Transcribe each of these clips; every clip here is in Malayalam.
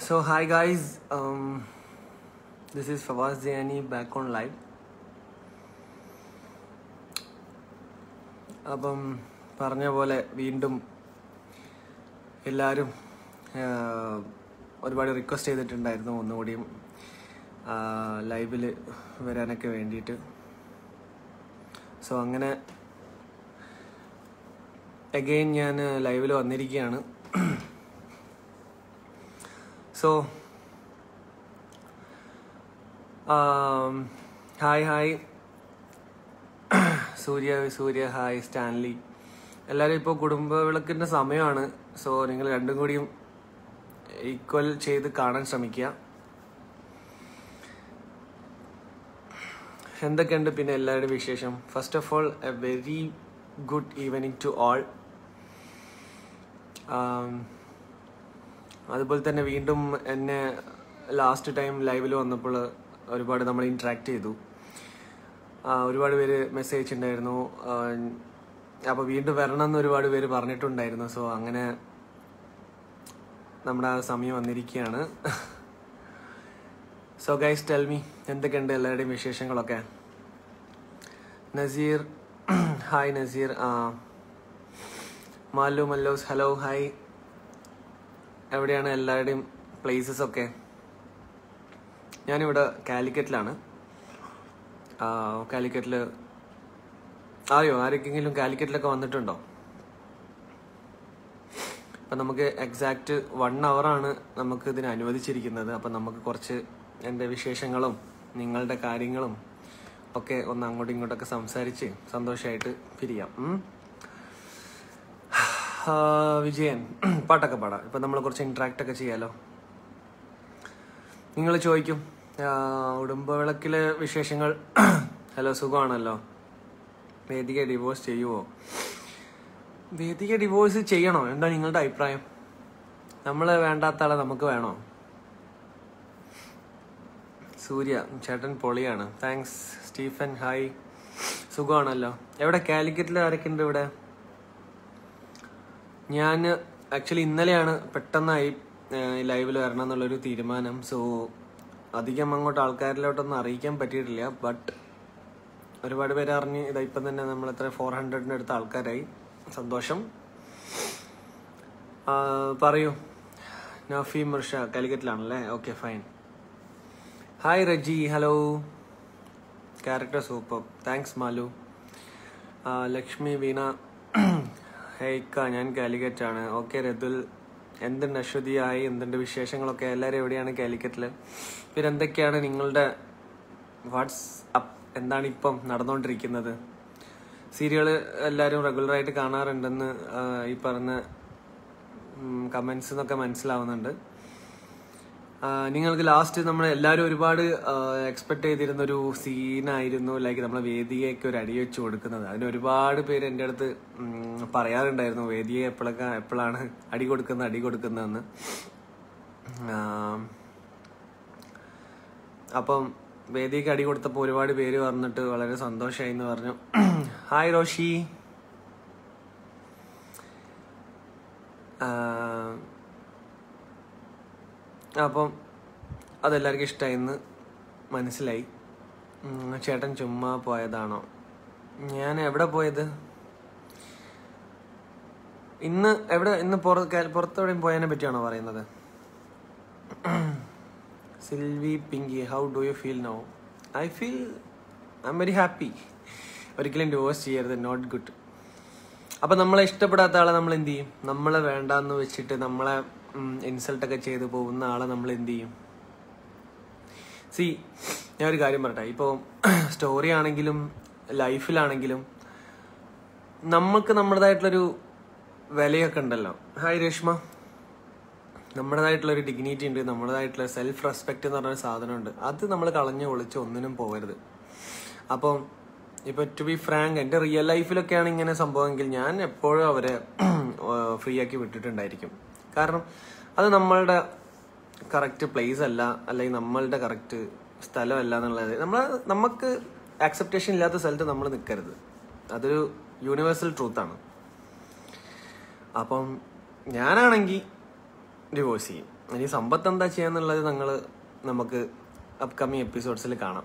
So hi guys, um, this is Fawaz Ziani back on live. അപ്പം പറഞ്ഞ പോലെ വീണ്ടും എല്ലാവരും ആഹ്, ഒരുപാട് റിക്വസ്റ്റ് ചെയ്തിട്ടുണ്ടായിരുന്നു ഒന്നുകൂടിയും ലൈവിൽ വരാനൊക്കെ വേണ്ടിയിട്ട് സോ അങ്ങനെ അഗെയിൻ ഞാൻ ലൈവിൽ വന്നിരിക്കുകയാണ് so hi hi Surya Surya hi Stanley എല്ലാവരും ഇപ്പോൾ കുടുംബ വിളക്കിൻ്റെ സമയമാണ് സോ നിങ്ങൾ രണ്ടും കൂടിയും ഈക്വൽ ചെയ്ത് കാണാൻ ശ്രമിക്കുക എന്തൊക്കെയുണ്ട് പിന്നെ എല്ലാവരുടെയും വിശേഷം first of all a very good evening to all അതുപോലെ തന്നെ വീണ്ടും എന്നെ ലാസ്റ്റ് ടൈം ലൈവിൽ വന്നപ്പോൾ ഒരുപാട് നമ്മൾ ഇൻട്രാക്ട് ചെയ്തു ആ, ഒരുപാട് പേര് മെസ്സേജ് ഉണ്ടായിരുന്നു അപ്പോൾ വീണ്ടും വരണം എന്ന് ഒരുപാട് പേര് പറഞ്ഞിട്ടുണ്ടായിരുന്നു സോ അങ്ങനെ നമ്മുടെ ആ സമയം വന്നിരിക്കുകയാണ് സോ ഗൈസ് ടെൽ മീ എന്തൊക്കെയുണ്ട് എല്ലാവരുടെയും വിശേഷങ്ങളൊക്കെ നസീർ ഹായ് നസീർ ആ മാലു മല്ലോസ് ഹലോ ഹായ് എവിടെയാണ് എല്ലാവരുടെയും പ്ലേസസ് ഒക്കെ ഞാനിവിടെ കാലിക്കറ്റിലാണ് ആ, കാലിക്കറ്റിൽ അറിയോ ആരൊക്കെങ്കിലും കാലിക്കറ്റിലൊക്കെ വന്നിട്ടുണ്ടോ അപ്പം നമുക്ക് എക്സാക്റ്റ് വൺ ആണ് നമുക്ക് ഇതിന് അനുവദിച്ചിരിക്കുന്നത് അപ്പം നമുക്ക് കുറച്ച് എൻ്റെ വിശേഷങ്ങളും നിങ്ങളുടെ കാര്യങ്ങളും ഒക്കെ ഒന്ന് അങ്ങോട്ടും ഇങ്ങോട്ടൊക്കെ സംസാരിച്ച് സന്തോഷമായിട്ട് പിരിയാം ഉം. ആ, വിജയൻ പാട്ടൊക്കെ പാടാം ഇപ്പം നമ്മൾ കുറച്ച് ഇൻട്രാക്റ്റ് ഒക്കെ ചെയ്യാലോ നിങ്ങൾ ചോദിക്കും ആ, ഉടുമ്പവിളക്കിലെ വിശേഷങ്ങൾ ഹലോ സുഖമാണല്ലോ വേദിക ഡിവോഴ്സ് ചെയ്യുവോ വേദിക ഡിവോഴ്സ് ചെയ്യണോ എന്താ നിങ്ങളുടെ അഭിപ്രായം നമ്മൾ വേണ്ടാത്ത ആളെ നമുക്ക് വേണോ സൂര്യ ചേട്ടൻ പൊളിയാണ് താങ്ക്സ് സ്റ്റീഫൻ ഹായ് സുഖമാണല്ലോ എവിടെ കാലിക്കറ്റിൽ ആരൊക്കെ ഉണ്ട് ഇവിടെ ഞാൻ ആക്ച്വലി ഇന്നലെയാണ് പെട്ടെന്നായി ലൈവിൽ വരണം എന്നുള്ളൊരു തീരുമാനം സോ അധികം അങ്ങോട്ട് ആൾക്കാരിലോട്ടൊന്നും അറിയിക്കാൻ പറ്റിയിട്ടില്ല ബട്ട് ഒരുപാട് പേര് അറിഞ്ഞ് ഇതാ ഇപ്പം തന്നെ നമ്മൾ എത്ര ഫോർ ഹൺഡ്രഡിൻ്റെ അടുത്ത ആൾക്കാരായി സന്തോഷം ആ, പറയൂ നഫി മിർഷ കാലിക്കറ്റിലാണല്ലേ okay fine hi Reji hello character super thanks Malu ആ, ലക്ഷ്മി വീണ ഹേയ്ക്ക ഞാൻ കാലിക്കറ്റ് ആണ് ഓക്കെ രതുൽ എന്തുണ്ട് അശ്വതിയായി എന്തുണ്ട് വിശേഷങ്ങളൊക്കെ എല്ലാവരും എവിടെയാണ് കാലിക്കറ്റിൽ പിന്നെ എന്തൊക്കെയാണ് നിങ്ങളുടെ വാട്സ് അപ്പ് എന്താണ് ഇപ്പം നടന്നുകൊണ്ടിരിക്കുന്നത് സീരിയൽ എല്ലാവരും റെഗുലറായിട്ട് കാണാറുണ്ടെന്ന് ആ, ഈ പറഞ്ഞ കമൻസ് എന്നൊക്കെ മനസ്സിലാവുന്നുണ്ട് ആ, നിങ്ങൾക്ക് ലാസ്റ്റ് നമ്മൾ എല്ലാവരും ഒരുപാട് എക്സ്പെക്ട് ചെയ്തിരുന്ന ഒരു സീനായിരുന്നു ലൈക്ക് നമ്മളെ വേദികയൊക്കെ ഒരു അടി വെച്ച് കൊടുക്കുന്നത് അതിന് ഒരുപാട് പേര് എൻ്റെ അടുത്ത് ഉം, പറയാറുണ്ടായിരുന്നു വേദിയെ എപ്പോഴൊക്കെ എപ്പോഴാണ് അടി കൊടുക്കുന്നത് അടി കൊടുക്കുന്നതെന്ന് ആ, അപ്പം വേദിക്ക് അടി കൊടുത്തപ്പോൾ ഒരുപാട് പേര് പറഞ്ഞിട്ട് വളരെ സന്തോഷമായി എന്ന് പറഞ്ഞു ഹായ് റോഷി ആ, അപ്പം അതെല്ലാവർക്കും ഇഷ്ടമായിന്ന് മനസ്സിലായി ഉം, ചേട്ടൻ ചുമ്മാ പോയതാണോ ഞാൻ എവിടെ പോയത് ഇന്ന് എവിടെ ഇന്ന് പുറത്തെവിടെയും പോയതിനെ പറ്റിയാണോ പറയുന്നത് Silvi Pinky how do you feel no I feel I am very happy ഒരിക്കലും ഡിവോഴ്സ് ചെയ്യരുത് നോട്ട് ഗുഡ് അപ്പൊ നമ്മളെ ഇഷ്ടപ്പെടാത്ത ആളെ നമ്മൾ എന്ത് ചെയ്യും നമ്മളെ വേണ്ടാന്ന് വെച്ചിട്ട് നമ്മളെ ഇൻസൾട്ട് ഒക്കെ ചെയ്ത് പോകുന്ന ആളെ നമ്മൾ എന്ത് ചെയ്യും സി ഞാൻ ഒരു കാര്യം പറയട്ടെ ഇപ്പോൾ സ്റ്റോറി ആണെങ്കിലും ലൈഫിലാണെങ്കിലും നമുക്ക് നമ്മുടേതായിട്ടുള്ളൊരു വിലയൊക്കെ ഉണ്ടല്ലോ ഹായ് രേഷ്മ നമ്മുടേതായിട്ടുള്ള ഒരു ഡിഗ്നിറ്റി ഉണ്ട് നമ്മുടേതായിട്ടുള്ള സെൽഫ് റെസ്പെക്ട് എന്ന് പറഞ്ഞൊരു സാധനമുണ്ട് അത് നമ്മൾ കളഞ്ഞു ഒളിച്ച് ഒന്നിനും പോകരുത് അപ്പം ഇപ്പൊ ടു ബി ഫ്രാങ്ക് എൻ്റെ റിയൽ ലൈഫിലൊക്കെയാണ് ഇങ്ങനെ സംഭവമെങ്കിൽ ഞാൻ എപ്പോഴും അവരെ ഫ്രീ ആക്കി വിട്ടിട്ടുണ്ടായിരിക്കും കാരണം അത് നമ്മളുടെ കറക്റ്റ് പ്ലേസ് അല്ല അല്ലെങ്കിൽ നമ്മളുടെ കറക്റ്റ് സ്ഥലമല്ല എന്നുള്ളത് നമ്മൾ നമുക്ക് ആക്സെപ്റ്റേഷൻ ഇല്ലാത്ത സ്ഥലത്ത് നമ്മൾ നിൽക്കരുത് അതൊരു യൂണിവേഴ്സൽ ട്രൂത്താണ് അപ്പം ഞാനാണെങ്കിൽ ഡിവോഴ്സ് ചെയ്യും ഇനി സമ്പത്ത് എന്താ ചെയ്യാന്നുള്ളത് നിങ്ങൾ നമുക്ക് അപ്കമിങ് എപ്പിസോഡ്സിൽ കാണാം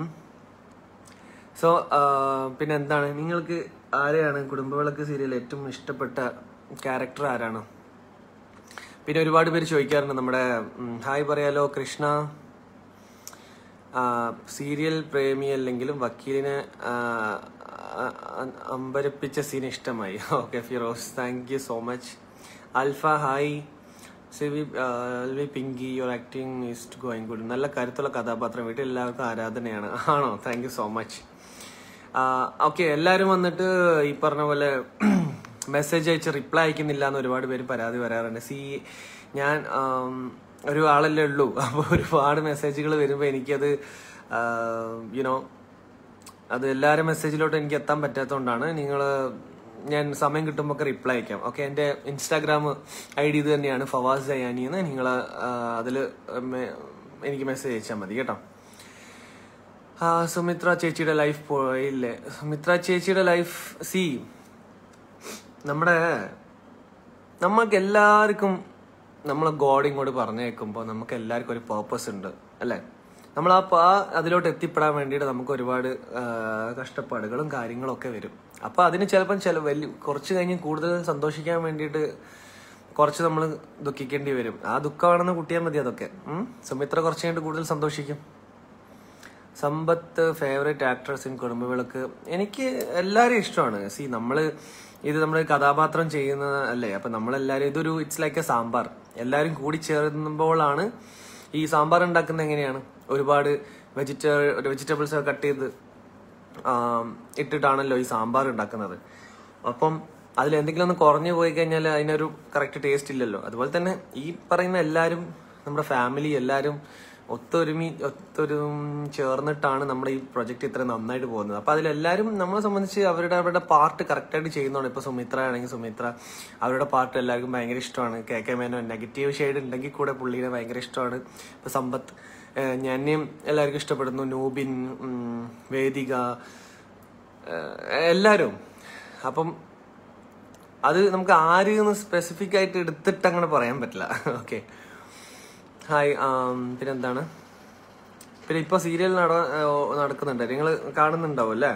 സോ പിന്നെ എന്താണ് നിങ്ങൾക്ക് ആരെയാണ് കുടുംബവിളക്ക് സീരിയൽ ഏറ്റവും ഇഷ്ടപ്പെട്ട ക്യാരക്ടർ ആരാണ് പിന്നെ ഒരുപാട് പേര് ചോദിക്കാറുണ്ട് നമ്മുടെ ഉം, ഹായ് പറയാലോ കൃഷ്ണ ആ, സീരിയൽ പ്രേമി അല്ലെങ്കിലും വക്കീലിനെ ആ, ആ, ആ, അമ്പരപ്പിച്ച സീൻ ഇഷ്ടമായി okay Firoz thank you so much Alfa hi സിവി എൽവി Pinky your acting is going good നല്ല കരുത്തുള്ള കഥാപാത്രം വീട്ടിൽ എല്ലാവർക്കും ആരാധനയാണ് ആണോ thank you so much okay എല്ലാവരും വന്നിട്ട് ഈ പറഞ്ഞ പോലെ മെസ്സേജ് അയച്ച് റിപ്ലൈ അയക്കുന്നില്ല എന്ന് ഒരുപാട് പേര് പരാതി വരാറുണ്ട് സി ഞാൻ ആം, ഒരു ആളല്ലേ ഉള്ളൂ അപ്പോൾ ഒരുപാട് മെസ്സേജുകൾ വരുമ്പോൾ എനിക്കത് യുനോ അത് എല്ലാവരും മെസ്സേജിലോട്ട് എനിക്ക് എത്താൻ പറ്റാത്തതുകൊണ്ടാണ് നിങ്ങൾ ഞാൻ സമയം കിട്ടുമ്പോൾ ഒക്കെ റിപ്ലൈ അയക്കാം ഓക്കെ എൻ്റെ ഇൻസ്റ്റാഗ്രാം ഐ ഡി ഇത് തന്നെയാണ് ഫവാസ് ജയാനി എന്ന് നിങ്ങൾ അതിൽ എനിക്ക് മെസ്സേജ് അയച്ചാൽ മതി കേട്ടോ ആ സുമിത്ര ചേച്ചിയുടെ ലൈഫ് പോയില്ലേ സുമിത്ര ചേച്ചിയുടെ ലൈഫ് സി നമ്മുടെ നമ്മൾക്ക് എല്ലാവർക്കും നമ്മളെ ഗോഡ് ഇങ്ങോട്ട് പറഞ്ഞേക്കുമ്പോൾ നമുക്ക് എല്ലാവർക്കും ഒരു പേർപ്പസ് ഉണ്ട് അല്ലേ നമ്മൾ ആ പ- ആ അതിലോട്ട് എത്തിപ്പെടാൻ വേണ്ടിയിട്ട് നമുക്ക് ഒരുപാട് ആ, കഷ്ടപ്പാടുകളും കാര്യങ്ങളും ഒക്കെ വരും അപ്പൊ അതിന് ചിലപ്പം ചില വലിയ കുറച്ച് കഴിഞ്ഞ് കൂടുതൽ സന്തോഷിക്കാൻ വേണ്ടിയിട്ട് കുറച്ച് നമ്മൾ ദുഃഖിക്കേണ്ടി വരും ആ ദുഃഖമാണെന്ന് കൂട്ടിയാൽ മതി അതൊക്കെ ഉം? സുമിത്ര കുറച്ച് കഴിഞ്ഞിട്ട് കൂടുതൽ സന്തോഷിക്കും Sampath favourite actress in Kudumbavilakku എനിക്ക് എല്ലാവരും ഇഷ്ടമാണ് സി നമ്മള് ഇത് നമ്മൾ കഥാപാത്രം ചെയ്യുന്ന അല്ലേ അപ്പൊ നമ്മളെല്ലാരും ഇതൊരു ഇറ്റ്സ് ലൈക്ക് എ സാമ്പാർ എല്ലാവരും കൂടി ചേർന്നുമ്പോഴാണ് ഈ സാമ്പാർ ഉണ്ടാക്കുന്നത് എങ്ങനെയാണ് ഒരുപാട് വെജിറ്റ വെജിറ്റബിൾസ് ഒക്കെ കട്ട് ചെയ്ത് ആം, ഇട്ടിട്ടാണല്ലോ ഈ സാമ്പാർ ഉണ്ടാക്കുന്നത് അപ്പം അതിൽ എന്തെങ്കിലും ഒന്ന് കുറഞ്ഞു പോയി കഴിഞ്ഞാൽ അതിനൊരു കറക്റ്റ് ടേസ്റ്റ് ഇല്ലല്ലോ അതുപോലെ തന്നെ ഈ പറയുന്ന എല്ലാവരും നമ്മുടെ ഫാമിലി എല്ലാവരും ഒത്തൊരുമി ഒത്തൊരു ചേർന്നിട്ടാണ് നമ്മുടെ ഈ പ്രൊജക്ട് ഇത്ര നന്നായിട്ട് പോകുന്നത് അപ്പൊ അതിലെല്ലാവരും നമ്മളെ സംബന്ധിച്ച് അവരുടെ അവരുടെ പാർട്ട് കറക്റ്റായിട്ട് ചെയ്യുന്നതാണ് ഇപ്പൊ സുമിത്ര ആണെങ്കിൽ സുമിത്ര അവരുടെ പാർട്ട് എല്ലാവർക്കും ഭയങ്കര ഇഷ്ടമാണ് K K Menon negative shade ഉണ്ടെങ്കിൽ കൂടെ പുള്ളീനെ ഭയങ്കര ഇഷ്ടമാണ് ഇപ്പൊ സമ്പത്ത് ഏഹ് ഞാനെയും എല്ലാവർക്കും ഇഷ്ടപ്പെടുന്നു നൂബിൻ ഉം, വേദിക ഏഹ് എല്ലാവരും അപ്പം അത് നമുക്ക് ആര് എന്ന് സ്പെസിഫിക് ആയിട്ട് എടുത്തിട്ട് അങ്ങനെ പറയാൻ പറ്റില്ല ഓക്കെ ഹായ് പിന്നെന്താണ് പിന്നെ ഇപ്പൊ സീരിയൽ നട ഏഹ് നടക്കുന്നുണ്ട് നിങ്ങൾ കാണുന്നുണ്ടാവും അല്ലേ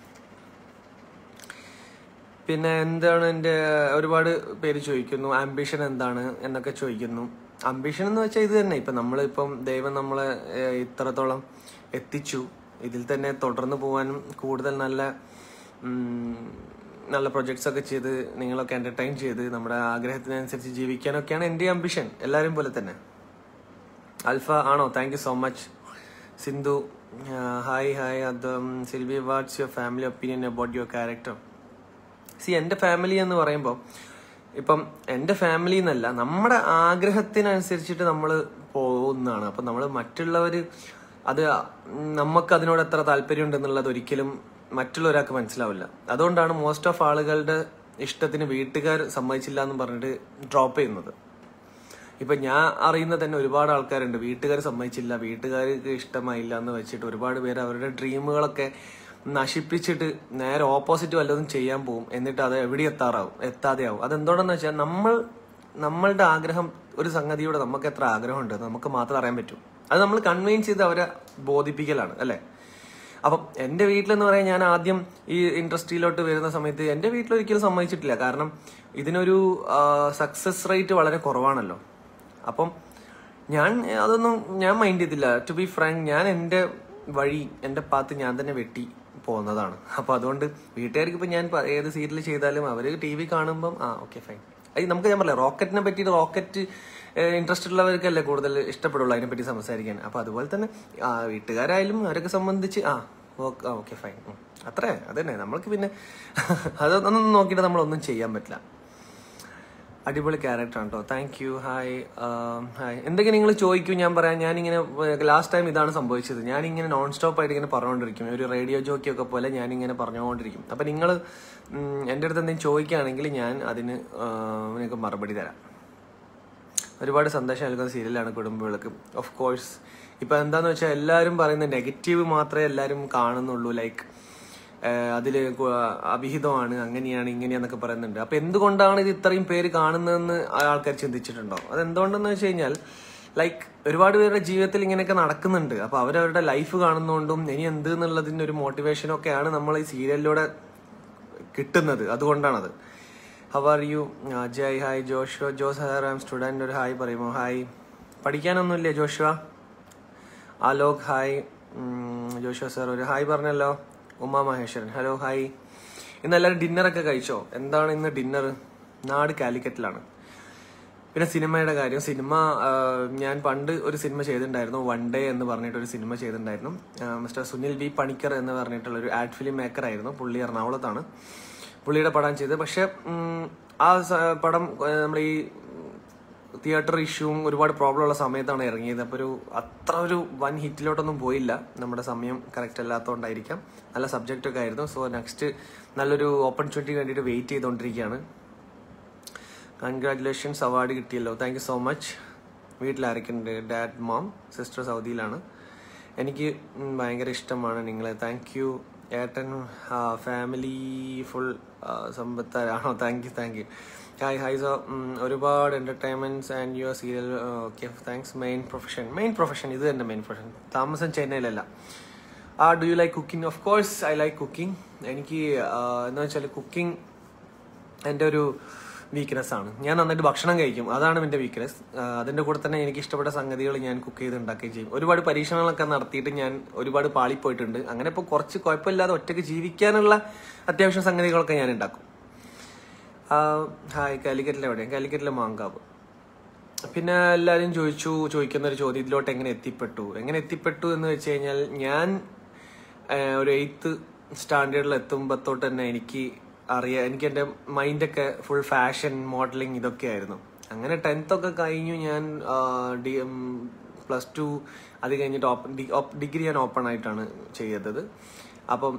പിന്നെ എന്താണ് എൻ്റെ ഒരുപാട് പേര് ചോദിക്കുന്നു ആംബിഷൻ എന്താണ് എന്നൊക്കെ ചോദിക്കുന്നു ആംബിഷൻ എന്ന് വെച്ചാൽ ഇത് തന്നെ ഇപ്പൊ നമ്മളിപ്പം ദൈവം നമ്മളെ ഏഹ്, ഇത്രത്തോളം എത്തിച്ചു ഇതിൽ തന്നെ തുടർന്ന് പോകാനും കൂടുതൽ നല്ല ഉം, നല്ല പ്രൊജക്ട്സ് ഒക്കെ ചെയ്ത് നിങ്ങളൊക്കെ എന്റർടൈൻ ചെയ്ത് നമ്മുടെ ആഗ്രഹത്തിനനുസരിച്ച് ജീവിക്കാനൊക്കെയാണ് എൻ്റെ ആംബിഷൻ എല്ലാവരും പോലെ തന്നെ അൽഫ ആണോ thank you so much Sindhu hi hi അത് Silvi what's your family opinion about your character സി എൻ്റെ ഫാമിലി എന്ന് പറയുമ്പോൾ ഇപ്പം എൻ്റെ ഫാമിലി എന്നല്ല നമ്മുടെ ആഗ്രഹത്തിനനുസരിച്ചിട്ട് നമ്മൾ പോകുന്നതാണ് അപ്പം നമ്മൾ മറ്റുള്ളവർ അത് നമുക്ക് അതിനോട് എത്ര താല്പര്യം ഉണ്ടെന്നുള്ളത് ഒരിക്കലും മറ്റുള്ള ഒരാൾക്ക് മനസ്സിലാവില്ല അതുകൊണ്ടാണ് മോസ്റ്റ് ഓഫ് ആളുകളുടെ ഇഷ്ടത്തിന് വീട്ടുകാർ സമ്മതിച്ചില്ല എന്ന് പറഞ്ഞിട്ട് ഡ്രോപ്പ് ചെയ്യുന്നത് ഇപ്പൊ ഞാൻ അറിയുന്ന തന്നെ ഒരുപാട് ആൾക്കാരുണ്ട് വീട്ടുകാർ സമ്മതിച്ചില്ല വീട്ടുകാർക്ക് ഇഷ്ടമായില്ല എന്ന് വെച്ചിട്ട് ഒരുപാട് പേര് അവരുടെ ഡ്രീമുകളൊക്കെ നശിപ്പിച്ചിട്ട് നേരെ ഓപ്പോസിറ്റ് വല്ലതും ചെയ്യാൻ പോകും എന്നിട്ട് അത് എവിടെ എത്താറാവും എത്താതെയാവും അതെന്തുകൊണ്ടെന്ന് വെച്ചാൽ നമ്മൾ നമ്മളുടെ ആഗ്രഹം ഒരു സംഗതിയോട് നമുക്ക് എത്ര ആഗ്രഹമുണ്ട് എന്ന് നമുക്ക് മാത്രം അറിയാൻ പറ്റും അത് നമ്മൾ കൺവിൻസ് ചെയ്ത് അവരെ ബോധിപ്പിക്കലാണ് അല്ലേ അപ്പം എന്റെ വീട്ടിലെന്ന് പറയാൻ ഞാൻ ആദ്യം ഈ ഇൻഡസ്ട്രിയിലോട്ട് വരുന്ന സമയത്ത് എന്റെ വീട്ടിൽ ഒരിക്കലും സമ്മതിച്ചിട്ടില്ല കാരണം ഇതിനൊരു സക്സസ് റേറ്റ് വളരെ കുറവാണല്ലോ അപ്പം ഞാൻ അതൊന്നും ഞാൻ മൈൻഡ് ചെയ്തില്ല ടു ബി ഫ്രാങ്ക് ഞാൻ എന്റെ വഴി എന്റെ പാത്ത് ഞാൻ തന്നെ വെട്ടി പോകുന്നതാണ് അപ്പൊ അതുകൊണ്ട് വീട്ടുകാർക്ക് ഇപ്പൊ ഞാൻ പ- ഏത് സീരിയൽ ചെയ്താലും അവര് ടി വി കാണുമ്പം ആ ഓക്കെ ഫൈൻ അത് നമുക്ക് ഞാൻ പറയാം റോക്കറ്റിനെ പറ്റിയിട്ട് റോക്കറ്റ് ഇൻട്രസ്റ്റ് ഉള്ളവർക്കല്ലേ കൂടുതൽ ഇഷ്ടപ്പെടുള്ളൂ അതിനെ പറ്റി സംസാരിക്കാൻ അപ്പൊ അതുപോലെ തന്നെ ആ വീട്ടുകാരായാലും അവരൊക്കെ സംബന്ധിച്ച് ആ ഓക്കെ ഫൈൻ അത്രേ അതന്നെ നമ്മൾക്ക് പിന്നെ അതൊന്നും നോക്കിയിട്ട് നമ്മളൊന്നും ചെയ്യാൻ പറ്റില്ല അടിപൊളി ക്യാരക്ടർ ആണ് കേട്ടോ താങ്ക് യു ഹായ് ഹായ് എന്തൊക്കെ നിങ്ങൾ ചോദിക്കൂ ഞാൻ പറയാം ഞാനിങ്ങനെ ലാസ്റ്റ് ടൈം ഇതാണ് സംഭവിച്ചത് ഞാനിങ്ങനെ നോൺ സ്റ്റോപ്പ് ആയിട്ട് ഇങ്ങനെ പറഞ്ഞുകൊണ്ടിരിക്കും ഒരു റേഡിയോ ജോക്കി ഒക്കെ പോലെ ഞാനിങ്ങനെ പറഞ്ഞുകൊണ്ടിരിക്കും അപ്പൊ നിങ്ങൾ എൻ്റെ അടുത്ത് എന്തെങ്കിലും ചോദിക്കുകയാണെങ്കിൽ ഞാൻ അതിന് ആ, നിങ്ങൾക്ക് മറുപടി തരാം ഒരുപാട് സന്ദേശം നൽകുന്ന സീരിയലാണ് കുടുംബവിളക്ക് ഓഫ് കോഴ്സ് ഇപ്പൊ എന്താന്ന് വെച്ചാൽ എല്ലാവരും പറയുന്ന നെഗറ്റീവ് മാത്രമേ എല്ലാവരും കാണുന്നുള്ളൂ ലൈക്ക് ഏഹ് അതില് കു- അഭിഹിതമാണ് അങ്ങനെയാണ് ഇങ്ങനെയാന്നൊക്കെ പറയുന്നുണ്ട് അപ്പൊ എന്തുകൊണ്ടാണ് ഇത് ഇത്രയും പേര് കാണുന്നതെന്ന് ആൾക്കാർ ചിന്തിച്ചിട്ടുണ്ടോ അത് എന്തുകൊണ്ടെന്ന് വെച്ച് കഴിഞ്ഞാൽ ലൈക്ക് ഒരുപാട് പേരുടെ ജീവിതത്തിൽ ഇങ്ങനെയൊക്കെ നടക്കുന്നുണ്ട് അപ്പൊ അവരവരുടെ ലൈഫ് കാണുന്നതുകൊണ്ടും ഇനി എന്ത് എന്നുള്ളതിന്റെ ഒരു മോട്ടിവേഷനും ഒക്കെയാണ് നമ്മൾ ഈ സീരിയലിലൂടെ കിട്ടുന്നത് അതുകൊണ്ടാണത് how are you Ajay hi Joshua Jose higher am student ഒരു ഹായ് പറയുമോ ഹായ് പഠിക്കാനൊന്നുമില്ലേ ജോഷുവ ആലോക് ഹായ് ഉം, ജോഷുവ സാർ ഒരു ഹായ് പറഞ്ഞല്ലോ ഉമാ മഹേശ്വരൻ ഹലോ ഹായ് ഇന്ന് എല്ലാവരും ഡിന്നറൊക്കെ കഴിച്ചോ എന്താണ് ഇന്ന് ഡിന്നർ നാട് കാലിക്കറ്റിലാണ് പിന്നെ സിനിമയുടെ കാര്യം സിനിമ ആ, ഞാൻ പണ്ട് ഒരു സിനിമ ചെയ്തിട്ടുണ്ടായിരുന്നു വൺ ഡേ എന്ന് പറഞ്ഞിട്ട് ഒരു സിനിമ ചെയ്തിട്ടുണ്ടായിരുന്നു ആ, മിസ്റ്റർ സുനിൽ വി പണിക്കർ എന്ന് പറഞ്ഞിട്ടുള്ള ഒരു ആഡ് ഫിലിം മേക്കർ ആയിരുന്നു പുള്ളി എറണാകുളത്താണ് പുള്ളിയുടെ പടം ചെയ്ത് പക്ഷെ ഉം, ആ സ- പടം നമ്മൾ ഈ തിയേറ്റർ ഇഷ്യൂവും ഒരുപാട് പ്രോബ്ലം ഉള്ള സമയത്താണ് ഇറങ്ങിയത് അപ്പോൾ ഒരു അത്ര ഒരു വൻ ഹിറ്റിലോട്ടൊന്നും പോയില്ല നമ്മുടെ സമയം കറക്റ്റ് അല്ലാത്തതുകൊണ്ടായിരിക്കാം നല്ല സബ്ജക്റ്റ് ഒക്കെ ആയിരുന്നു സോ നെക്സ്റ്റ് നല്ലൊരു ഓപ്പർച്യൂണിറ്റി വേണ്ടിയിട്ട് വെയിറ്റ് ചെയ്തുകൊണ്ടിരിക്കുകയാണ് കൺഗ്രാറ്റുലേഷൻസ് അവാർഡ് കിട്ടിയല്ലോ താങ്ക് യു സോ മച്ച് വീട്ടിൽ ആരൊക്കെയുണ്ട് ഡാഡ് മോം സിസ്റ്റർ സൗദിയിലാണ് എനിക്ക് ഉം, ഭയങ്കര ഇഷ്ടമാണ് നിങ്ങളെ താങ്ക് യു ഏട്ടൻ ഫാമിലി ഫുൾ സമ്പത്താരാണോ thank you thank you hi hi so ഒരുപാട് entertainments and your serial okay thanks main profession main profession ഇത് തന്നെ മെയിൻ പ്രൊഫഷൻ താമസം ചെന്നൈയിലല്ല ആ do you like cooking of course I like cooking എനിക്ക് ആ, എന്താ വെച്ചാൽ കുക്കിംഗ് എൻ്റെ ഒരു വീക്ക്നെസ് ആണ് ഞാൻ നന്നായിട്ട് ഭക്ഷണം കഴിക്കും അതാണ് എൻ്റെ വീക്ക്നെസ് അതിൻ്റെ കൂടെ തന്നെ എനിക്ക് ഇഷ്ടപ്പെട്ട സംഗതികൾ ഞാൻ കുക്ക് ചെയ്ത് ഉണ്ടാക്കുകയും ചെയ്യും ഒരുപാട് പരീക്ഷണങ്ങളൊക്കെ നടത്തിയിട്ട് ഞാൻ ഒരുപാട് പാളിപ്പോയിട്ടുണ്ട് അങ്ങനെ ഇപ്പോൾ കുറച്ച് കുഴപ്പമില്ലാതെ ഒറ്റയ്ക്ക് ജീവിക്കാനുള്ള അത്യാവശ്യം സംഗതികളൊക്കെ ഞാൻ ഉണ്ടാക്കും ആ, ഹായ് കാലിക്കറ്റിലെ എവിടെയാണ് കാലിക്കറ്റിലെ മാങ്കാവ് പിന്നെ എല്ലാവരും ചോദിച്ചു ചോദിക്കുന്ന ഒരു ചോദ്യം ഇതിലോട്ട് എങ്ങനെ എത്തിപ്പെട്ടു എങ്ങനെ എത്തിപ്പെട്ടു എന്ന് വെച്ച് കഴിഞ്ഞാൽ ഞാൻ ആ, ഒരു എയ്ത്ത് സ്റ്റാൻഡേർഡിൽ എത്തുമ്പോൾ തൊട്ട് തന്നെ എനിക്ക് അറിയാം എനിക്ക് എൻ്റെ മൈൻഡൊക്കെ ഫുൾ ഫാഷൻ മോഡലിംഗ് ഇതൊക്കെ ആയിരുന്നു അങ്ങനെ ടെൻത്ത് ഒക്കെ കഴിഞ്ഞു ഞാൻ പ്ലസ് ടു അത് കഴിഞ്ഞിട്ട് ഓപ്പൺ ഡിഗ്രി ഞാൻ ഓപ്പൺ ആയിട്ടാണ് ചെയ്തത് അപ്പം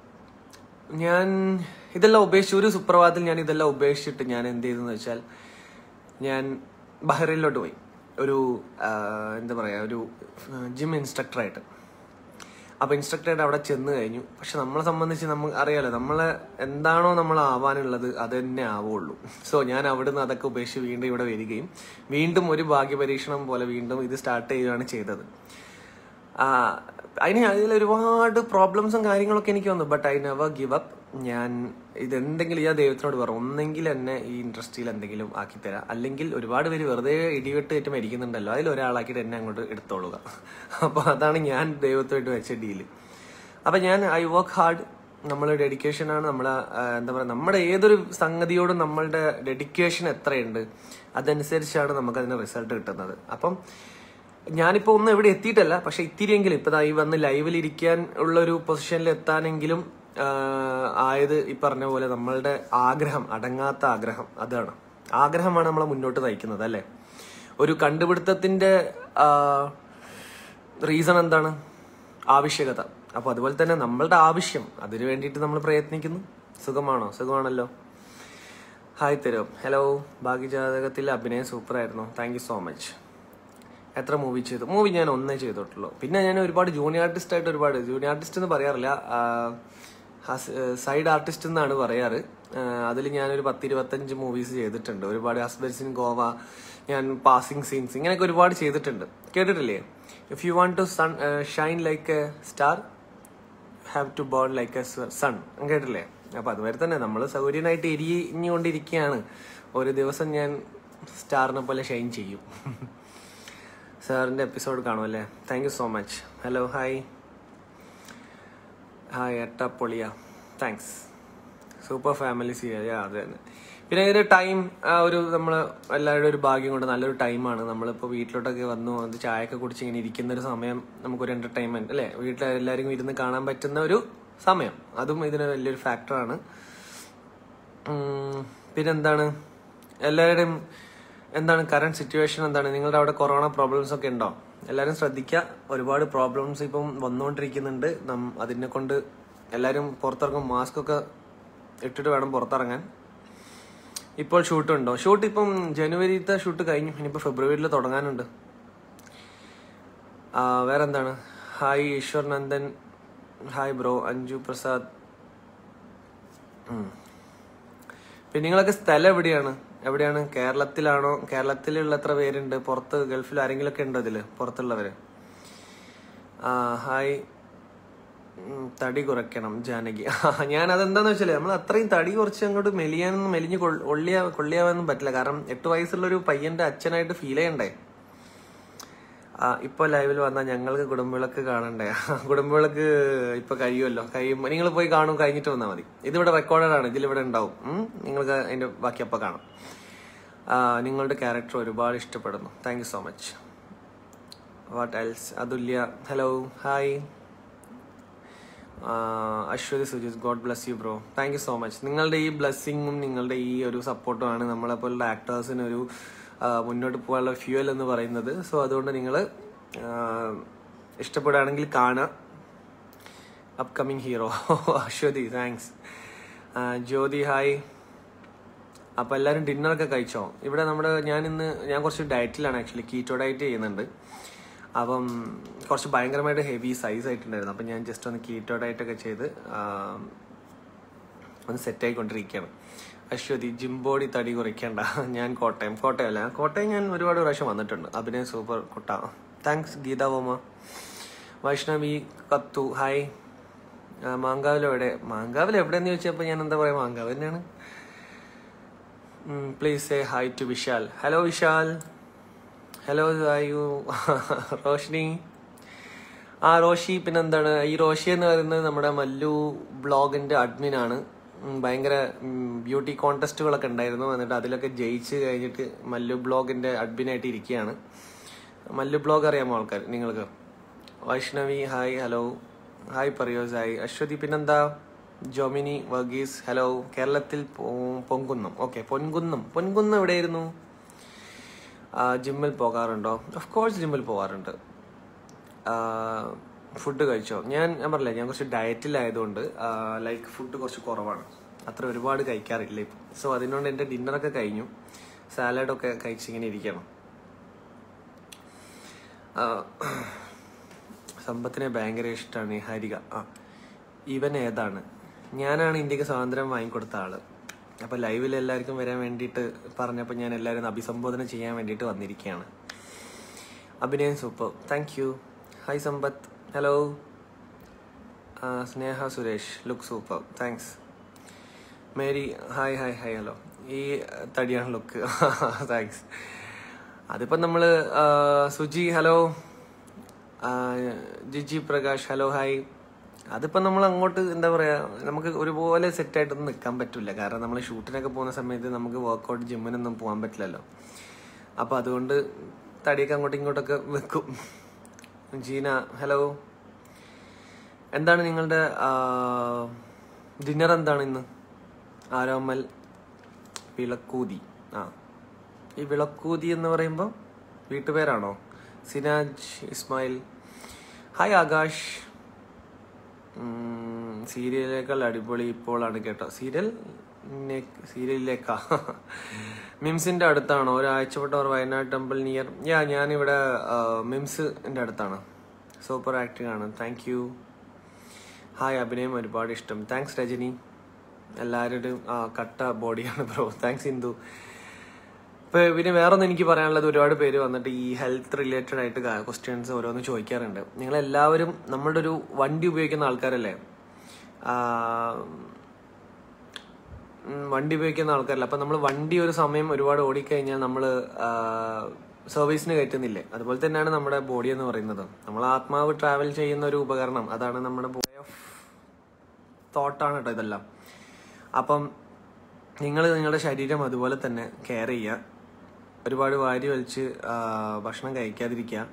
ഞാൻ ഇതെല്ലാം ഉപേക്ഷിച്ച് ഒരു സുപ്രഭാതത്തിൽ ഞാൻ ഇതെല്ലാം ഉപേക്ഷിച്ചിട്ട് ഞാൻ എന്ത് ചെയ്തെന്ന് വെച്ചാൽ ഞാൻ ബഹ്റൈനിലോട്ട് പോയി ഒരു ആ, എന്താ പറയാ ഒരു ജിം ഇൻസ്ട്രക്ടറായിട്ട് അപ്പൊ ഇൻസ്ട്രക്ടറായിട്ട് അവിടെ ചെന്ന് കഴിഞ്ഞു പക്ഷെ നമ്മളെ സംബന്ധിച്ച് നമുക്ക് അറിയാലോ നമ്മളെ എന്താണോ നമ്മൾ ആവാനുള്ളത് അത് തന്നെ ആവുള്ളൂ സോ ഞാൻ അവിടുന്ന് അതൊക്കെ ഉപേക്ഷിച്ച് വീണ്ടും ഇവിടെ വരികയും വീണ്ടും ഒരു ഭാഗ്യപരീക്ഷണം പോലെ വീണ്ടും ഇത് സ്റ്റാർട്ട് ചെയ്യുകയാണ് ചെയ്തത് ആ, അതിന് അതിൽ ഒരുപാട് പ്രോബ്ലംസും കാര്യങ്ങളൊക്കെ എനിക്ക് വന്നു but I never give up ഞാൻ ഇതെന്തെങ്കിലും ഞാൻ ദൈവത്തിനോട് പറഞ്ഞു ഒന്നെങ്കിൽ എന്നെ ഈ ഇൻഡസ്ട്രിയിൽ എന്തെങ്കിലും ആക്കി തരാം അല്ലെങ്കിൽ ഒരുപാട് പേര് വെറുതെ ഇടിവെട്ട് കയറ്റി മരിക്കുന്നുണ്ടല്ലോ അതിൽ ഒരാളാക്കിയിട്ട് എന്നെ അങ്ങോട്ട് എടുത്തോളുക അപ്പൊ അതാണ് ഞാൻ ദൈവത്തുമായിട്ട് വെച്ച ഡീല് അപ്പൊ ഞാൻ ഐ വർക്ക് ഹാർഡ് നമ്മളെ ഡെഡിക്കേഷനാണ് നമ്മളെ ആ, എന്താ പറയുക നമ്മുടെ ഏതൊരു സംഗതിയോടും നമ്മളുടെ ഡെഡിക്കേഷൻ എത്രയുണ്ട് അതനുസരിച്ചാണ് നമുക്ക് അതിന് റിസൾട്ട് കിട്ടുന്നത് അപ്പം ഞാനിപ്പോ ഒന്നും എവിടെ എത്തിയിട്ടല്ല പക്ഷെ ഇത്തിരിയെങ്കിലും ഇപ്പൊ ദാ ഈ വന്ന് ലൈവിൽ ഇരിക്കാൻ ഉള്ള ഒരു പൊസിഷനിൽ എത്താനെങ്കിലും ആ, ആയത് ഈ പറഞ്ഞ പോലെ നമ്മളുടെ ആഗ്രഹം അടങ്ങാത്ത ആഗ്രഹം അതാണ് ആഗ്രഹമാണ് നമ്മളെ മുന്നോട്ട് നയിക്കുന്നത് അല്ലെ ഒരു കണ്ടുപിടുത്തത്തിന്റെ റീസൺ എന്താണ് ആവശ്യകത അപ്പൊ അതുപോലെ തന്നെ നമ്മളുടെ ആവശ്യം അതിനു വേണ്ടിയിട്ട് നമ്മൾ പ്രയത്നിക്കുന്നു സുഖമാണോ സുഖമാണല്ലോ ഹായ് തരും ഹലോ ഭാഗ്യജാതകത്തിൽ അഭിനയം സൂപ്പർ ആയിരുന്നു താങ്ക് യു സോ മച്ച് എത്ര മൂവി ചെയ്തു മൂവി ഞാൻ ഒന്നേ ചെയ്തിട്ടുള്ളൂ പിന്നെ ഞാൻ ഒരുപാട് ജൂനിയർ ആർട്ടിസ്റ്റ് ആയിട്ട് ഒരുപാട് ജൂനിയർ ആർട്ടിസ്റ്റ് എന്ന് പറയാറില്ല സൈഡ് ആർട്ടിസ്റ്റ് എന്നാണ് പറയാറ് അതിൽ ഞാനൊരു പത്ത് ഇരുപത്തഞ്ച് മൂവീസ് ചെയ്തിട്ടുണ്ട് ഒരുപാട് ഹസ്ബൻഡ്സ് ഇൻ ഗോവ ഞാൻ പാസിംഗ് സീൻസ് ഇങ്ങനെയൊക്കെ ഒരുപാട് ചെയ്തിട്ടുണ്ട് കേട്ടിട്ടില്ലേ if you want to sun shine like a star have to burn like a sun കേട്ടില്ലേ അപ്പൊ അതുവരെ തന്നെ നമ്മൾ സൗകര്യനായിട്ട് എരിഞ്ഞുകൊണ്ടിരിക്കുകയാണ് ഒരു ദിവസം ഞാൻ സ്റ്റാറിനെ പോലെ ഷൈൻ ചെയ്യും സാറിന്റെ എപ്പിസോഡ് കാണുമല്ലേ thank you so much hello hi hi എട്ട പൊളിയ താങ്ക്സ് സൂപ്പർ ഫാമിലി സീരിയൽ അത് തന്നെ പിന്നെ ഇതിന്റെ ടൈം ഒരു നമ്മൾ എല്ലാവരുടെ ഒരു ഭാഗ്യം കൊണ്ട് നല്ലൊരു ടൈമാണ് നമ്മളിപ്പോൾ വീട്ടിലോട്ടൊക്കെ വന്നു വന്ന് ചായയൊക്കെ കുടിച്ച് ഇങ്ങനെ ഇരിക്കുന്ന ഒരു സമയം നമുക്കൊരു എന്റർടൈൻമെന്റ് അല്ലേ വീട്ടിൽ എല്ലാവരും ഇരുന്ന് കാണാൻ പറ്റുന്ന ഒരു സമയം അതും ഇതിന് വലിയൊരു ഫാക്ടറാണ് പിന്നെന്താണ് എല്ലാവരുടെയും എന്താണ് കറണ്ട് സിറ്റുവേഷൻ എന്താണ് നിങ്ങളുടെ അവിടെ കൊറോണ പ്രോബ്ലംസ് ഒക്കെ ഉണ്ടോ എല്ലാവരും ശ്രദ്ധിക്കുക ഒരുപാട് പ്രോബ്ലംസ് ഇപ്പം വന്നുകൊണ്ടിരിക്കുന്നുണ്ട് നം അതിനെ കൊണ്ട് എല്ലാവരും പുറത്തിറങ്ങും മാസ്ക് ഒക്കെ ഇട്ടിട്ട് വേണം പുറത്തിറങ്ങാൻ ഇപ്പോൾ ഷൂട്ട് ഉണ്ടോ ഷൂട്ട് ഇപ്പം ജനുവരിത്തെ ഷൂട്ട് കഴിഞ്ഞു ഇനിയിപ്പോൾ ഫെബ്രുവരിയിൽ തുടങ്ങാനുണ്ട് ആ, വേറെന്താണ് hi Eeshwar Nandan hi bro Anju Prasad ഉം. പിന്നെ നിങ്ങളൊക്കെ സ്ഥലം എവിടെയാണ് എവിടെയാണ് കേരളത്തിലാണോ കേരളത്തിലുള്ള എത്ര പേരുണ്ട് പുറത്ത് ഗൾഫിൽ ആരെങ്കിലും ഒക്കെ ഉണ്ടോ ഇതില് പുറത്തുള്ളവര് ആ ഹായ് ഉം, തടി കുറയ്ക്കണം ജാനകി ഞാൻ അതെന്താന്ന് വെച്ചാല് നമ്മൾ അത്രയും തടി കുറച്ച് അങ്ങോട്ട് മെലിയാനൊന്നും മെലിഞ്ഞ് കൊൾ- ഒള്ളിയാ കൊള്ളിയാവാനൊന്നും പറ്റില്ല കാരണം എട്ട് വയസ്സുള്ള ഒരു പയ്യന്റെ അച്ഛനായിട്ട് ഫീൽ ചെയ്യണ്ടേ ആ ഇപ്പൊ ലൈവിൽ വന്നാൽ ഞങ്ങൾക്ക് കുടുംബവിളക്ക് കാണണ്ടേ കുടുംബവിളക്ക് ഇപ്പൊ കഴിയുമല്ലോ കഴിയുമ്പോ നിങ്ങൾ പോയി കാണും കഴിഞ്ഞിട്ട് വന്നാൽ മതി ഇതിവിടെ റെക്കോർഡഡ് ആണ് ഇതിലിവിടെ ഉണ്ടാവും ഉം. നിങ്ങൾക്ക് അതിന്റെ ബാക്കി അപ്പൊ കാണാം ആ, നിങ്ങളുടെ ക്യാരക്ടർ ഒരുപാട് ഇഷ്ടപ്പെടുന്നു thank you so much what else Athulya hello hi Aswathy Sujith God bless you bro thank you so much നിങ്ങളുടെ ഈ ബ്ലെസ്സിങ്ങും നിങ്ങളുടെ ഈ ഒരു സപ്പോർട്ടും ആണ് നമ്മളെ പോലുള്ള ആക്ടേഴ്സിന് ഒരു ആ, മുന്നോട്ട് പോകാനുള്ള ഫ്യൂവൽ എന്ന് പറയുന്നത് സോ അതുകൊണ്ട് നിങ്ങൾ ഇഷ്ടപ്പെടുകയാണെങ്കിൽ കാണുക upcoming hero Ashwathy thanks Jyothi hi അപ്പൊ എല്ലാരും ഡിന്നറൊക്കെ കഴിച്ചോ ഇവിടെ നമ്മുടെ ഞാൻ ഇന്ന് ഞാൻ കുറച്ച് ഡയറ്റിലാണ് ആക്ച്വലി കീറ്റോ ഡയറ്റ് ചെയ്യുന്നുണ്ട് അപ്പം കുറച്ച് ഭയങ്കരമായിട്ട് ഹെവി സൈസ് ആയിട്ടുണ്ടായിരുന്നു അപ്പം ഞാൻ ജസ്റ്റ് ഒന്ന് കീറ്റോ ഡയറ്റ് ഒക്കെ ചെയ്ത് ആ, ഒന്ന് സെറ്റ് ആയിക്കൊണ്ടിരിക്കുകയാണ് അശ്വതി ജിം ബോഡി തടി കുറയ്ക്കേണ്ട ഞാൻ കോട്ടയം കോട്ടയം അല്ല കോട്ടയം ഞാൻ ഒരുപാട് പ്രാവശ്യം വന്നിട്ടുണ്ട് അഭിനയ സൂപ്പർ കുട്ട താങ്ക്സ് ഗീത വോമ വൈഷ്ണവി കത്തു ഹായ് ആ, മാങ്കാവിൽ എവിടെ മാങ്കാവിൽ എവിടെയെന്ന് ചോദിച്ചപ്പോൾ ഞാൻ എന്താ പറയാ മാങ്കാവ് തന്നെയാണ് please say hi to Vishal hello Vishal hello ആയു റോഷിനി ആ റോഷി പിന്നെന്താണ് ഈ റോഷി എന്ന് പറയുന്നത് നമ്മുടെ മല്ലു ബ്ലോഗിന്റെ അഡ്മിൻ ആണ് ഉം, ഭയങ്കര ബ്യൂട്ടി കോntestകളൊക്കെ ഉണ്ടായിരുന്നു എന്നിട്ട് അതിലൊക്കെ ജയിച്ച് കഴിഞ്ഞിട്ട് മല്ലു ബ്ലോഗിന്റെ അഡ്മിനായിട്ട് ഇരിക്കുകയാണ് മല്ലു ബ്ലോഗ് അറിയാമോ ആൾക്കാർ നിങ്ങൾക്ക് വൈഷ്ണവി ഹായ് ഹലോ ഹായ് പറയോസ് ഹായ് അശ്വതി പിന്നെന്താ ജോമിനി വർഗീസ് ഹലോ കേരളത്തിൽ പോ- പൊൻകുന്നം ഓക്കെ പൊൻകുന്നം പൊൻകുന്നം എവിടെയായിരുന്നു ആ, ജിമ്മിൽ പോകാറുണ്ടോ ഓഫ് കോഴ്സ് ജിമ്മിൽ പോകാറുണ്ട് ഫുഡ് കഴിച്ചോ ഞാൻ ഞാൻ പറഞ്ഞില്ല ഞാൻ കുറച്ച് ഡയറ്റിലായതുകൊണ്ട് ലൈക്ക് ഫുഡ് കുറച്ച് കുറവാണ് അത്ര ഒരുപാട് കഴിക്കാറില്ല ഇപ്പം സോ അതിനോണ്ട് എൻ്റെ ഡിന്നറൊക്കെ കഴിഞ്ഞു സാലഡൊക്കെ കഴിച്ചിങ്ങനെ ഇരിക്കണം ആ, സമ്പത്തിനെ ഭയങ്കര ഇഷ്ടമാണ് ഈ ഹരിക ആ ഇവൻ ഏതാണ് ഞാനാണ് ഇന്ത്യക്ക് സ്വാതന്ത്ര്യം വാങ്ങിക്കൊടുത്ത ആള് അപ്പൊ ലൈവിൽ എല്ലാവർക്കും വരാൻ വേണ്ടിയിട്ട് പറഞ്ഞപ്പോൾ ഞാൻ എല്ലാവരും അഭിസംബോധന ചെയ്യാൻ വേണ്ടിയിട്ട് വന്നിരിക്കുകയാണ് അഭിനയം super thank you hi Sampath hello Sneha Suresh look super thanks Mary hi hi hi hello ഈ തടിയാണ് ലുക്ക് താങ്ക്സ് അതിപ്പോ നമ്മള് ആ, സുജി ഹലോ ആ, ജിജി പ്രകാശ് ഹലോ ഹായ് അതിപ്പോ നമ്മൾ അങ്ങോട്ട് എന്താ പറയാ നമുക്ക് ഒരുപോലെ സെറ്റ് ആയിട്ടൊന്നും നിൽക്കാൻ പറ്റില്ല കാരണം നമ്മൾ ഷൂട്ടിനൊക്കെ പോകുന്ന സമയത്ത് നമുക്ക് വർക്കൗട്ട് ജിമ്മിനൊന്നും പോകാൻ പറ്റില്ലല്ലോ അപ്പൊ അതുകൊണ്ട് തടിയൊക്കെ അങ്ങോട്ടും ഇങ്ങോട്ടൊക്കെ വെക്കും ജീന ഹലോ എന്താണ് നിങ്ങളുടെ ഡിന്നർ എന്താണ് ഇന്ന് ആരോമൽ വിളക്കൂതി ആ ഈ വിളക്കൂതി എന്ന് പറയുമ്പോൾ വീട്ടുപേരാണോ സിനാജ് ഇസ്മായിൽ ഹായ് ആകാശ് ഉം, സീരിയലിനേക്കാൾ അടിപൊളി ഇപ്പോഴാണ് കേട്ടോ സീരിയൽ സീരിയലിലേക്കാ മിംസിന്റെ അടുത്താണോ ഒരാഴ്ചപ്പെട്ടവർ വയനാട് ടെമ്പിൾ നിയർ യാ ഞാനിവിടെ ആ, മിംസിന്റെ അടുത്താണ് സൂപ്പർ ആക്ടിംഗ് ആണ് താങ്ക് യു ഹായ് അഭിനയം ഒരുപാട് ഇഷ്ടം താങ്ക്സ് രജനി എല്ലാവരുടെയും ആ കട്ട ബോഡിയാണ് ബ്രോ താങ്ക്സ് ഇന്ദു ഇപ്പൊ പിന്നെ വേറൊന്നും എനിക്ക് പറയാനുള്ളത് ഒരുപാട് പേര് വന്നിട്ട് ഈ ഹെൽത്ത് റിലേറ്റഡ് ആയിട്ട് ക്വസ്റ്റ്യൻസ് ഓരോന്ന് ചോദിക്കാറുണ്ട് നിങ്ങൾ എല്ലാവരും നമ്മളുടെ ഒരു വണ്ടി ഉപയോഗിക്കുന്ന ആൾക്കാരല്ലേ ആ, ഉം, വണ്ടി ഉപയോഗിക്കുന്ന ആൾക്കാരല്ല അപ്പൊ നമ്മൾ വണ്ടി ഒരു സമയം ഒരുപാട് ഓടിക്കഴിഞ്ഞാൽ നമ്മൾ സർവീസിന് കയറ്റുന്നില്ലേ അതുപോലെ തന്നെയാണ് നമ്മുടെ ബോഡി എന്ന് പറയുന്നത് നമ്മൾ ആത്മാവ് ട്രാവൽ ചെയ്യുന്ന ഒരു ഉപകരണം അതാണ് നമ്മുടെ ബോഡി ഓഫ് തോട്ടാണ് കേട്ടോ ഇതെല്ലാം അപ്പം നിങ്ങൾ നിങ്ങളുടെ ശരീരം അതുപോലെ തന്നെ കെയർ ചെയ്യുക ഒരുപാട് വാരി വലിച്ച് ആ, ഭക്ഷണം കഴിക്കാതിരിക്കുക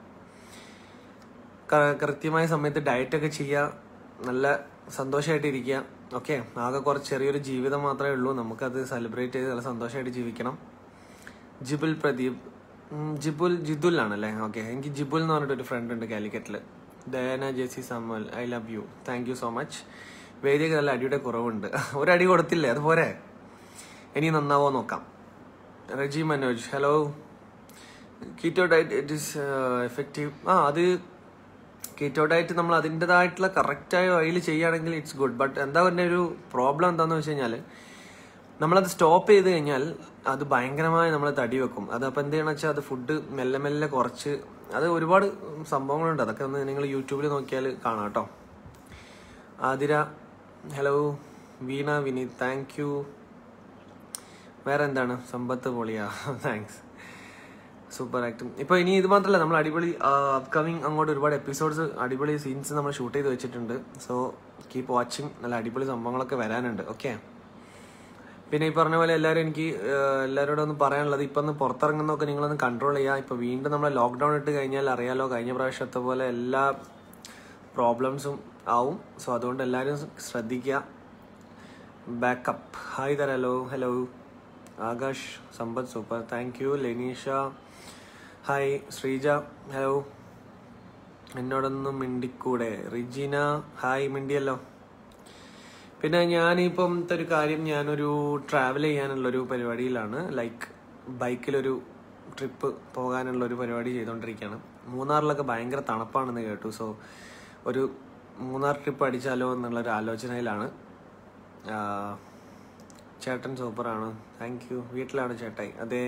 ക- കൃത്യമായ സമയത്ത് ഡയറ്റ് ഒക്കെ ചെയ്യുക നല്ല സന്തോഷമായിട്ട് ഇരിക്കുക ഓക്കെ ആകെ കുറച്ച് ചെറിയൊരു ജീവിതം മാത്രമേ ഉള്ളൂ നമുക്കത് സെലിബ്രേറ്റ് ചെയ്ത് നല്ല സന്തോഷമായിട്ട് ജീവിക്കണം ജിബുൽ പ്രദീപ് ഉം, ജിബുൽ ജിദുൽ ആണല്ലേ ഓക്കെ എനിക്ക് ജിബുൽ എന്ന് പറഞ്ഞിട്ട് ഒരു ഫ്രണ്ട് ഉണ്ട് കാലിക്കറ്റിൽ Dayana Jessy Samuel I love you thank you so much വേദിയൊക്കെ നല്ല അടിയുടെ കുറവുണ്ട് ഒരടി കൊടുത്തില്ലേ അത് പോരെ ഇനി നന്നാവോ നോക്കാം Reji Manoj hello keto diet it is effective ആ അത് കീറ്റോ ഡയറ്റ് നമ്മൾ അതിൻ്റെതായിട്ടുള്ള കറക്റ്റായ വഴിയിൽ ചെയ്യുകയാണെങ്കിൽ ഇറ്റ്സ് ഗുഡ് ബട്ട് എന്താ പറഞ്ഞ ഒരു പ്രോബ്ലം എന്താണെന്ന് വെച്ച് കഴിഞ്ഞാൽ നമ്മളത് സ്റ്റോപ്പ് ചെയ്ത് കഴിഞ്ഞാൽ അത് ഭയങ്കരമായി നമ്മൾ തടി വെക്കും അത് അപ്പോൾ എന്ത് ചെയ്യണം വെച്ചാൽ അത് ഫുഡ് മെല്ലെ മെല്ലെ കുറച്ച് അത് ഒരുപാട് സംഭവങ്ങളുണ്ട് അതൊക്കെ ഒന്ന് നിങ്ങൾ യൂട്യൂബിൽ നോക്കിയാൽ കാണാം കേട്ടോ Athira hello Veena Vineeth thank you വേറെ എന്താണ് സമ്പത്ത് പൊളിയാ താങ്ക്സ് സൂപ്പർ ആക്ടിങ് ഇപ്പൊ ഇനി ഇത് മാത്രമല്ല നമ്മൾ അടിപൊളി അപ്കമിങ് അങ്ങോട്ട് ഒരുപാട് എപ്പിസോഡ്സ് അടിപൊളി സീൻസ് നമ്മൾ ഷൂട്ട് ചെയ്ത് വെച്ചിട്ടുണ്ട് സോ കീപ് വാച്ചിങ് നല്ല അടിപൊളി സംഭവങ്ങളൊക്കെ വരാനുണ്ട് ഓക്കെ പിന്നെ ഈ പറഞ്ഞ പോലെ എല്ലാവരും എനിക്ക് ആഹ്, എല്ലാവരോടും ഒന്ന് പറയാനുള്ളത് ഇപ്പൊ ഒന്ന് പുറത്തിറങ്ങുന്നതൊക്കെ നിങ്ങളൊന്ന് കൺട്രോൾ ചെയ്യുക ഇപ്പൊ വീണ്ടും നമ്മൾ ലോക്ക്ഡൌൺ ഇട്ട് കഴിഞ്ഞാൽ അറിയാലോ കഴിഞ്ഞ പ്രാവശ്യത്തെ പോലെ എല്ലാ പ്രോബ്ലംസും ആവും സോ അതുകൊണ്ട് എല്ലാവരും ശ്രദ്ധിക്കുക ബാക്കപ്പ് ഹായ് തരാലോ hello Akash Sampath super thank you Leneesha hi Sreeja hello എന്നോടൊന്നും മിണ്ടിക്കൂടെ റിജീന ഹായ് മിണ്ടിയല്ലോ പിന്നെ ഞാനിപ്പം ഒരു കാര്യം ഞാനൊരു ട്രാവൽ ചെയ്യാനുള്ളൊരു പരിപാടിയിലാണ് ലൈക്ക് ബൈക്കിലൊരു ട്രിപ്പ് പോകാനുള്ള ഒരു പരിപാടി ചെയ്തുകൊണ്ടിരിക്കുകയാണ് മൂന്നാറിലൊക്കെ ഭയങ്കര തണുപ്പാണെന്ന് കേട്ടു സോ ഒരു മൂന്നാർ ട്രിപ്പ് അടിച്ചാലോ എന്നുള്ളൊരു ആലോചനയിലാണ് ആ, ചേട്ടൻ സൂപ്പറാണ് താങ്ക് യു വീട്ടിലാണ് ചേട്ടായി അതെ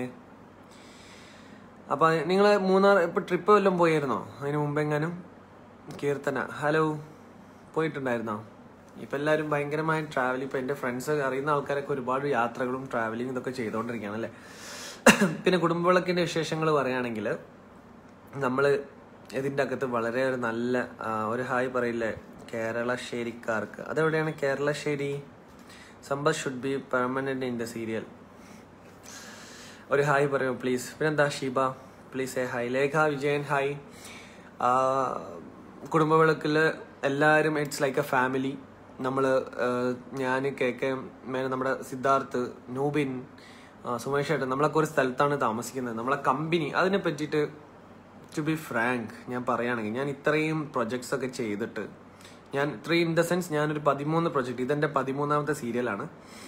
അപ്പൊ നിങ്ങൾ മൂന്നാർ ഇപ്പൊ ട്രിപ്പ് വല്ലതും പോയിരുന്നോ അതിന് മുമ്പെങ്ങാനും കീർത്തന ഹലോ പോയിട്ടുണ്ടായിരുന്നോ ഇപ്പൊ എല്ലാവരും ഭയങ്കരമായ ട്രാവൽ ഇപ്പൊ എന്റെ ഫ്രണ്ട്സ് അറിയുന്ന ആൾക്കാരൊക്കെ ഒരുപാട് യാത്രകളും ട്രാവലിംഗ് ഇതൊക്കെ ചെയ്തുകൊണ്ടിരിക്കുകയാണ് അല്ലേ പിന്നെ കുടുംബവിളക്കിന്റെ വിശേഷങ്ങൾ പറയുകയാണെങ്കിൽ നമ്മള് ഇതിന്റെ അകത്ത് വളരെ ഒരു നല്ല ആ, ഒരു ഹായ് പറയില്ലേ കേരളശ്ശേരിക്കാർക്ക് അതെവിടെയാണ് Keralassery Sampath should be permanent in the serial ഒരു ഹായ് പറയൂ പ്ലീസ് പിന്നെന്താ Sheeba please a hi Lekha Vijayan hi കുടുംബവിളക്കില് എല്ലാവരും ഇറ്റ്സ് ലൈക്ക് എ ഫാമിലി നമ്മൾ ഞാൻ കെ കെ മേനെ നമ്മുടെ സിദ്ധാർത്ഥ് നൂബിൻ ആ, സുമേഷ് ഏട്ടൻ നമ്മളൊക്കെ ഒരു സ്ഥലത്താണ് താമസിക്കുന്നത് നമ്മളെ കമ്പനി അതിനെ പറ്റിയിട്ട് ടു ബി ഫ്രാങ്ക് ഞാൻ പറയുകയാണെങ്കിൽ ഞാൻ ഇത്രയും പ്രൊജക്ട്സ് ഒക്കെ ചെയ്തിട്ട് ഞാൻ ഇത്രയും ഇൻ ദ സെൻസ് ഞാനൊരു പതിമൂന്ന് പ്രൊജക്ട് ഇതെന്റെ പതിമൂന്നാമത്തെ സീരിയലാണ്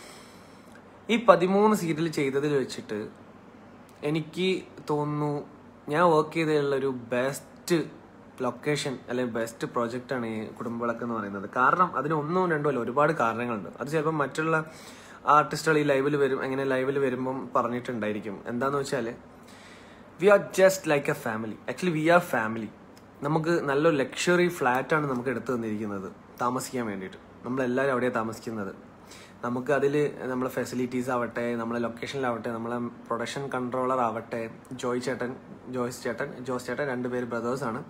ഈ പതിമൂന്ന് സീരിയൽ ചെയ്തതിൽ വെച്ചിട്ട് എനിക്ക് തോന്നുന്നു ഞാൻ വർക്ക് ചെയ്തതിലുള്ള ഒരു ബെസ്റ്റ് ലൊക്കേഷൻ അല്ലെങ്കിൽ ബെസ്റ്റ് പ്രോജക്റ്റ് ആണ് ഈ കുടുംബവിളക്ക് എന്ന് പറയുന്നത് കാരണം അതിന് ഒന്നോ രണ്ടോ അല്ല ഒരുപാട് കാരണങ്ങളുണ്ട് അത് ചിലപ്പോൾ മറ്റുള്ള ആർട്ടിസ്റ്റുകൾ ഈ ലൈവിൽ വരും എങ്ങനെ ലൈവിൽ വരുമ്പം പറഞ്ഞിട്ടുണ്ടായിരിക്കും എന്താന്ന് വെച്ചാൽ we are just like a family actually we are family നമുക്ക് നല്ലൊരു ലക്ഷറി ഫ്ലാറ്റ് ആണ് നമുക്ക് എടുത്തു തന്നിരിക്കുന്നത് താമസിക്കാൻ വേണ്ടിയിട്ട് നമ്മളെല്ലാവരും അവിടെയാണ് താമസിക്കുന്നത് നമുക്ക് അതിൽ നമ്മളെ ഫെസിലിറ്റീസ് ആവട്ടെ നമ്മളെ ലൊക്കേഷനിലാവട്ടെ നമ്മളെ പ്രൊഡക്ഷൻ കൺട്രോളർ ആവട്ടെ ജോയ് ചേട്ടൻ ജോയ്സ് ചേട്ടൻ ജോസ് ചേട്ടൻ രണ്ടുപേര് ബ്രദേഴ്സ് ആണ്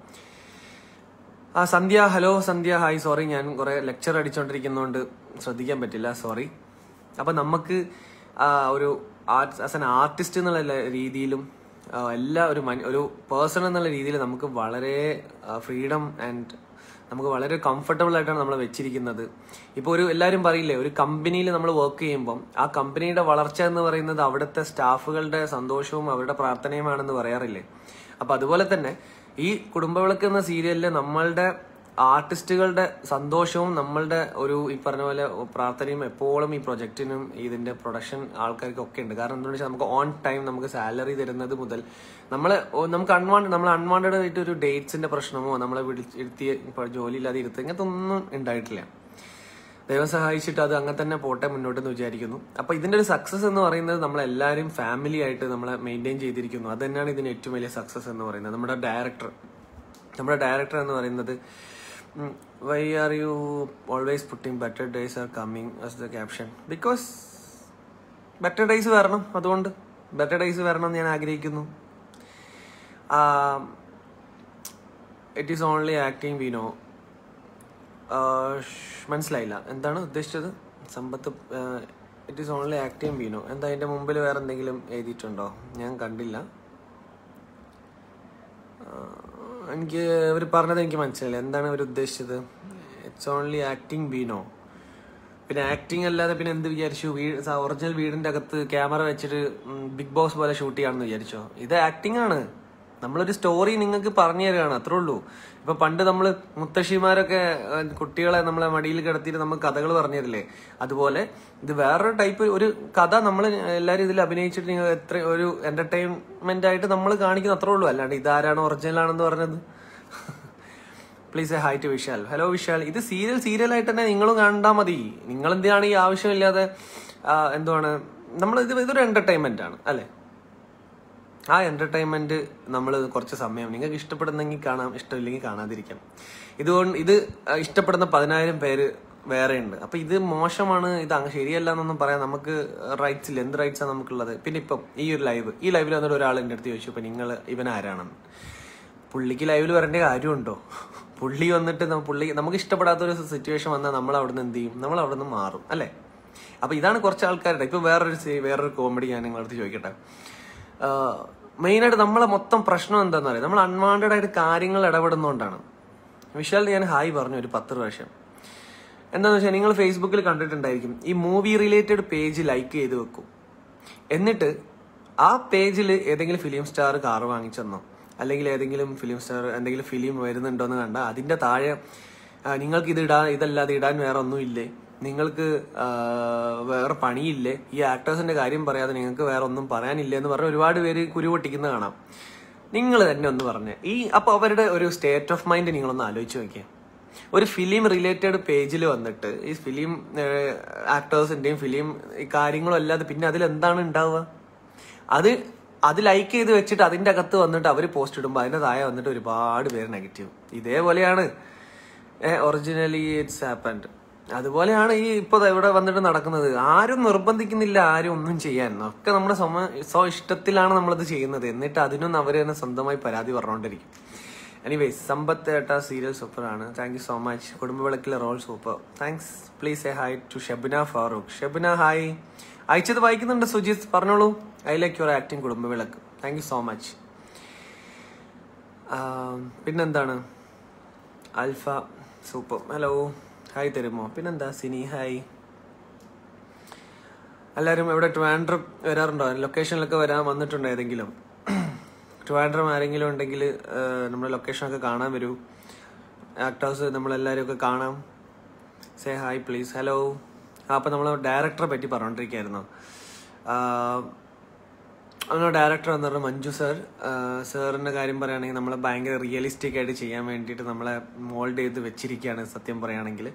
ആ Sandhya hello Sandhya hi sorry ഞാൻ കുറെ ലെക്ചർ അടിച്ചോണ്ടിരിക്കുന്നതുകൊണ്ട് ശ്രദ്ധിക്കാൻ പറ്റില്ല സോറി അപ്പൊ നമുക്ക് ആ, ഒരു ആർട്ട് ആസ് എൻ ആർട്ടിസ്റ്റ് എന്നുള്ള ല- രീതിയിലും ആ, എല്ലാ ഒരു മന- ഒരു പേഴ്സൺ എന്നുള്ള രീതിയിൽ നമുക്ക് വളരെ ഫ്രീഡം ആൻഡ് നമുക്ക് വളരെ കംഫർട്ടബിൾ ആയിട്ടാണ് നമ്മൾ വെച്ചിരിക്കുന്നത് ഇപ്പോൾ ഒരു എല്ലാവരും പറയില്ലേ ഒരു കമ്പനിയിൽ നമ്മൾ വർക്ക് ചെയ്യുമ്പം ആ കമ്പനിയുടെ വളർച്ച എന്ന് പറയുന്നത് അവിടുത്തെ സ്റ്റാഫുകളുടെ സന്തോഷവും അവരുടെ പ്രാർത്ഥനയുമാണെന്ന് പറയാറില്ലേ അപ്പൊ അതുപോലെ തന്നെ ഈ കുടുംബവിളക്ക് എന്ന സീരിയലില് നമ്മളുടെ ആർട്ടിസ്റ്റുകളുടെ സന്തോഷവും നമ്മളുടെ ഒരു ഈ പറഞ്ഞ പോലെ പ്രാർത്ഥനയും എപ്പോഴും ഈ പ്രൊജക്റ്റിനും ഇതിന്റെ പ്രൊഡക്ഷൻ ആൾക്കാർക്കൊക്കെ ഉണ്ട് കാരണം എന്താണെന്ന് വെച്ചാൽ നമുക്ക് ഓൺ ടൈം നമുക്ക് സാലറി തരുന്നത് മുതൽ നമ്മളെ ഓ, നമുക്ക് അൺവാണ്ട് നമ്മൾ അൺവാണ്ടഡ് ആയിട്ട് ഒരു ഡേറ്റ്സിന്റെ പ്രശ്നമോ നമ്മളെ വിളിച്ച് ഇരുത്തി ഇപ്പോൾ ജോലി ഇല്ലാതെ ഇരുത്തി ഇങ്ങനത്തെ ഒന്നും ഉണ്ടായിട്ടില്ല ദൈവം സഹായിച്ചിട്ട് അത് അങ്ങനെ തന്നെ പോട്ടെ മുന്നോട്ട് എന്ന് വിചാരിക്കുന്നു അപ്പൊ ഇതിന്റെ ഒരു സക്സസ് എന്ന് പറയുന്നത് നമ്മളെല്ലാവരും ഫാമിലി ആയിട്ട് നമ്മളെ മെയിൻറ്റെയിൻ ചെയ്തിരിക്കുന്നു അത് തന്നെയാണ് ഇതിന് ഏറ്റവും വലിയ സക്സസ് എന്ന് പറയുന്നത് നമ്മുടെ ഡയറക്ടർ നമ്മുടെ ഡയറക്ടർ എന്ന് പറയുന്നത് why are you always putting better days are coming as the caption because better days വരണം അതുകൊണ്ട് ബെറ്റർ ഡേയ്സ് വരണം എന്ന് ഞാൻ ആഗ്രഹിക്കുന്നു it is only acting we know മനസ്സിലായില്ല എന്താണ് ഉദ്ദേശിച്ചത് Sampath it is only acting വീണോ എന്താ അതിന്റെ മുമ്പിൽ വേറെ എന്തെങ്കിലും എഴുതിയിട്ടുണ്ടോ ഞാൻ കണ്ടില്ല ആഹ് എനിക്ക് അവർ പറഞ്ഞത് എനിക്ക് മനസ്സിലായില്ല എന്താണ് അവർ ഉദ്ദേശിച്ചത് ഇറ്റ്സ് ഓൺലി ആക്ടിങ് വീണോ പിന്നെ ആക്ടിങ് അല്ലാതെ പിന്നെ എന്ത് വിചാരിച്ചു വീട് ഒറിജിനൽ വീടിന്റെ അകത്ത് ക്യാമറ വെച്ചിട്ട് ബിഗ് ബോസ് പോലെ ഷൂട്ട് ചെയ്യാണെന്ന് വിചാരിച്ചോ ഇത് ആക്ടിങ് ആണ് നമ്മളൊരു സ്റ്റോറി നിങ്ങൾക്ക് പറഞ്ഞു തരികയാണ് അത്രേ ഉള്ളൂ ഇപ്പൊ പണ്ട് നമ്മള് മുത്തശ്ശിമാരൊക്കെ ഏഹ്, കുട്ടികളെ നമ്മളെ മടിയിൽ കിടത്തിയിട്ട് നമുക്ക് കഥകൾ പറഞ്ഞു തരില്ലേ അതുപോലെ ഇത് വേറൊരു ടൈപ്പ് ഒരു കഥ നമ്മൾ എല്ലാവരും ഇതിൽ അഭിനയിച്ചിട്ട് നിങ്ങൾ എത്ര ഒരു എന്റർടൈൻമെന്റ് ആയിട്ട് നമ്മൾ കാണിക്കുന്ന അത്രേ ഉള്ളൂ അല്ലാണ്ട് ഇതാരാണ് ഒറിജിനൽ ആണെന്ന് പറഞ്ഞത് please a hi to Vishal hello Vishal ഇത് സീരിയൽ സീരിയൽ ആയിട്ട് തന്നെ നിങ്ങളും കണ്ടാ മതി നിങ്ങൾ എന്തിനാണ് ഈ ആവശ്യമില്ലാതെ ആ, എന്തുവാണ് നമ്മൾ ഇത് ഇതൊരു എന്റർടൈൻമെന്റ് ആണ് അല്ലെ ആ എന്റർടൈൻമെന്റ് നമ്മൾ കുറച്ച് സമയം നിങ്ങൾക്ക് ഇഷ്ടപ്പെടുന്നെങ്കിൽ കാണാം ഇഷ്ടമില്ലെങ്കിൽ കാണാതിരിക്കാം ഇതുകൊണ്ട് ഇത് ഇഷ്ടപ്പെടുന്ന പതിനായിരം പേര് വേറെ ഉണ്ട് അപ്പൊ ഇത് മോശമാണ് ഇത് അങ്ങ് ശരിയല്ല എന്നൊന്നും പറയാൻ നമുക്ക് റൈറ്റ്സ് ഇല്ല എന്ത് റൈറ്റ്സാണ് നമുക്കുള്ളത് പിന്നെ ഇപ്പം ഈ ഒരു ലൈവ് ഈ ലൈവിൽ വന്നിട്ട് ഒരാൾ എൻ്റെ അടുത്ത് ചോദിച്ചു ഇപ്പൊ നിങ്ങൾ ഇവൻ ആരാണെന്ന് പുള്ളിക്ക് ലൈവിൽ വരേണ്ട കാര്യമുണ്ടോ പുള്ളി വന്നിട്ട് നമ്മ- പുള്ളി നമുക്ക് ഇഷ്ടപ്പെടാത്ത ഒരു സിറ്റുവേഷൻ വന്നാൽ നമ്മൾ അവിടുന്ന് എന്ത് ചെയ്യും നമ്മൾ അവിടുന്ന് മാറും അല്ലേ അപ്പൊ ഇതാണ് കുറച്ച് ആൾക്കാരുടെ ഇപ്പൊ വേറൊരു സി- വേറൊരു കോമഡി ഞാൻ നിങ്ങളടുത്ത് ചോദിക്കട്ടെ മെയിനായിട്ട് നമ്മളെ മൊത്തം പ്രശ്നം എന്താണെന്ന് അറിയാം നമ്മൾ അൺവാണ്ടഡ് ആയിട്ട് കാര്യങ്ങൾ ഇടപെടുന്നതുകൊണ്ടാണ് വിശാലിന് ഞാൻ ഹായ് പറഞ്ഞു ഒരു പത്ത് പ്രാവശ്യം എന്താന്ന് വെച്ചാൽ നിങ്ങൾ ഫേസ്ബുക്കിൽ കണ്ടിട്ടുണ്ടായിരിക്കും ഈ മൂവി റിലേറ്റഡ് പേജ് ലൈക്ക് ചെയ്ത് വെക്കും എന്നിട്ട് ആ പേജിൽ ഏതെങ്കിലും ഫിലിം സ്റ്റാർ കാർ വാങ്ങിച്ചെന്നോ അല്ലെങ്കിൽ ഏതെങ്കിലും ഫിലിം സ്റ്റാർ എന്തെങ്കിലും ഫിലിം വരുന്നുണ്ടോ എന്ന് കണ്ടാൽ അതിന്റെ താഴെ ആ, നിങ്ങൾക്ക് ഇത് ഇടാൻ ഇതല്ലാതെ ഇടാൻ വേറെ ഒന്നുമില്ലേ നിങ്ങൾക്ക് ആ, വേറെ പണിയില്ലേ ഈ ആക്ടേഴ്സിന്റെ കാര്യം പറയാതെ നിങ്ങൾക്ക് വേറെ ഒന്നും പറയാനില്ലേ എന്ന് പറഞ്ഞ് ഒരുപാട് പേര് കുരുപൊട്ടിക്കുന്ന കാണാം നിങ്ങൾ തന്നെ ഒന്ന് പറഞ്ഞേ ഈ അപ്പൊ അവരുടെ ഒരു സ്റ്റേറ്റ് ഓഫ് മൈൻഡ് നിങ്ങളൊന്ന് ആലോചിച്ച് നോക്കിയേ ഒരു ഫിലിം റിലേറ്റഡ് പേജിൽ വന്നിട്ട് ഈ ഫിലിം ആക്ടേഴ്സിന്റെയും ഫിലിം ഈ കാര്യങ്ങളും അല്ലാതെ പിന്നെ അതിൽ എന്താണ് ഉണ്ടാവുക അത് അത് ലൈക്ക് ചെയ്ത് വെച്ചിട്ട് അതിന്റെ അകത്ത് വന്നിട്ട് അവർ പോസ്റ്റ് ഇടുമ്പോൾ അതിന്റെ താഴെ വന്നിട്ട് ഒരുപാട് പേര് നെഗറ്റീവ് ഇതേപോലെയാണ് ഒറിജിനലി ഇറ്റ്സ് ഹാപ്പൻഡ് അതുപോലെയാണ് ഈ ഇപ്പൊ ദാ ഇവിടെ വന്നിട്ട് നടക്കുന്നത് ആരും നിർബന്ധിക്കുന്നില്ല ആരും ഒന്നും ചെയ്യാൻ ഒക്കെ നമ്മുടെ സ്വമ സ്വ ഇഷ്ടത്തിലാണ് നമ്മളത് ചെയ്യുന്നത് എന്നിട്ട് അതിനൊന്നും അവർ തന്നെ സ്വന്തമായി പരാതി പറഞ്ഞുകൊണ്ടിരിക്കും എനിവേസ് സമ്പത്ത് ഏട്ട സീരിയൽ സൂപ്പർ ആണ് താങ്ക് യു സോ മച്ച് കുടുംബവിളക്കിലെ role super thanks please a hi to Shebina Farooq Shebina hi അയച്ചത് വായിക്കുന്നുണ്ട് സുജിത് പറഞ്ഞോളൂ I like your acting Kudumbavilakku thank you so much പിന്നെന്താണ് അൽഫ സൂപ്പർ ഹലോ ഹായ് തരുമോ പിന്നെന്താ സിനി ഹായ് എല്ലാവരും എവിടെ ട്രിവാൻഡ്രം വരാറുണ്ടോ ലൊക്കേഷനിലൊക്കെ വരാൻ വന്നിട്ടുണ്ടോ ഏതെങ്കിലും ട്രിവാൻഡ്രം ആരെങ്കിലും ഉണ്ടെങ്കിൽ നമ്മുടെ ലൊക്കേഷനൊക്കെ കാണാൻ വരൂ ആക്ടേഴ്സ് നമ്മളെല്ലാവരും ഒക്കെ കാണാം സേ ഹായ് പ്ലീസ് ഹലോ ആ അപ്പം നമ്മൾ ഡയറക്ടറെ പറ്റി പറഞ്ഞുകൊണ്ടിരിക്കുകയായിരുന്നു അങ്ങനെ ഡയറക്ടർ എന്ന് പറഞ്ഞാൽ മഞ്ജു സർ സാറിന്റെ കാര്യം പറയുകയാണെങ്കിൽ നമ്മളെ ഭയങ്കര റിയലിസ്റ്റിക് ആയിട്ട് ചെയ്യാൻ വേണ്ടിയിട്ട് നമ്മളെ മോൾഡ് ചെയ്ത് വെച്ചിരിക്കുകയാണ് സത്യം പറയുകയാണെങ്കിൽ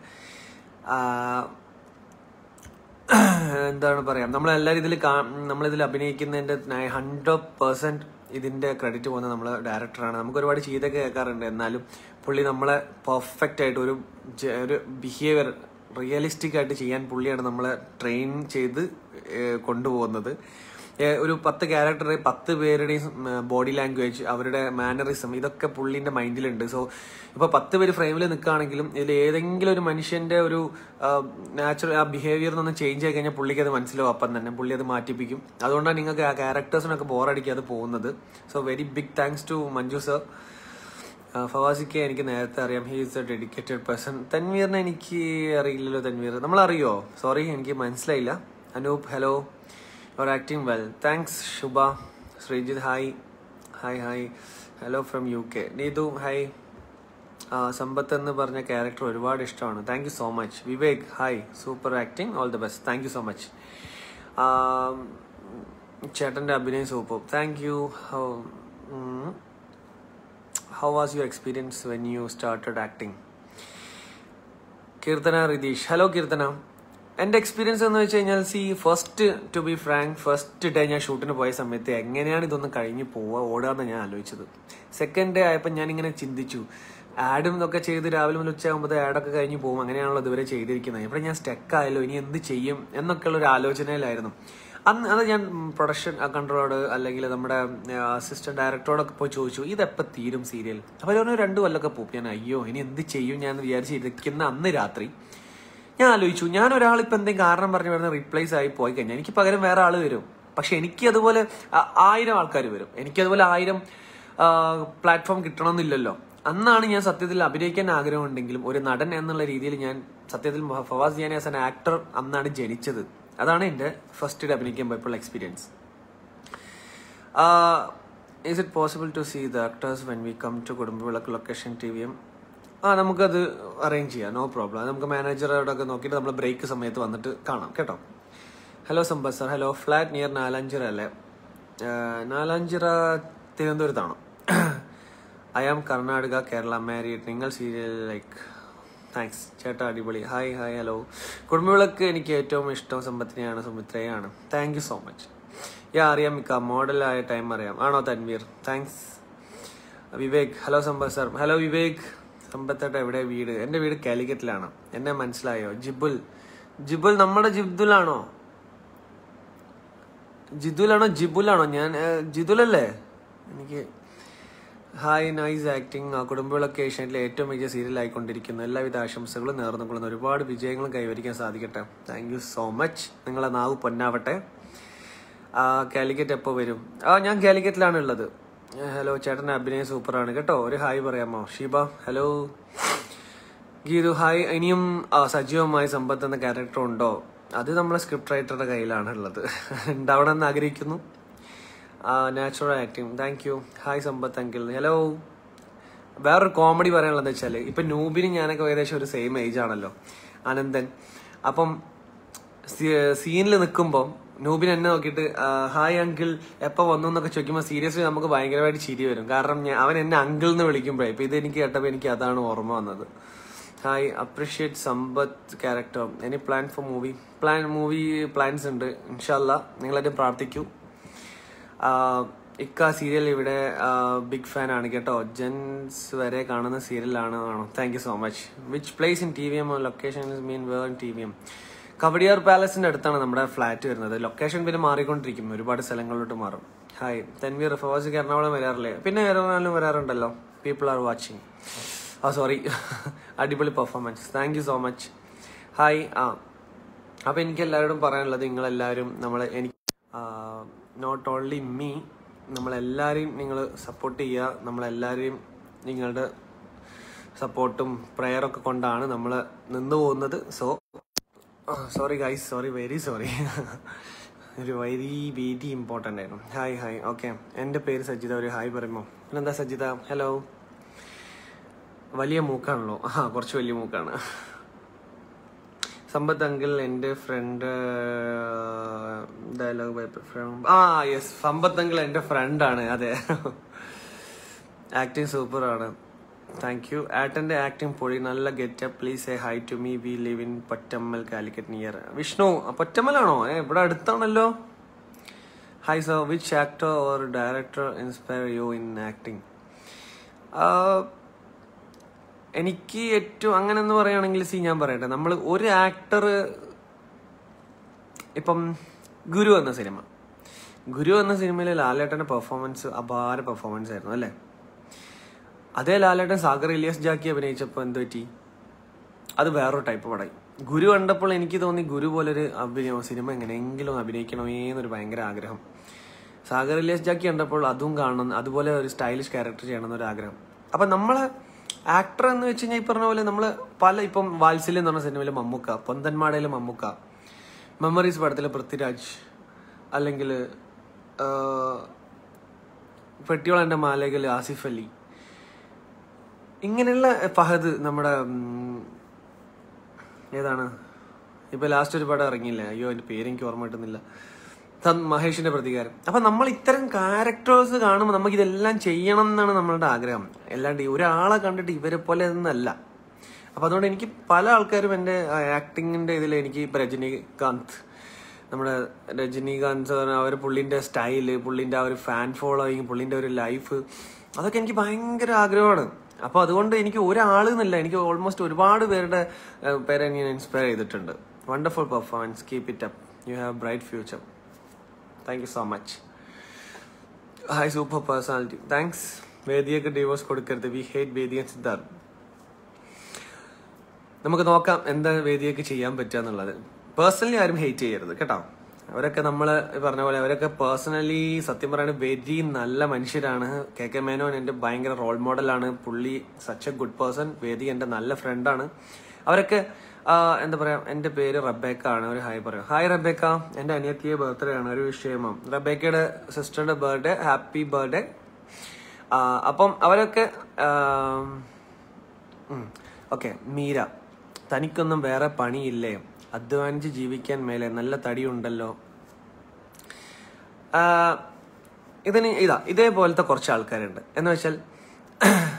എന്താണ് പറയാം നമ്മളെല്ലാവരും ഇതിൽ നമ്മളിതിൽ അഭിനയിക്കുന്നതിന്റെ ഹൺഡ്രഡ് പെർസെന്റ് ഇതിന്റെ ക്രെഡിറ്റ് പോകുന്നത് നമ്മളെ ഡയറക്ടറാണ് നമുക്ക് ഒരുപാട് ചീതൊക്കെ കേൾക്കാറുണ്ട് എന്നാലും പുള്ളി നമ്മളെ പെർഫെക്റ്റ് ആയിട്ട് ഒരു ജ- ഒരു ബിഹേവിയർ റിയലിസ്റ്റിക് ആയിട്ട് ചെയ്യാൻ പുള്ളിയാണ് നമ്മളെ ട്രെയിൻ ചെയ്ത് ഏഹ് കൊണ്ടുപോകുന്നത് ഏഹ് ഒരു പത്ത് ക്യാരക്ടർ പത്ത് പേരുടെയും ബോഡി ലാംഗ്വേജ് അവരുടെ മാനറിസം ഇതൊക്കെ പുള്ളിന്റെ മൈൻഡിലുണ്ട് സോ ഇപ്പൊ പത്ത് പേര് ഫ്രെയിമിൽ നിൽക്കുകയാണെങ്കിലും ഇതിൽ ഏതെങ്കിലും ഒരു മനുഷ്യന്റെ ഒരു നാച്ചുറൽ ആ ബിഹേവിയർ ഒന്ന് ചേഞ്ച് ആയി കഴിഞ്ഞാൽ പുള്ളിക്ക് അത് മനസ്സിലാവും അപ്പം തന്നെ പുള്ളി അത് മാറ്റിപ്പിക്കും അതുകൊണ്ടാണ് നിങ്ങൾക്ക് ആ ക്യാരക്ടേഴ്സിനൊക്കെ ബോറടിക്കാതെ പോകുന്നത് so very big thanks to Manju sir ഫവാസിക്ക് എനിക്ക് നേരത്തെ അറിയാം he is a dedicated person തൻവീറിനെ എനിക്ക് അറിയില്ലല്ലോ തൻവീർ നമ്മൾ അറിയോ സോറി എനിക്ക് മനസ്സിലായില്ല Anoop hello your acting well thanks Shubha Sreejith hi hi hi hello from U K Neethu hi Sampath എന്ന് പറഞ്ഞ ക്യാരക്ടർ ഒരുപാട് ഇഷ്ടമാണ് thank you so much Vivek hi super acting all the best thank you so much ചേട്ടൻ്റെ അഭിനയം super thank you how was your experience when you started acting Keerthana Ritheesh hello Keerthana എൻ്റെ എക്സ്പീരിയൻസ് എന്ന് വെച്ച് കഴിഞ്ഞാൽ see first to be frank first day ഞാൻ ഷൂട്ടിന് പോയ സമയത്ത് എങ്ങനെയാണ് ഇതൊന്ന് കഴിഞ്ഞ് പോവുക ഓടുകയെന്ന് ഞാൻ ആലോചിച്ചത് സെക്കൻഡ് ഡേ ആയപ്പോൾ ഞാൻ ഇങ്ങനെ ചിന്തിച്ചു ആഡും ഇതൊക്കെ ചെയ്ത് രാവിലെ മുതൽ ഉച്ചയാകുമ്പോൾ ആഡൊക്കെ കഴിഞ്ഞ് പോകും അങ്ങനെയാണല്ലോ ഇതുവരെ ചെയ്തിരിക്കുന്നത് ഇവിടെ ഞാൻ സ്റ്റക്ക് ആയല്ലോ ഇനി എന്ത് ചെയ്യും എന്നൊക്കെയുള്ള ഒരു ആലോചനയിലായിരുന്നു അന്ന് അത് ഞാൻ പ്രൊഡക്ഷൻ കൺട്രോളോട് അല്ലെങ്കിൽ നമ്മുടെ അസിസ്റ്റന്റ് ഡയറക്ടറോടൊക്കെ പോയി ചോദിച്ചു ഇതെപ്പോൾ തീരും സീരിയൽ അപ്പോൾ പറഞ്ഞു രണ്ടു കൊല്ലമൊക്കെ പോകും ഞാൻ അയ്യോ ഇനി എന്ത് ചെയ്യും ഞാൻ വിചാരിച്ചിരിക്കുന്ന അന്ന് രാത്രി ഞാൻ ആലോചിച്ചു ഞാൻ ഒരാളിപ്പോൾ എന്തെങ്കിലും കാരണം പറഞ്ഞു വരുന്ന റീപ്ലേസ് ആയി പോയി കഴിഞ്ഞാൽ എനിക്ക് പകരം വേറെ ആൾ വരും പക്ഷെ എനിക്ക് അതുപോലെ ആ- ആയിരം ആൾക്കാർ വരും എനിക്ക് അതുപോലെ ആയിരം പ്ലാറ്റ്ഫോം കിട്ടണമെന്നില്ലല്ലോ അന്നാണ് ഞാൻ സത്യത്തിൽ അഭിനയിക്കാൻ ആഗ്രഹമുണ്ടെങ്കിലും ഒരു നടൻ എന്നുള്ള രീതിയിൽ ഞാൻ സത്യത്തിൽ Fawaz Jiyani as an actor അന്നാണ് ജനിച്ചത് അതാണ് എൻ്റെ ഫസ്റ്റ് ഡേ അഭിനയിക്കാൻ പോയപ്പോൾ experience is it possible to see the actors when we come to Kudumbavilakku location T V M ആ നമുക്കത് അറേഞ്ച് ചെയ്യാം നോ പ്രോബ്ലം അത് നമുക്ക് മാനേജറോടൊക്കെ നോക്കിയിട്ട് നമ്മൾ ബ്രേക്ക് സമയത്ത് വന്നിട്ട് കാണാം കേട്ടോ hello Sampath sir hello flat near Nalanchira അല്ലേ ആ, നാലാഞ്ചിറ തിരുവനന്തപുരത്താണോ I am Karnataka Kerala married നിങ്ങൾ സീരിയൽ ലൈക്ക് താങ്ക്സ് ചേട്ടാ അടിപൊളി ഹായ് ഹായ് ഹലോ കുടുംബവിളക്ക് എനിക്ക് ഏറ്റവും ഇഷ്ടം സമ്പത്തിനെയാണ് സുമിത്രയാണ് thank you so much yeah അറിയാം മിക്ക മോഡലായ ടൈം അറിയാം ആണോ Thanveer thanks Vivek hello Sampath sir hello Vivek സമ്പത്തേട്ട എവിടെ വീട് എൻ്റെ വീട് കാലിക്കറ്റിലാണ് എന്നെ മനസ്സിലായോ ജിബുൽ ജിബുൽ നമ്മുടെ ജിബ്ദുലാണോ ജിദുലാണോ ജിബുലാണോ ഞാൻ ഏഹ്, ജിദുലല്ലേ എനിക്ക് ഹായ് നൈസ് ആക്ടിങ് കുടുംബവിളക്ക് ഏഷ്യാനെറ്റിലെ ഏറ്റവും വലിയ സീരിയൽ ആയിക്കൊണ്ടിരിക്കുന്നു എല്ലാവിധ ആശംസകളും നേർന്നുകൊള്ളുന്ന ഒരുപാട് വിജയങ്ങളും കൈവരിക്കാൻ സാധിക്കട്ടെ താങ്ക് യു സോ മച്ച് നിങ്ങളെ നാവ് പൊന്നാവട്ടെ ആ, കാലിക്കറ്റ് എപ്പോൾ വരും ആ ഞാൻ കാലിക്കറ്റിലാണ് ഉള്ളത് ഹലോ ചേട്ടൻ്റെ അഭിനയം സൂപ്പറാണ് കേട്ടോ ഒരു ഹായ് പറയാമോ ഷീബ ഹലോ ഗീതു ഹായ് ഇനിയും ആ, സജീവമായി സമ്പത്ത് എന്ന ക്യാരക്ടർ ഉണ്ടോ അത് നമ്മളെ സ്ക്രിപ്റ്റ് റൈറ്ററുടെ കയ്യിലാണ് ഉള്ളത് ഉണ്ടാവണമെന്ന് ആഗ്രഹിക്കുന്നു natural acting thank you hi Sampath uncle hello വേറൊരു കോമഡി പറയാനുള്ളത് വെച്ചാൽ ഇപ്പൊ നൂബിനും ഞാനൊക്കെ ഏകദേശം ഒരു സെയിം ഏജ് ആണല്ലോ അനന്തൻ അപ്പം സീനിൽ നിൽക്കുമ്പോൾ നൂബിൻ എന്നെ നോക്കിയിട്ട് ആ, ഹായ് അങ്കിൾ എപ്പോൾ വന്നു എന്നൊക്കെ ചോദിക്കുമ്പോൾ സീരിയസ്ലി നമുക്ക് ഭയങ്കരമായിട്ട് ചിരി വരും കാരണം ഞാൻ- അവൻ എന്നെ അങ്കിൾ എന്ന് വിളിക്കുമ്പോഴേ ഇപ്പൊ ഇത് എനിക്ക് കേട്ടപ്പോൾ എനിക്ക് അതാണ് ഓർമ്മ വന്നത് hi appreciate Sampath character any plan for movie plan movie plans ഉണ്ട് ഇൻഷാല്ല നിങ്ങളെല്ലാം പ്രാർത്ഥിക്കൂ ആഹ് ഇക്ക സീരിയൽ ഇവിടെ ബിഗ് ഫാൻ ആണ് കേട്ടോ ജെൻസ് വരെ കാണുന്ന സീരിയലാണ് ആണോ thank you so much which place in T V M location is mean where in T V M Kowdiar പാലസിന്റെ അടുത്താണ് നമ്മുടെ ഫ്ലാറ്റ് വരുന്നത് ലൊക്കേഷൻ പിന്നെ മാറിക്കൊണ്ടിരിക്കും ഒരുപാട് സ്ഥലങ്ങളിലോട്ട് മാറും ഹായ് തൻവീർ ഫവാസ് എറണാകുളം വരാറില്ലേ പിന്നെ എറണാകുളം വരാറുണ്ടല്ലോ പീപ്പിൾ ആർ വാച്ചിങ് ആ സോറി അടിപൊളി performance thank you so much hi ആ അപ്പൊ എനിക്ക് എല്ലാവരോടും പറയാനുള്ളത് നിങ്ങളെല്ലാവരും നമ്മൾ എനിക്ക് നോട്ട് ഓൺലി മീ നമ്മളെല്ലാവരെയും നിങ്ങൾ സപ്പോർട്ട് ചെയ്യുക നമ്മളെല്ലാവരെയും നിങ്ങളുടെ സപ്പോർട്ടും പ്രെയറൊക്കെ കൊണ്ടാണ് നമ്മൾ നിന്ന് പോകുന്നത് so sorry guys sorry very sorry ഒരു വെരി വെരി ഇമ്പോർട്ടൻ്റ് ആയിരുന്നു ഹായ് ഹായ് ഓക്കെ എൻ്റെ പേര് സജിത ഒരു ഹായ് പറയുമോ പിന്നെന്താ സജിത ഹലോ വലിയ മൂക്കാണല്ലോ ആ കുറച്ച് വലിയ മൂക്കാണ് സമ്പത്ത് അങ്കിൾ എൻ്റെ ഫ്രണ്ട് ഡയലോഗ് ബൈ ആ യെസ് സമ്പത്ത് അങ്കിൾ എൻ്റെ ഫ്രണ്ടാണ് അതെ ആക്ടിങ് സൂപ്പർ ആണ് താങ്ക് യു ആട്ടന്റെ ആക്ടിങ് പൊളി നല്ല getup please a hi to me we live in Pottammal Calicut near Vishnu ആ, പൊറ്റമ്മലാണോ ഏ ഇവിടെ അടുത്താണല്ലോ hi sir which actor or director inspire you in acting എനിക്ക് ഏറ്റവും അങ്ങനെ എന്ന് പറയുകയാണെങ്കിൽ സി ഞാൻ പറയട്ടെ നമ്മൾ ഒരു ആക്ടർ ഇപ്പം ഗുരു എന്ന സിനിമ ഗുരു എന്ന സിനിമയിലെ ലാലേട്ടന്റെ പെർഫോമൻസ് അപാര പെർഫോമൻസ് ആയിരുന്നു അല്ലേ അതേ ലാലേട്ടൻ സാഗർ ഇലിയാസ് ജാക്കി അഭിനയിച്ചപ്പോൾ എന്ത് പറ്റി അത് വേറൊരു ടൈപ്പ് പടമായി ഗുരു കണ്ടപ്പോൾ എനിക്ക് തോന്നി ഗുരു പോലൊരു അഭിനയം സിനിമ എങ്ങനെയെങ്കിലും അഭിനയിക്കണമേ എന്നൊരു ഭയങ്കര ആഗ്രഹം സാഗർ ഇലിയാസ് ജാക്കി കണ്ടപ്പോൾ അതും കാണണം അതുപോലെ ഒരു സ്റ്റൈലിഷ് ക്യാരക്ടർ ചെയ്യണം എന്നൊരു ആഗ്രഹം അപ്പൊ നമ്മള് ആക്ടർ എന്ന് വെച്ച് കഴിഞ്ഞാൽ ഈ പറഞ്ഞ പോലെ നമ്മള് പല ഇപ്പം വാത്സല്യം എന്ന് പറഞ്ഞ സിനിമയിലെ മമ്മൂക്ക പൊന്തന്മാടയിലെ മമ്മൂക്ക മെമ്മറീസ് പടത്തിലെ പൃഥ്വിരാജ് അല്ലെങ്കിൽ പെട്ടിയോളന്റെ മാലകൾ ആസിഫ് അലി ഇങ്ങനെയുള്ള ഫഹദ് നമ്മുടെ ഉം, ഏതാണ് ഇപ്പൊ ലാസ്റ്റ് ഒരു പടം ഇറങ്ങിയില്ലേ അയ്യോ അതിന്റെ പേര് എനിക്ക് ഓർമ്മ കിട്ടുന്നില്ല സം- മഹേഷിന്റെ പ്രതികാരം അപ്പൊ നമ്മൾ ഇത്തരം ക്യാരക്ടേഴ്സ് കാണുമ്പോൾ നമുക്ക് ഇതെല്ലാം ചെയ്യണം എന്നാണ് നമ്മളുടെ ആഗ്രഹം അല്ലാണ്ട് ഈ ഒരാളെ കണ്ടിട്ട് ഇവരെ പോലെ ഒന്നല്ല അപ്പൊ അതുകൊണ്ട് എനിക്ക് പല ആൾക്കാരും എന്റെ ആക്ടിങ്ങിന്റെ ഇതിൽ എനിക്ക് ഇപ്പൊ രജനീകാന്ത് നമ്മുടെ രജനീകാന്ത് അവർ പുള്ളിന്റെ സ്റ്റൈല് പുള്ളിന്റെ ആ ഒരു ഫാൻ ഫോളോയിങ് പുള്ളിന്റെ ഒരു ലൈഫ് അതൊക്കെ എനിക്ക് ഭയങ്കര ആഗ്രഹമാണ് അപ്പൊ അതുകൊണ്ട് എനിക്ക് ഒരാൾ എന്നല്ല എനിക്ക് ഓൾമോസ്റ്റ് ഒരുപാട് പേരുടെ ഏഹ്, പേരെ ഞാൻ ഇൻസ്പയർ ചെയ്തിട്ടുണ്ട് wonderful performance keep it up you have bright future thank you so much hi super personality thanks വേദിയൊക്കെ ഡിവോഴ്സ് കൊടുക്കരുത് വി ഹേറ്റ് വേദിയ സിദ്ധാർത്ഥ് നമുക്ക് നോക്കാം എന്താ വേദിയൊക്കെ ചെയ്യാൻ പറ്റുക എന്നുള്ളത് പേഴ്സണലി ആരും ഹേറ്റ് ചെയ്യരുത് കേട്ടോ അവരൊക്കെ നമ്മൾ പറഞ്ഞ പോലെ അവരൊക്കെ പേഴ്സണലി സത്യം പറയുന്നത് വെരി നല്ല മനുഷ്യരാണ് കെ കെ മേനോൻ എൻ്റെ ഭയങ്കര റോൾ മോഡലാണ് പുള്ളി സച്ച് എ ഗുഡ് പേഴ്സൺ വേദി എൻ്റെ നല്ല ഫ്രണ്ടാണ് അവരൊക്കെ ആ, എന്താ പറയാ എൻ്റെ പേര് റബേക്ക ആണ് ഒരു ഹായ് പറയാം ഹായ് റബേക്ക എൻ്റെ അനിയത്തിയെ ബർത്ത്ഡേ ആണ് ഒരു വിഷയമാണ് റബേക്കയുടെ സിസ്റ്ററുടെ ബർത്ത്ഡേ ഹാപ്പി ബർത്ത്ഡേ അപ്പം അവരൊക്കെ ഓക്കെ മീര തനിക്കൊന്നും വേറെ പണിയില്ലേ അധ്വാനിച്ച് ജീവിക്കാൻ മേലെ നല്ല തടിയുണ്ടല്ലോ ആ, ഇതിന് ഇതാ ഇതേപോലത്തെ കുറച്ച് ആൾക്കാരുണ്ട് എന്ന് വെച്ചാൽ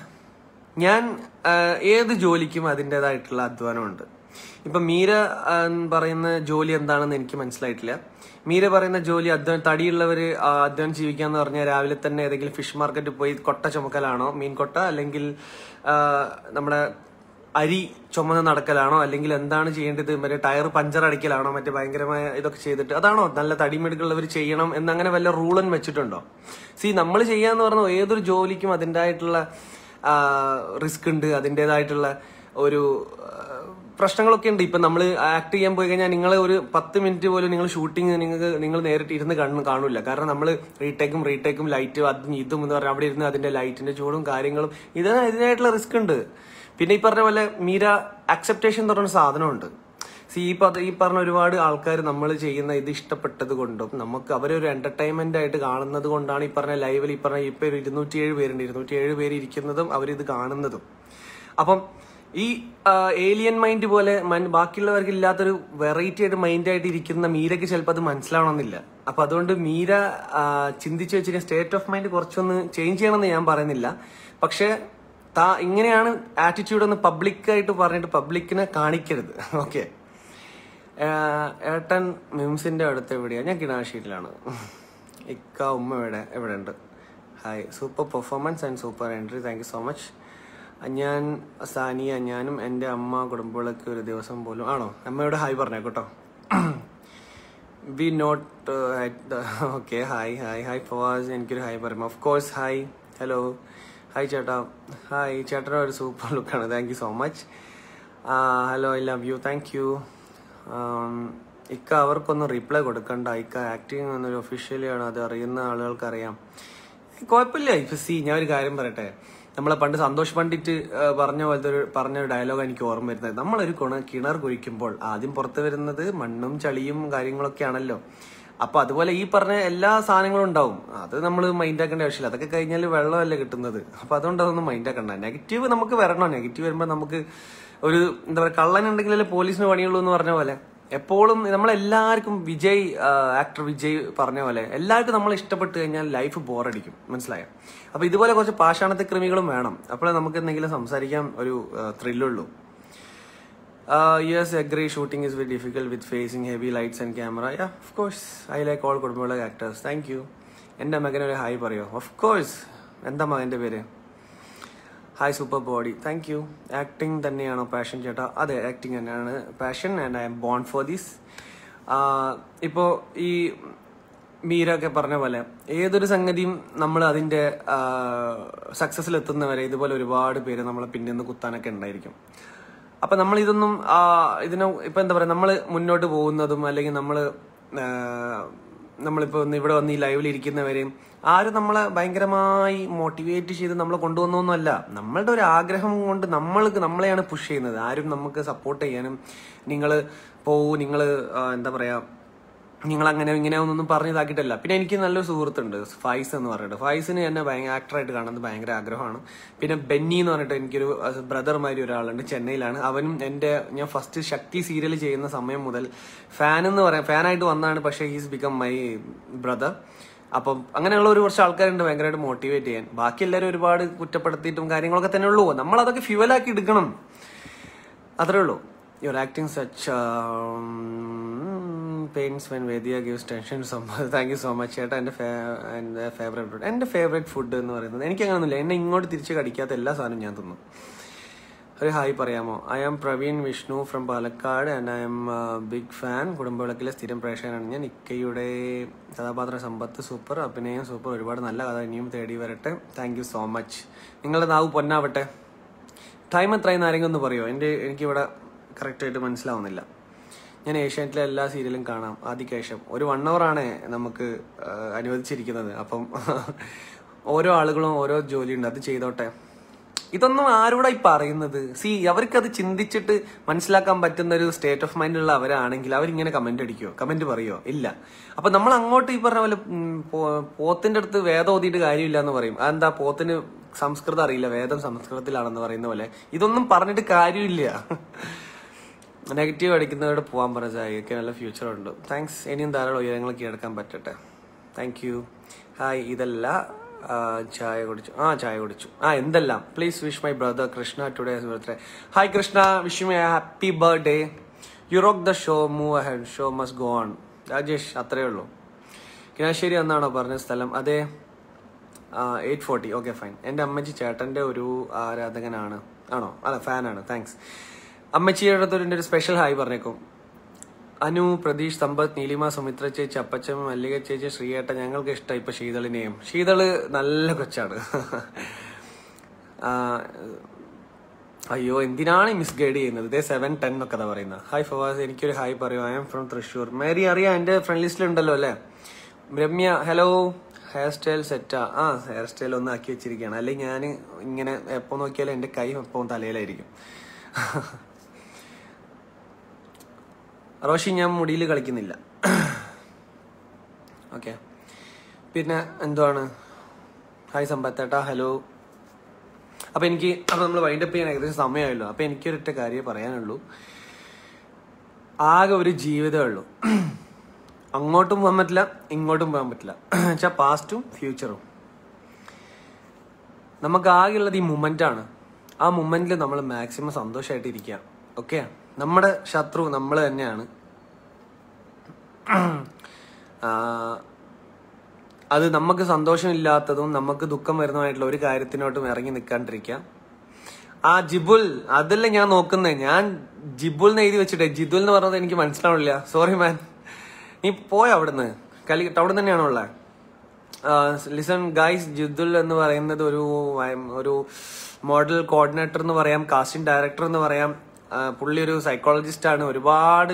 ഞാൻ ആ, ഏത് ജോലിക്കും അതിൻ്റെതായിട്ടുള്ള അധ്വാനമുണ്ട് ഇപ്പൊ മീര ആ, പറയുന്ന ജോലി എന്താണെന്ന് എനിക്ക് മനസ്സിലായിട്ടില്ല മീര പറയുന്ന ജോലി അധ്വാനം തടിയുള്ളവര് ആ, അധ്വാനം ജീവിക്കാന്ന് പറഞ്ഞാൽ രാവിലെ തന്നെ ഏതെങ്കിലും ഫിഷ് മാർക്കറ്റിൽ പോയി കൊട്ട ചുമക്കലാണോ മീൻ കൊട്ട അല്ലെങ്കിൽ ആ, നമ്മുടെ അരി ചുമന്ന് നടക്കലാണോ അല്ലെങ്കിൽ എന്താണ് ചെയ്യേണ്ടത് മറ്റേ ടയർ പഞ്ചർ അടിക്കലാണോ മറ്റേ ഭയങ്കരമായ ഇതൊക്കെ ചെയ്തിട്ട് അതാണോ നല്ല തടിമെടുക്കുള്ളവർ ചെയ്യണം എന്നങ്ങനെ വല്ല റൂളൻ വെച്ചിട്ടുണ്ടോ സി നമ്മൾ ചെയ്യാന്ന് പറഞ്ഞ ഏതൊരു ജോലിക്കും അതിൻ്റെതായിട്ടുള്ള റിസ്ക് ഉണ്ട് അതിൻ്റെതായിട്ടുള്ള ഒരു ആ, പ്രശ്നങ്ങളൊക്കെ ഉണ്ട് ഇപ്പൊ നമ്മൾ ആക്ട് ചെയ്യാൻ പോയി കഴിഞ്ഞാൽ നിങ്ങൾ ഒരു പത്ത് മിനിറ്റ് പോലും നിങ്ങൾ ഷൂട്ടിങ് നിങ്ങൾക്ക് നിങ്ങൾ നേരിട്ട് ഇരുന്ന് കാണും കാണില്ല കാരണം നമ്മൾ റീടേക്കും റീടേക്കും ലൈറ്റ് അതും ഇതും എന്ന് പറഞ്ഞാൽ അവിടെ ഇരുന്ന് അതിന്റെ ലൈറ്റിന്റെ ചൂടും കാര്യങ്ങളും ഇതിന് ഇതിനായിട്ടുള്ള റിസ്ക് ഉണ്ട് പിന്നെ ഈ പറഞ്ഞ പോലെ മീര അക്സെപ്റ്റേഷൻ എന്ന് പറഞ്ഞ സാധനമുണ്ട് സി ഈ പദ ഈ പറഞ്ഞ ഒരുപാട് ആൾക്കാർ നമ്മൾ ചെയ്യുന്ന ഇത് ഇഷ്ടപ്പെട്ടത് കൊണ്ടും നമുക്ക് അവരൊരു എന്റർടൈൻമെന്റ് ആയിട്ട് കാണുന്നത് കൊണ്ടാണ് ഈ പറഞ്ഞ ലൈവിൽ ഈ പറഞ്ഞ ഇപ്പൊ ഒരു ഇരുന്നൂറ്റിയേഴ് പേരുണ്ട് ഇരുന്നൂറ്റിയേഴ് പേര് ഇരിക്കുന്നതും അവരിത് കാണുന്നതും അപ്പം ഈ ഏലിയൻ മൈൻഡ് പോലെ മൻ- ബാക്കിയുള്ളവർക്ക് ഇല്ലാത്തൊരു വെറൈറ്റി ആയിട്ട് മൈൻഡ് ആയിട്ട് ഇരിക്കുന്ന മീരയ്ക്ക് ചിലപ്പോൾ അത് മനസ്സിലാവണമെന്നില്ല അപ്പൊ അതുകൊണ്ട് മീര ആ, ചിന്തിച്ചു വെച്ചിരിക്കുന്ന സ്റ്റേറ്റ് ഓഫ് മൈൻഡ് കുറച്ചൊന്ന് ചേഞ്ച് ചെയ്യണമെന്ന് ഞാൻ പറയുന്നില്ല പക്ഷെ താ ഇങ്ങനെയാണ് ആറ്റിറ്റ്യൂഡ് എന്ന് പബ്ലിക്കായിട്ട് പറഞ്ഞിട്ട് പബ്ലിക്കിനെ കാണിക്കരുത് ഓക്കെ ഏട്ടൻ മിംസിന്റെ അടുത്ത് എവിടെയാ ഞാൻ കിണാശീറ്റിലാണ് ഇക്ക ഉമ്മ എവിടെ എവിടെ ഉണ്ട് hi super performance and super entry thank you so much ഞാൻ സാനിയ ഞാനും എൻ്റെ അമ്മ കുടുംബങ്ങളൊക്കെ ഒരു ദിവസം പോലും ആണോ അമ്മയോട് ഹായ് പറഞ്ഞേക്കോട്ടോ we note okay hi hi hi Fawaz എനിക്കൊരു ഹായ് പറയാം of course hi hello hi ചേട്ടാ ഹായ് ചേട്ടൻ്റെ ഒരു സൂപ്പർ ലുക്കാണ് thank you so much hello I love you thank you ഇക്ക അവർക്കൊന്നും റിപ്ലൈ കൊടുക്കണ്ട ഇക്ക ആക്ടിങ് എന്നൊരു ഒഫീഷ്യലി ആണ് അത് അറിയുന്ന ആളുകൾക്ക് അറിയാം കുഴപ്പമില്ല ഇപ്പൊ സി ഞാൻ ഒരു കാര്യം പറയട്ടെ നമ്മളെ പണ്ട് സന്തോഷ് പണ്ഡിറ്റ് ആ, പറഞ്ഞ പോലത്തെ ഒരു പറഞ്ഞ ഒരു ഡയലോഗ് എനിക്ക് ഓർമ്മ വരുന്നത് നമ്മളൊരു കുണ കിണർ കുഴിക്കുമ്പോൾ ആദ്യം പുറത്ത് വരുന്നത് മണ്ണും ചളിയും കാര്യങ്ങളൊക്കെ ആണല്ലോ അപ്പൊ അതുപോലെ ഈ പറഞ്ഞ എല്ലാ സാധനങ്ങളും ഉണ്ടാവും അത് നമ്മൾ മൈൻഡ് ആക്കേണ്ട ആവശ്യമില്ല അതൊക്കെ കഴിഞ്ഞാൽ വെള്ളമല്ലേ കിട്ടുന്നത് അപ്പൊ അതുകൊണ്ട് അതൊന്നും മൈൻഡ് ആക്കണ്ട നെഗറ്റീവ് നമുക്ക് വരണോ നെഗറ്റീവ് വരുമ്പോൾ നമുക്ക് ഒരു എന്താ പറയുക കള്ളൻ ഉണ്ടെങ്കിലല്ലേ പോലീസിന് പണിയുള്ളൂ എന്ന് പറഞ്ഞ പോലെ എപ്പോഴും നമ്മളെല്ലാവർക്കും വിജയ് ആക്ടർ വിജയ് പറഞ്ഞ പോലെ എല്ലാവർക്കും നമ്മൾ ഇഷ്ടപ്പെട്ട് കഴിഞ്ഞാൽ ലൈഫ് ബോറടിക്കും മനസ്സിലായോ അപ്പൊ ഇതുപോലെ കുറച്ച് പാഷാണത്തെ കൃമികളും വേണം അപ്പോഴേ നമുക്ക് എന്തെങ്കിലും സംസാരിക്കാൻ ഒരു ത്രില്ലുള്ളൂ yes agree shooting is very difficult with facing heavy lights and camera yeah of course I like all കുടുംബമുള്ള ആക്ടേഴ്സ് താങ്ക് യു എൻ്റെ മകനൊരു ഹായ് പറയോ ഓഫ് കോഴ്സ് എന്താ മകൻ്റെ പേര് hi super body thank you acting തന്നെയാണോ പാഷൻ ചേട്ടാ അതെ ആക്ടിങ് തന്നെയാണ് passion and I am born for this ഇപ്പോൾ ഈ മീര ഒക്കെ പറഞ്ഞ പോലെ ഏതൊരു സംഗതിയും നമ്മൾ അതിന്റെ സക്സസിൽ എത്തുന്നവരെ ഇതുപോലെ ഒരുപാട് പേര് നമ്മളെ പിന്നിന്ന് കുത്താനൊക്കെ ഉണ്ടായിരിക്കും അപ്പൊ നമ്മൾ ഇതൊന്നും ആ, ഇതിനെ ഇപ്പൊ എന്താ പറയാ നമ്മൾ മുന്നോട്ട് പോകുന്നതും അല്ലെങ്കിൽ നമ്മൾ നമ്മളിപ്പോ ഒന്ന് ഇവിടെ വന്ന് ഈ ലൈവിൽ ഇരിക്കുന്നവരെയും ആരും നമ്മളെ ഭയങ്കരമായി മോട്ടിവേറ്റ് ചെയ്ത് നമ്മളെ കൊണ്ടുവന്നൊന്നുമല്ല നമ്മളുടെ ഒരു ആഗ്രഹം കൊണ്ട് നമ്മൾക്ക് നമ്മളെയാണ് പുഷ് ചെയ്യുന്നത് ആരും നമുക്ക് സപ്പോർട്ട് ചെയ്യാനും നിങ്ങൾ പോവൂ നിങ്ങൾ എന്താ പറയാ നിങ്ങൾ അങ്ങനെ ഇങ്ങനെ ഒന്നും പറഞ്ഞ് ഇതാക്കിയിട്ടല്ല പിന്നെ എനിക്ക് നല്ലൊരു സുഹൃത്തുണ്ട് ഫൈസ് എന്ന് പറഞ്ഞിട്ട് ഫൈസിന് എന്നെ ഭയങ്കര ആക്ടറായിട്ട് കാണുന്നത് ഭയങ്കര ആഗ്രഹമാണ് പിന്നെ ബെന്നി എന്ന് പറഞ്ഞിട്ട് എനിക്കൊരു ബ്രദർ മാതിരി ഒരാളുണ്ട് ചെന്നൈയിലാണ് അവനും എന്റെ ഞാൻ ഫസ്റ്റ് ശക്തി സീരിയൽ ചെയ്യുന്ന സമയം മുതൽ ഫാൻ എന്ന് പറയാം ഫാനായിട്ട് വന്നതാണ് പക്ഷേ ഹീസ് ബിക്കം മൈ ബ്രദർ അപ്പം അങ്ങനെയുള്ള ഒരു കുറച്ച് ആൾക്കാരുണ്ട് ഭയങ്കരമായിട്ട് മോട്ടിവേറ്റ് ചെയ്യാൻ ബാക്കി എല്ലാവരും ഒരുപാട് കുറ്റപ്പെടുത്തിയിട്ടും കാര്യങ്ങളൊക്കെ തന്നെ ഉള്ളൂ നമ്മൾ അതൊക്കെ ഫ്യൂവലാക്കി എടുക്കണം അത്രേ ഉള്ളൂ your acting such pains when Vediya gives tension so much thank you so much ചേട്ടാ എൻ്റെ എൻ്റെ ഫേവറേറ്റ് ഫുഡ് എൻ്റെ ഫേവറേറ്റ് ഫുഡ് എന്ന് പറയുന്നത് എനിക്ക് അങ്ങനെയൊന്നുമില്ല എന്നെ ഇങ്ങോട്ട് തിരിച്ച് കടിക്കാത്ത എല്ലാ സാധനവും ഞാൻ തിന്നു ഒരു ഹായ് പറയാമോ I am Praveen Vishnu from Palakkad and I am big fan കുടുംബവിളക്കിലെ സ്ഥിരം പ്രേക്ഷകനാണ് ഞാൻ ഇക്കയുടെ കഥാപാത്ര സമ്പത്ത് സൂപ്പർ അഭിനയം സൂപ്പർ ഒരുപാട് നല്ല കഥ ഇനിയും തേടി വരട്ടെ താങ്ക് യു സോ മച്ച് നിങ്ങളുടെ നാവ് പൊന്നാവട്ടെ ടൈം എത്രയെന്ന് ആരെങ്കിലും ഒന്ന് പറയുമോ എൻ്റെ എനിക്കിവിടെ കറക്റ്റായിട്ട് മനസ്സിലാവുന്നില്ല ഞാൻ ഏഷ്യാനെറ്റിലെ എല്ലാ സീരിയലും കാണാം ആദ്യശേഷം ഒരു വൺ ആണ് നമുക്ക് ആ, അനുവദിച്ചിരിക്കുന്നത് അപ്പം ഓരോ ആളുകളും ഓരോ ജോലിയുണ്ട് അത് ചെയ്തോട്ടെ ഇതൊന്നും ആരോടായി പറയുന്നത് സി അവർക്കത് ചിന്തിച്ചിട്ട് മനസ്സിലാക്കാൻ പറ്റുന്ന ഒരു സ്റ്റേറ്റ് ഓഫ് മൈൻഡ് ഉള്ള അവരാണെങ്കിൽ അവരിങ്ങനെ കമന്റ് അടിക്കുമോ കമന്റ് പറയുമോ ഇല്ല അപ്പൊ നമ്മൾ അങ്ങോട്ട് ഈ പറഞ്ഞ പോലെ ഉം, പോ- പോത്തിന്റെ അടുത്ത് വേദം ഓതിയിട്ട് കാര്യമില്ല എന്ന് പറയും അതെന്താ പോത്തിന് സംസ്കൃതം അറിയില്ല വേദം സംസ്കൃതത്തിലാണെന്ന് പറയുന്ന പോലെ ഇതൊന്നും പറഞ്ഞിട്ട് കാര്യമില്ല നെഗറ്റീവ് അടിക്കുന്നവരോട് പോകാൻ പറഞ്ഞ ചായക്ക് നല്ല ഫ്യൂച്ചർ ഉണ്ട് താങ്ക്സ് ഇനിയും ധാരാളം ഉയരങ്ങൾ കീഴടക്കാൻ പറ്റട്ടെ താങ്ക് യു ഹായ് ഇതല്ല ആ, ചായ കുടിച്ചു ആ ചായ കുടിച്ചു ആ എന്തെല്ലാം please wish my brother Krishna today birthday hi Krishna wish my happy birthday you rock the show move ahead show must go on Rajesh അത്രേ ഉള്ളൂ കിനാശ്ശേരി എന്നാണോ പറഞ്ഞ സ്ഥലം അതെ എയ്റ്റ് ഫോർട്ടി ഓക്കെ ഫൈൻ എൻ്റെ അമ്മച്ചി ചേട്ടൻ്റെ ഒരു ആരാധകനാണ് ആണോ അല്ല ഫാനാണ് താങ്ക്സ് അമ്മച്ചിയുടെ അടുത്ത് എൻ്റെ ഒരു സ്പെഷ്യൽ ഹായ് പറഞ്ഞേക്കും അനു പ്രതീഷ് സമ്പത്ത് നീലിമ സുമിത്ര ചേച്ചി അപ്പച്ചമ്മ മല്ലിക ചേച്ചി ശ്രീയേട്ട ഞങ്ങൾക്ക് ഇഷ്ടം ഇപ്പൊ ശീതളിനെയും ശീതള് നല്ല കൊച്ചാണ് ആ, അയ്യോ എന്തിനാണ് മിസ് ഗൈഡ് ചെയ്യുന്നത് ഇതേ സെവൻ ടെൻ ഒക്കെ അതാ പറയുന്നത് ഹായ് ഫവാസ് എനിക്കൊരു ഹായ് പറയൂ I am from Thrissur Mary അറിയാം എന്റെ ഫ്രണ്ട് ലിസ്റ്റിലുണ്ടല്ലോ അല്ലേ രമ്യ ഹലോ ഹെയർ സ്റ്റൈൽ സെറ്റാ ആ ഹെയർ സ്റ്റൈൽ ഒന്ന് ആക്കി വെച്ചിരിക്കുകയാണ് അല്ലെങ്കിൽ ഞാൻ ഇങ്ങനെ എപ്പോ നോക്കിയാലും എന്റെ കൈ എപ്പോഴും തലയിലായിരിക്കും റോഷി ഞാൻ മുടിയിൽ കളിക്കുന്നില്ല ഓക്കെ പിന്നെ എന്തുവാണ് ഹായ് സമ്പത്തേട്ടാ ഹലോ അപ്പൊ എനിക്ക് അപ്പൊ നമ്മൾ വൈൻഡപ്പ് ചെയ്യാൻ ഏകദേശം സമയമായല്ലോ അപ്പൊ എനിക്കൊരൊറ്റ കാര്യം പറയാനുള്ളൂ ആകെ ഒരു ജീവിതമേ ഉള്ളൂ അങ്ങോട്ടും പോകാൻ പറ്റില്ല ഇങ്ങോട്ടും പോകാൻ പറ്റില്ല വെച്ചാൽ പാസ്റ്റും ഫ്യൂച്ചറും നമുക്ക് ആകെയുള്ളത് ഈ മൊമെന്റ് ആണ് ആ മൊമെന്റിൽ നമ്മൾ മാക്സിമം സന്തോഷമായിട്ട് ഇരിക്കുക ഓക്കെ നമ്മുടെ ശത്രു നമ്മൾ തന്നെയാണ് ആ, അത് നമുക്ക് സന്തോഷമില്ലാത്തതും നമുക്ക് ദുഃഖം വരുന്നതുമായിട്ടുള്ള ഒരു കാര്യത്തിനോട്ടും ഇറങ്ങി നിൽക്കാണ്ടിരിക്കുക ആ ജിബുൽ അതല്ല ഞാൻ നോക്കുന്നത് ഞാൻ ജിബുൽ എന്ന് എഴുതി വെച്ചിട്ടേ ജിദുൽ എന്ന് പറഞ്ഞത് എനിക്ക് മനസ്സിലാവില്ല സോറി മാൻ നീ പോയ അവിടുന്ന് കലി അവിടെ തന്നെയാണോ ഉള്ളത് ലിസൺ ഗൈസ് ജിദുൽ എന്ന് പറയുന്നത് ഒരു വയം- ഒരു മോഡൽ കോർഡിനേറ്റർ എന്ന് പറയാം കാസ്റ്റിംഗ് ഡയറക്ടർ എന്ന് പറയാം ആ, പുള്ളി ഒരു സൈക്കോളജിസ്റ്റ് ആണ് ഒരുപാട്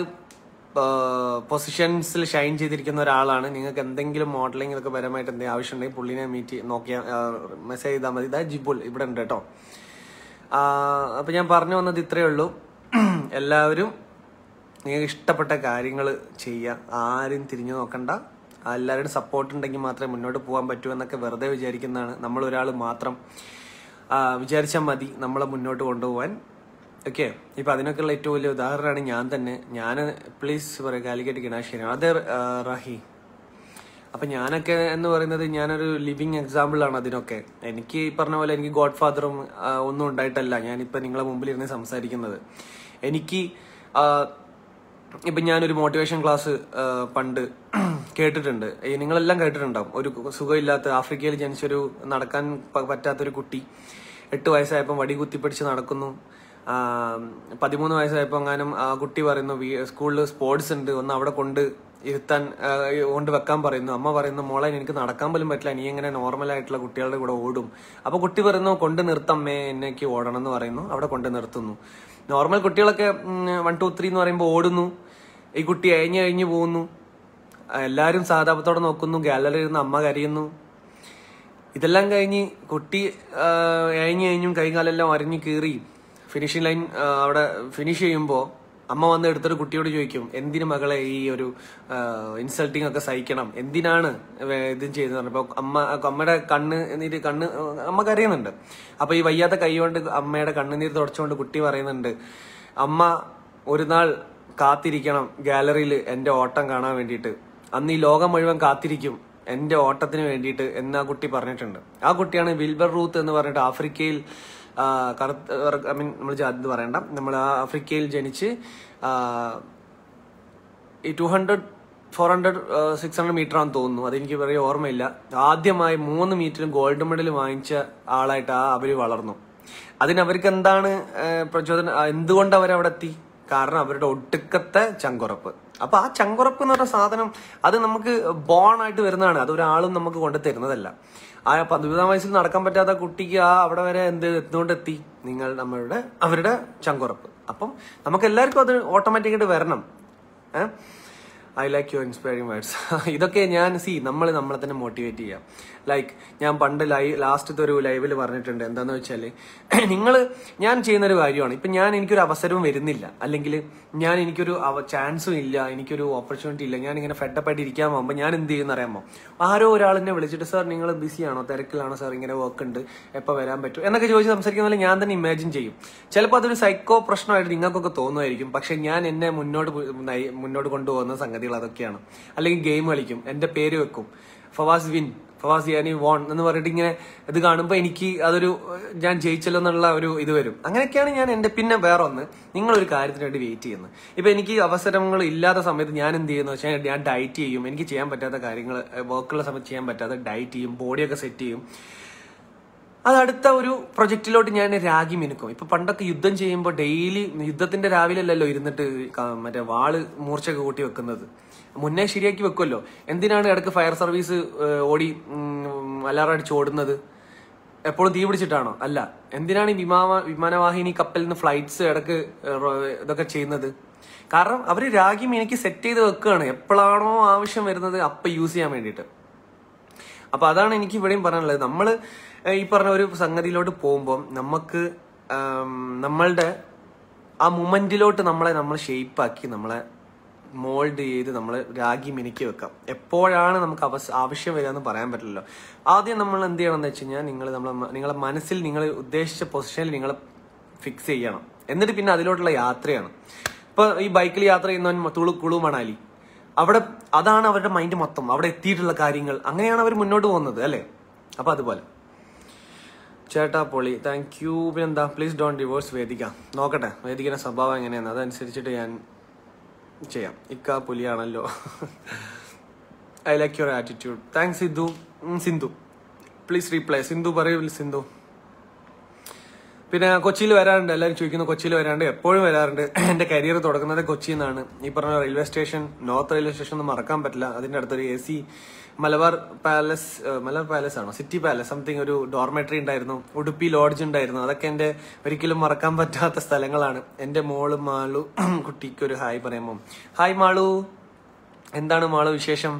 പൊസിഷൻസിൽ ഷൈൻ ചെയ്തിരിക്കുന്ന ഒരാളാണ് നിങ്ങൾക്ക് എന്തെങ്കിലും മോഡലിംഗ് ഇതൊക്കെ പരമായിട്ട് എന്തെങ്കിലും ആവശ്യമുണ്ടെങ്കിൽ പുള്ളിനെ മീറ്റ് നോക്കിയാൽ മെസ്സേജ് ചെയ്താൽ മതി ഇതാ ജിബുൽ ഇവിടെ ഉണ്ട് കേട്ടോ ആ, അപ്പൊ ഞാൻ പറഞ്ഞു വന്നത് ഇത്രയേ ഉള്ളൂ എല്ലാവരും നിങ്ങൾക്ക് ഇഷ്ടപ്പെട്ട കാര്യങ്ങൾ ചെയ്യുക ആരും തിരിഞ്ഞു നോക്കണ്ട എല്ലാവരുടെയും സപ്പോർട്ട് ഉണ്ടെങ്കിൽ മാത്രമേ മുന്നോട്ട് പോകാൻ പറ്റൂ എന്നൊക്കെ വെറുതെ വിചാരിക്കുന്നതാണ് നമ്മൾ ഒരാൾ മാത്രം ആ, വിചാരിച്ചാൽ മതി നമ്മളെ മുന്നോട്ട് കൊണ്ടുപോകാൻ ഓക്കെ ഇപ്പൊ അതിനൊക്കെയുള്ള ഏറ്റവും വലിയ ഉദാഹരണമാണ് ഞാൻ തന്നെ ഞാൻ പ്ലീസ് പറയാം കാലിക്കറ്റ് കിണാശ്ശേരിയാണ് അത് ആ, റഹി അപ്പൊ ഞാനൊക്കെ എന്ന് പറയുന്നത് ഞാനൊരു ലിവിങ് എക്സാമ്പിൾ ആണ് അതിനൊക്കെ എനിക്ക് ഈ പറഞ്ഞ പോലെ എനിക്ക് ഗോഡ് ഫാദറും ഒന്നും ഉണ്ടായിട്ടല്ല ഞാനിപ്പോ നിങ്ങളെ മുമ്പിൽ ഇരുന്ന് സംസാരിക്കുന്നത് എനിക്ക് ആ, ഇപ്പൊ ഞാനൊരു മോട്ടിവേഷൻ ക്ലാസ് പണ്ട് കേട്ടിട്ടുണ്ട് ഈ നിങ്ങളെല്ലാം കേട്ടിട്ടുണ്ടാവും ഒരു സുഖമില്ലാത്ത ആഫ്രിക്കയിൽ ജനിച്ചൊരു നടക്കാൻ പ- പറ്റാത്തൊരു കുട്ടി എട്ട് വയസ്സായപ്പോൾ വടി കുത്തിപ്പിടിച്ച് നടക്കുന്നു ആ, പതിമൂന്ന് വയസ്സായപ്പോൾ എങ്ങാനും ആ കുട്ടി പറയുന്നു വീ- സ്കൂളിൽ സ്പോർട്സ് ഉണ്ട് ഒന്ന് അവിടെ കൊണ്ട് ഇരുത്താൻ ആ, കൊണ്ട് വെക്കാൻ പറയുന്നു അമ്മ പറയുന്നു മോളെ എനിക്ക് നടക്കാൻ പോലും പറ്റില്ല നീ എങ്ങനെ നോർമൽ ആയിട്ടുള്ള കുട്ടികളുടെ കൂടെ ഓടും അപ്പൊ കുട്ടി പറയുന്നു കൊണ്ട് നിർത്തമ്മേ എന്നേക്ക് ഓടണം എന്ന് പറയുന്നു അവിടെ കൊണ്ട് നിർത്തുന്നു നോർമൽ കുട്ടികളൊക്കെ വൺ ടു ത്രീ എന്ന് പറയുമ്പോൾ ഓടുന്നു ഈ കുട്ടി അഴിഞ്ഞ് അഴിഞ്ഞു പോകുന്നു എല്ലാവരും സാധാപത്തോടെ നോക്കുന്നു ഗാലറി ഇരുന്ന് അമ്മ കരയുന്നു ഇതെല്ലാം കഴിഞ്ഞ് കുട്ടി ആ, അഴിഞ്ഞ് കഴിഞ്ഞും കൈകാലെല്ലാം അരഞ്ഞു കീറി ഫിനിഷിംഗ് ലൈൻ ആ, അവിടെ ഫിനിഷ് ചെയ്യുമ്പോൾ അമ്മ വന്ന് എടുത്തൊരു കുട്ടിയോട് ചോദിക്കും എന്തിനു മകളെ ഈ ഒരു ഇൻസൾട്ടിങ് ഒക്കെ സഹിക്കണം എന്തിനാണ് വേ- ഇത് ചെയ്തത് പറഞ്ഞപ്പോ അമ്മ അമ്മയുടെ കണ്ണ് നീര് കണ്ണ് അമ്മ കരയുന്നുണ്ട് അപ്പൊ ഈ വയ്യാത്ത കൈ കൊണ്ട് അമ്മയുടെ കണ്ണുനീര് തുടച്ചുകൊണ്ട് കുട്ടി പറയുന്നുണ്ട് അമ്മ ഒരു നാൾ കാത്തിരിക്കണം ഗാലറിയിൽ എന്റെ ഓട്ടം കാണാൻ വേണ്ടിയിട്ട് അന്ന് ഈ ലോകം മുഴുവൻ കാത്തിരിക്കും എന്റെ ഓട്ടത്തിന് വേണ്ടിയിട്ട് എന്ന് ആ കുട്ടി പറഞ്ഞിട്ടുണ്ട് ആ കുട്ടിയാണ് വിൽബർ റൂത്ത് എന്ന് പറഞ്ഞിട്ട് ആഫ്രിക്കയിൽ ആ, കറുത്ത ഐ മീൻ നമ്മൾ ജാതി പറയണ്ട നമ്മൾ ആ ആഫ്രിക്കയിൽ ജനിച്ച് ആ, ഈ two hundred four hundred six hundred metre ആണെന്ന് തോന്നുന്നു അതെനിക്ക് വലിയ ഓർമ്മയില്ല ആദ്യമായി മൂന്ന് മീറ്ററിൽ ഗോൾഡ് മെഡൽ വാങ്ങിച്ച ആളായിട്ട് ആ അവര് വളർന്നു അതിന് അവർക്ക് എന്താണ് ആ, പ്രചോദനം ആ, എന്തുകൊണ്ട് അവരവിടെ എത്തി കാരണം അവരുടെ ഒടുക്കത്തെ ചങ്കുറപ്പ് അപ്പൊ ആ ചങ്കുറപ്പ് എന്ന് പറഞ്ഞ സാധനം അത് നമുക്ക് ബോൺ ആയിട്ട് വരുന്നതാണ് അത് ഒരാളും നമുക്ക് കൊണ്ടു തരുന്നതല്ല ആ പതിമൂന്നാം വയസ്സിൽ നടക്കാൻ പറ്റാത്ത കുട്ടിക്ക് ആ അവിടെ വരെ എന്ത് എത്തുകൊണ്ടെത്തി നിങ്ങൾ നമ്മളുടെ അവരുടെ ചങ്കുറപ്പ് അപ്പം നമുക്ക് എല്ലാവർക്കും അത് ഓട്ടോമാറ്റിക്കായിട്ട് വരണം uh I like your inspiring words ഇതൊക്കെ ഞാൻ സി നമ്മൾ നമ്മളെ തന്നെ മോട്ടിവേറ്റ് ചെയ്യാം ലൈക്ക് ഞാൻ പണ്ട് ലൈവ് ലാസ്റ്റത്തെ ഒരു ലൈവിൽ പറഞ്ഞിട്ടുണ്ട് എന്താന്ന് വെച്ചാല് നിങ്ങൾ ഞാൻ ചെയ്യുന്ന ഒരു കാര്യമാണ് ഇപ്പൊ ഞാൻ എനിക്കൊരു അവസരവും വരുന്നില്ല അല്ലെങ്കിൽ ഞാൻ എനിക്കൊരു ചാൻസും ഇല്ല എനിക്കൊരു ഓപ്പർച്യൂണിറ്റി ഇല്ല ഞാൻ ഇങ്ങനെ ഫെഡപ്പ് ആയിട്ട് ഇരിക്കാൻ പോകുമ്പോൾ ഞാൻ എന്ത് ചെയ്യുന്ന അറിയാമോ ആരോ ഒരാൾ എന്നെ വിളിച്ചിട്ട് സാർ നിങ്ങൾ ബിസിയാണോ തിരക്കിലാണോ സാർ ഇങ്ങനെ വർക്ക് ഉണ്ട് എപ്പോൾ വരാൻ പറ്റും എന്നൊക്കെ ചോദിച്ച് സംസാരിക്കുന്ന പോലെ ഞാൻ തന്നെ ഇമാജിൻ ചെയ്യും ചിലപ്പോൾ അതൊരു സൈക്കോ പ്രശ്നമായിട്ട് നിങ്ങൾക്കൊക്കെ തോന്നുമായിരിക്കും പക്ഷെ ഞാൻ എന്നെ മുന്നോട്ട് പോ- നയി- മുന്നോട്ട് കൊണ്ടുപോകുന്ന സംഗതികൾ അതൊക്കെയാണ് അല്ലെങ്കിൽ ഗെയിം കളിക്കും എന്റെ പേര് വെക്കും ഫവാസ് വിൻ ഫവാസ് യാനി വോൺ എന്ന് പറഞ്ഞിട്ട് ഇങ്ങനെ ഇത് കാണുമ്പോൾ എനിക്ക് അതൊരു ഏഹ്, ഞാൻ ജയിച്ചല്ലോ എന്നുള്ള ഒരു ഇത് വരും അങ്ങനെയൊക്കെയാണ് ഞാൻ എന്റെ പിന്നെ വേറെ ഒന്ന് നിങ്ങളൊരു കാര്യത്തിന് വേണ്ടി വെയിറ്റ് ചെയ്യുന്നത് ഇപ്പൊ എനിക്ക് അവസരങ്ങൾ ഇല്ലാത്ത സമയത്ത് ഞാൻ എന്ത് ചെയ്യുന്നു വെച്ചാൽ ഞാൻ ഡയറ്റ് ചെയ്യും എനിക്ക് ചെയ്യാൻ പറ്റാത്ത കാര്യങ്ങൾ വർക്കുള്ള സമയത്ത് ചെയ്യാൻ പറ്റാത്ത ഡയറ്റ് ചെയ്യും ബോഡിയൊക്കെ സെറ്റ് ചെയ്യും അത് അടുത്ത ഒരു പ്രൊജക്റ്റിലോട്ട് ഞാൻ രാഗി മിനുക്കും ഇപ്പൊ പണ്ടൊക്കെ യുദ്ധം ചെയ്യുമ്പോൾ ഡെയിലി യുദ്ധത്തിന്റെ രാവിലെ അല്ലല്ലോ ഇരുന്നിട്ട് ക- മറ്റേ വാള് മൂർച്ചയൊക്കെ കൂട്ടി വെക്കുന്നത് മുന്നേ ശരിയാക്കി വെക്കുമല്ലോ എന്തിനാണ് ഇടയ്ക്ക് ഫയർ സർവീസ് ഏഹ്, ഓടി അലാറം അടിച്ച് ഓടുന്നത് എപ്പോഴും തീ പിടിച്ചിട്ടാണോ അല്ല എന്തിനാണ് ഈ വിമാന വിമാനവാഹിനി കപ്പലിൽ നിന്ന് ഫ്ലൈറ്റ്സ് ഇടക്ക് ഏഹ്, റോ- ഇതൊക്കെ ചെയ്യുന്നത് കാരണം അവര് രാഗി മിനുക്കി സെറ്റ് ചെയ്ത് വെക്കുകയാണ് എപ്പോഴാണോ ആവശ്യം വരുന്നത് അപ്പൊ യൂസ് ചെയ്യാൻ വേണ്ടിയിട്ട് അപ്പൊ അതാണ് എനിക്ക് ഇവിടെയും പറയാനുള്ളത് നമ്മൾ ഈ പറഞ്ഞ ഒരു സംഗതിയിലോട്ട് പോകുമ്പോൾ നമുക്ക് ആം, നമ്മളുടെ ആ മൊമെന്റിലോട്ട് നമ്മളെ നമ്മൾ ഷേപ്പാക്കി നമ്മളെ മോൾഡ് ചെയ്ത് നമ്മൾ രാഗി മിനുക്കി വെക്കാം എപ്പോഴാണ് നമുക്ക് അവസ് ആവശ്യം വരിക എന്ന് പറയാൻ പറ്റില്ലല്ലോ ആദ്യം നമ്മൾ എന്ത് ചെയ്യണം എന്ന് വെച്ച് കഴിഞ്ഞാൽ നിങ്ങൾ നമ്മളെ മ- നിങ്ങളെ മനസ്സിൽ നിങ്ങൾ ഉദ്ദേശിച്ച പൊസിഷനിൽ നിങ്ങൾ ഫിക്സ് ചെയ്യണം എന്നിട്ട് പിന്നെ അതിലോട്ടുള്ള യാത്രയാണ് ഇപ്പൊ ഈ ബൈക്കിൽ യാത്ര ചെയ്യുന്നവൻ തുളു കുളു മണാലി അവിടെ അതാണ് അവരുടെ മൈൻഡ് മൊത്തം അവിടെ എത്തിയിട്ടുള്ള കാര്യങ്ങൾ അങ്ങനെയാണ് അവർ മുന്നോട്ട് പോകുന്നത് അല്ലേ അപ്പൊ അതുപോലെ ചേട്ടാ പൊളി താങ്ക് യു പിന്നെന്താ പ്ലീസ് ഡോണ്ട് ഡിവോഴ്സ് വേദിക നോക്കട്ടെ വേദികയുടെ സ്വഭാവം എങ്ങനെയാണ് അതനുസരിച്ചിട്ട് ഞാൻ ചെയ്യാം ഇക്ക പുലിയാണല്ലോ I like your attitude thanks Sindhu ഉം, സിന്ധു പ്ലീസ് റീപ്ലൈ സിന്ധു പറയൂ സിന്ധു പിന്നെ കൊച്ചിയിൽ വരാറുണ്ട് എല്ലാവരും ചോദിക്കുന്നു കൊച്ചിയിൽ വരാറുണ്ട് എപ്പോഴും വരാറുണ്ട് എന്റെ കരിയർ തുടങ്ങുന്നത് കൊച്ചിയിൽ നിന്നാണ് ഈ പറഞ്ഞ railway station north railway station ഒന്നും മറക്കാൻ പറ്റില്ല അതിന്റെ അടുത്തൊരു എ സി മലബാർ പാലസ് ഏഹ്, മലബാർ പാലസ് ആണോ സിറ്റി പാലസ് സംതിങ് ഒരു ഡോർമെട്രി ഉണ്ടായിരുന്നു ഉടുപ്പി ലോഡ്ജ് ഉണ്ടായിരുന്നു അതൊക്കെ എന്റെ ഒരിക്കലും മറക്കാൻ പറ്റാത്ത സ്ഥലങ്ങളാണ് എന്റെ മോള് മാളു കുട്ടിക്ക് ഒരു ഹായ് പറയുമ്പോൾ ഹായ് മാളു എന്താണ് മാളു വിശേഷം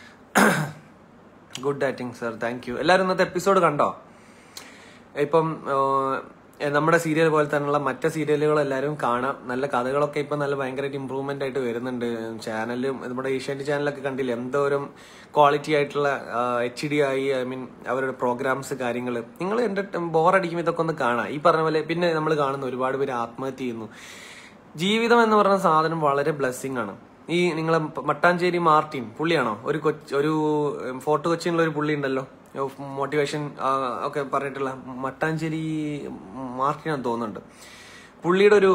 good acting sir thank you എല്ലാവരും ഇന്നത്തെ എപ്പിസോഡ് കണ്ടോ ഇപ്പം ഏഹ്, നമ്മുടെ സീരിയൽ പോലെ തന്നെയുള്ള മറ്റ് സീരിയലുകൾ എല്ലാവരും കാണാം നല്ല കഥകളൊക്കെ ഇപ്പം നല്ല ഭയങ്കരമായിട്ട് ഇമ്പ്രൂവ്മെന്റ് ആയിട്ട് വരുന്നുണ്ട് ചാനലും നമ്മുടെ ഏഷ്യാനെറ്റ് ചാനലൊക്കെ കണ്ടില്ലേ എന്തോരം ക്വാളിറ്റി ആയിട്ടുള്ള എച്ച് ഡി ആയി ഐ മീൻ അവരുടെ പ്രോഗ്രാംസ് കാര്യങ്ങൾ നിങ്ങൾ എൻ്റെ ബോറടിക്കും ഇതൊക്കെ ഒന്ന് കാണാം ഈ പറഞ്ഞ പോലെ പിന്നെ നമ്മൾ കാണുന്നു ഒരുപാട് പേര് ആത്മഹത്യ ചെയ്യുന്നു ജീവിതം എന്ന് പറയുന്ന സാധനം വളരെ ബ്ലെസ്സിങ് ആണ് ഈ നിങ്ങളെ മട്ടാഞ്ചേരി മാർട്ടിൻ പുള്ളിയാണോ ഒരു കൊച്ച് ഒരു ഉം, ഫോർട്ട് കൊച്ചിയിലുള്ള ഒരു പുള്ളി ഉണ്ടല്ലോ മോട്ടിവേഷൻ ഒക്കെ പറഞ്ഞിട്ടുള്ള മട്ടാഞ്ചേരി മാർട്ടിൻ എന്ന് തോന്നുന്നുണ്ട് പുള്ളിയുടെ ഒരു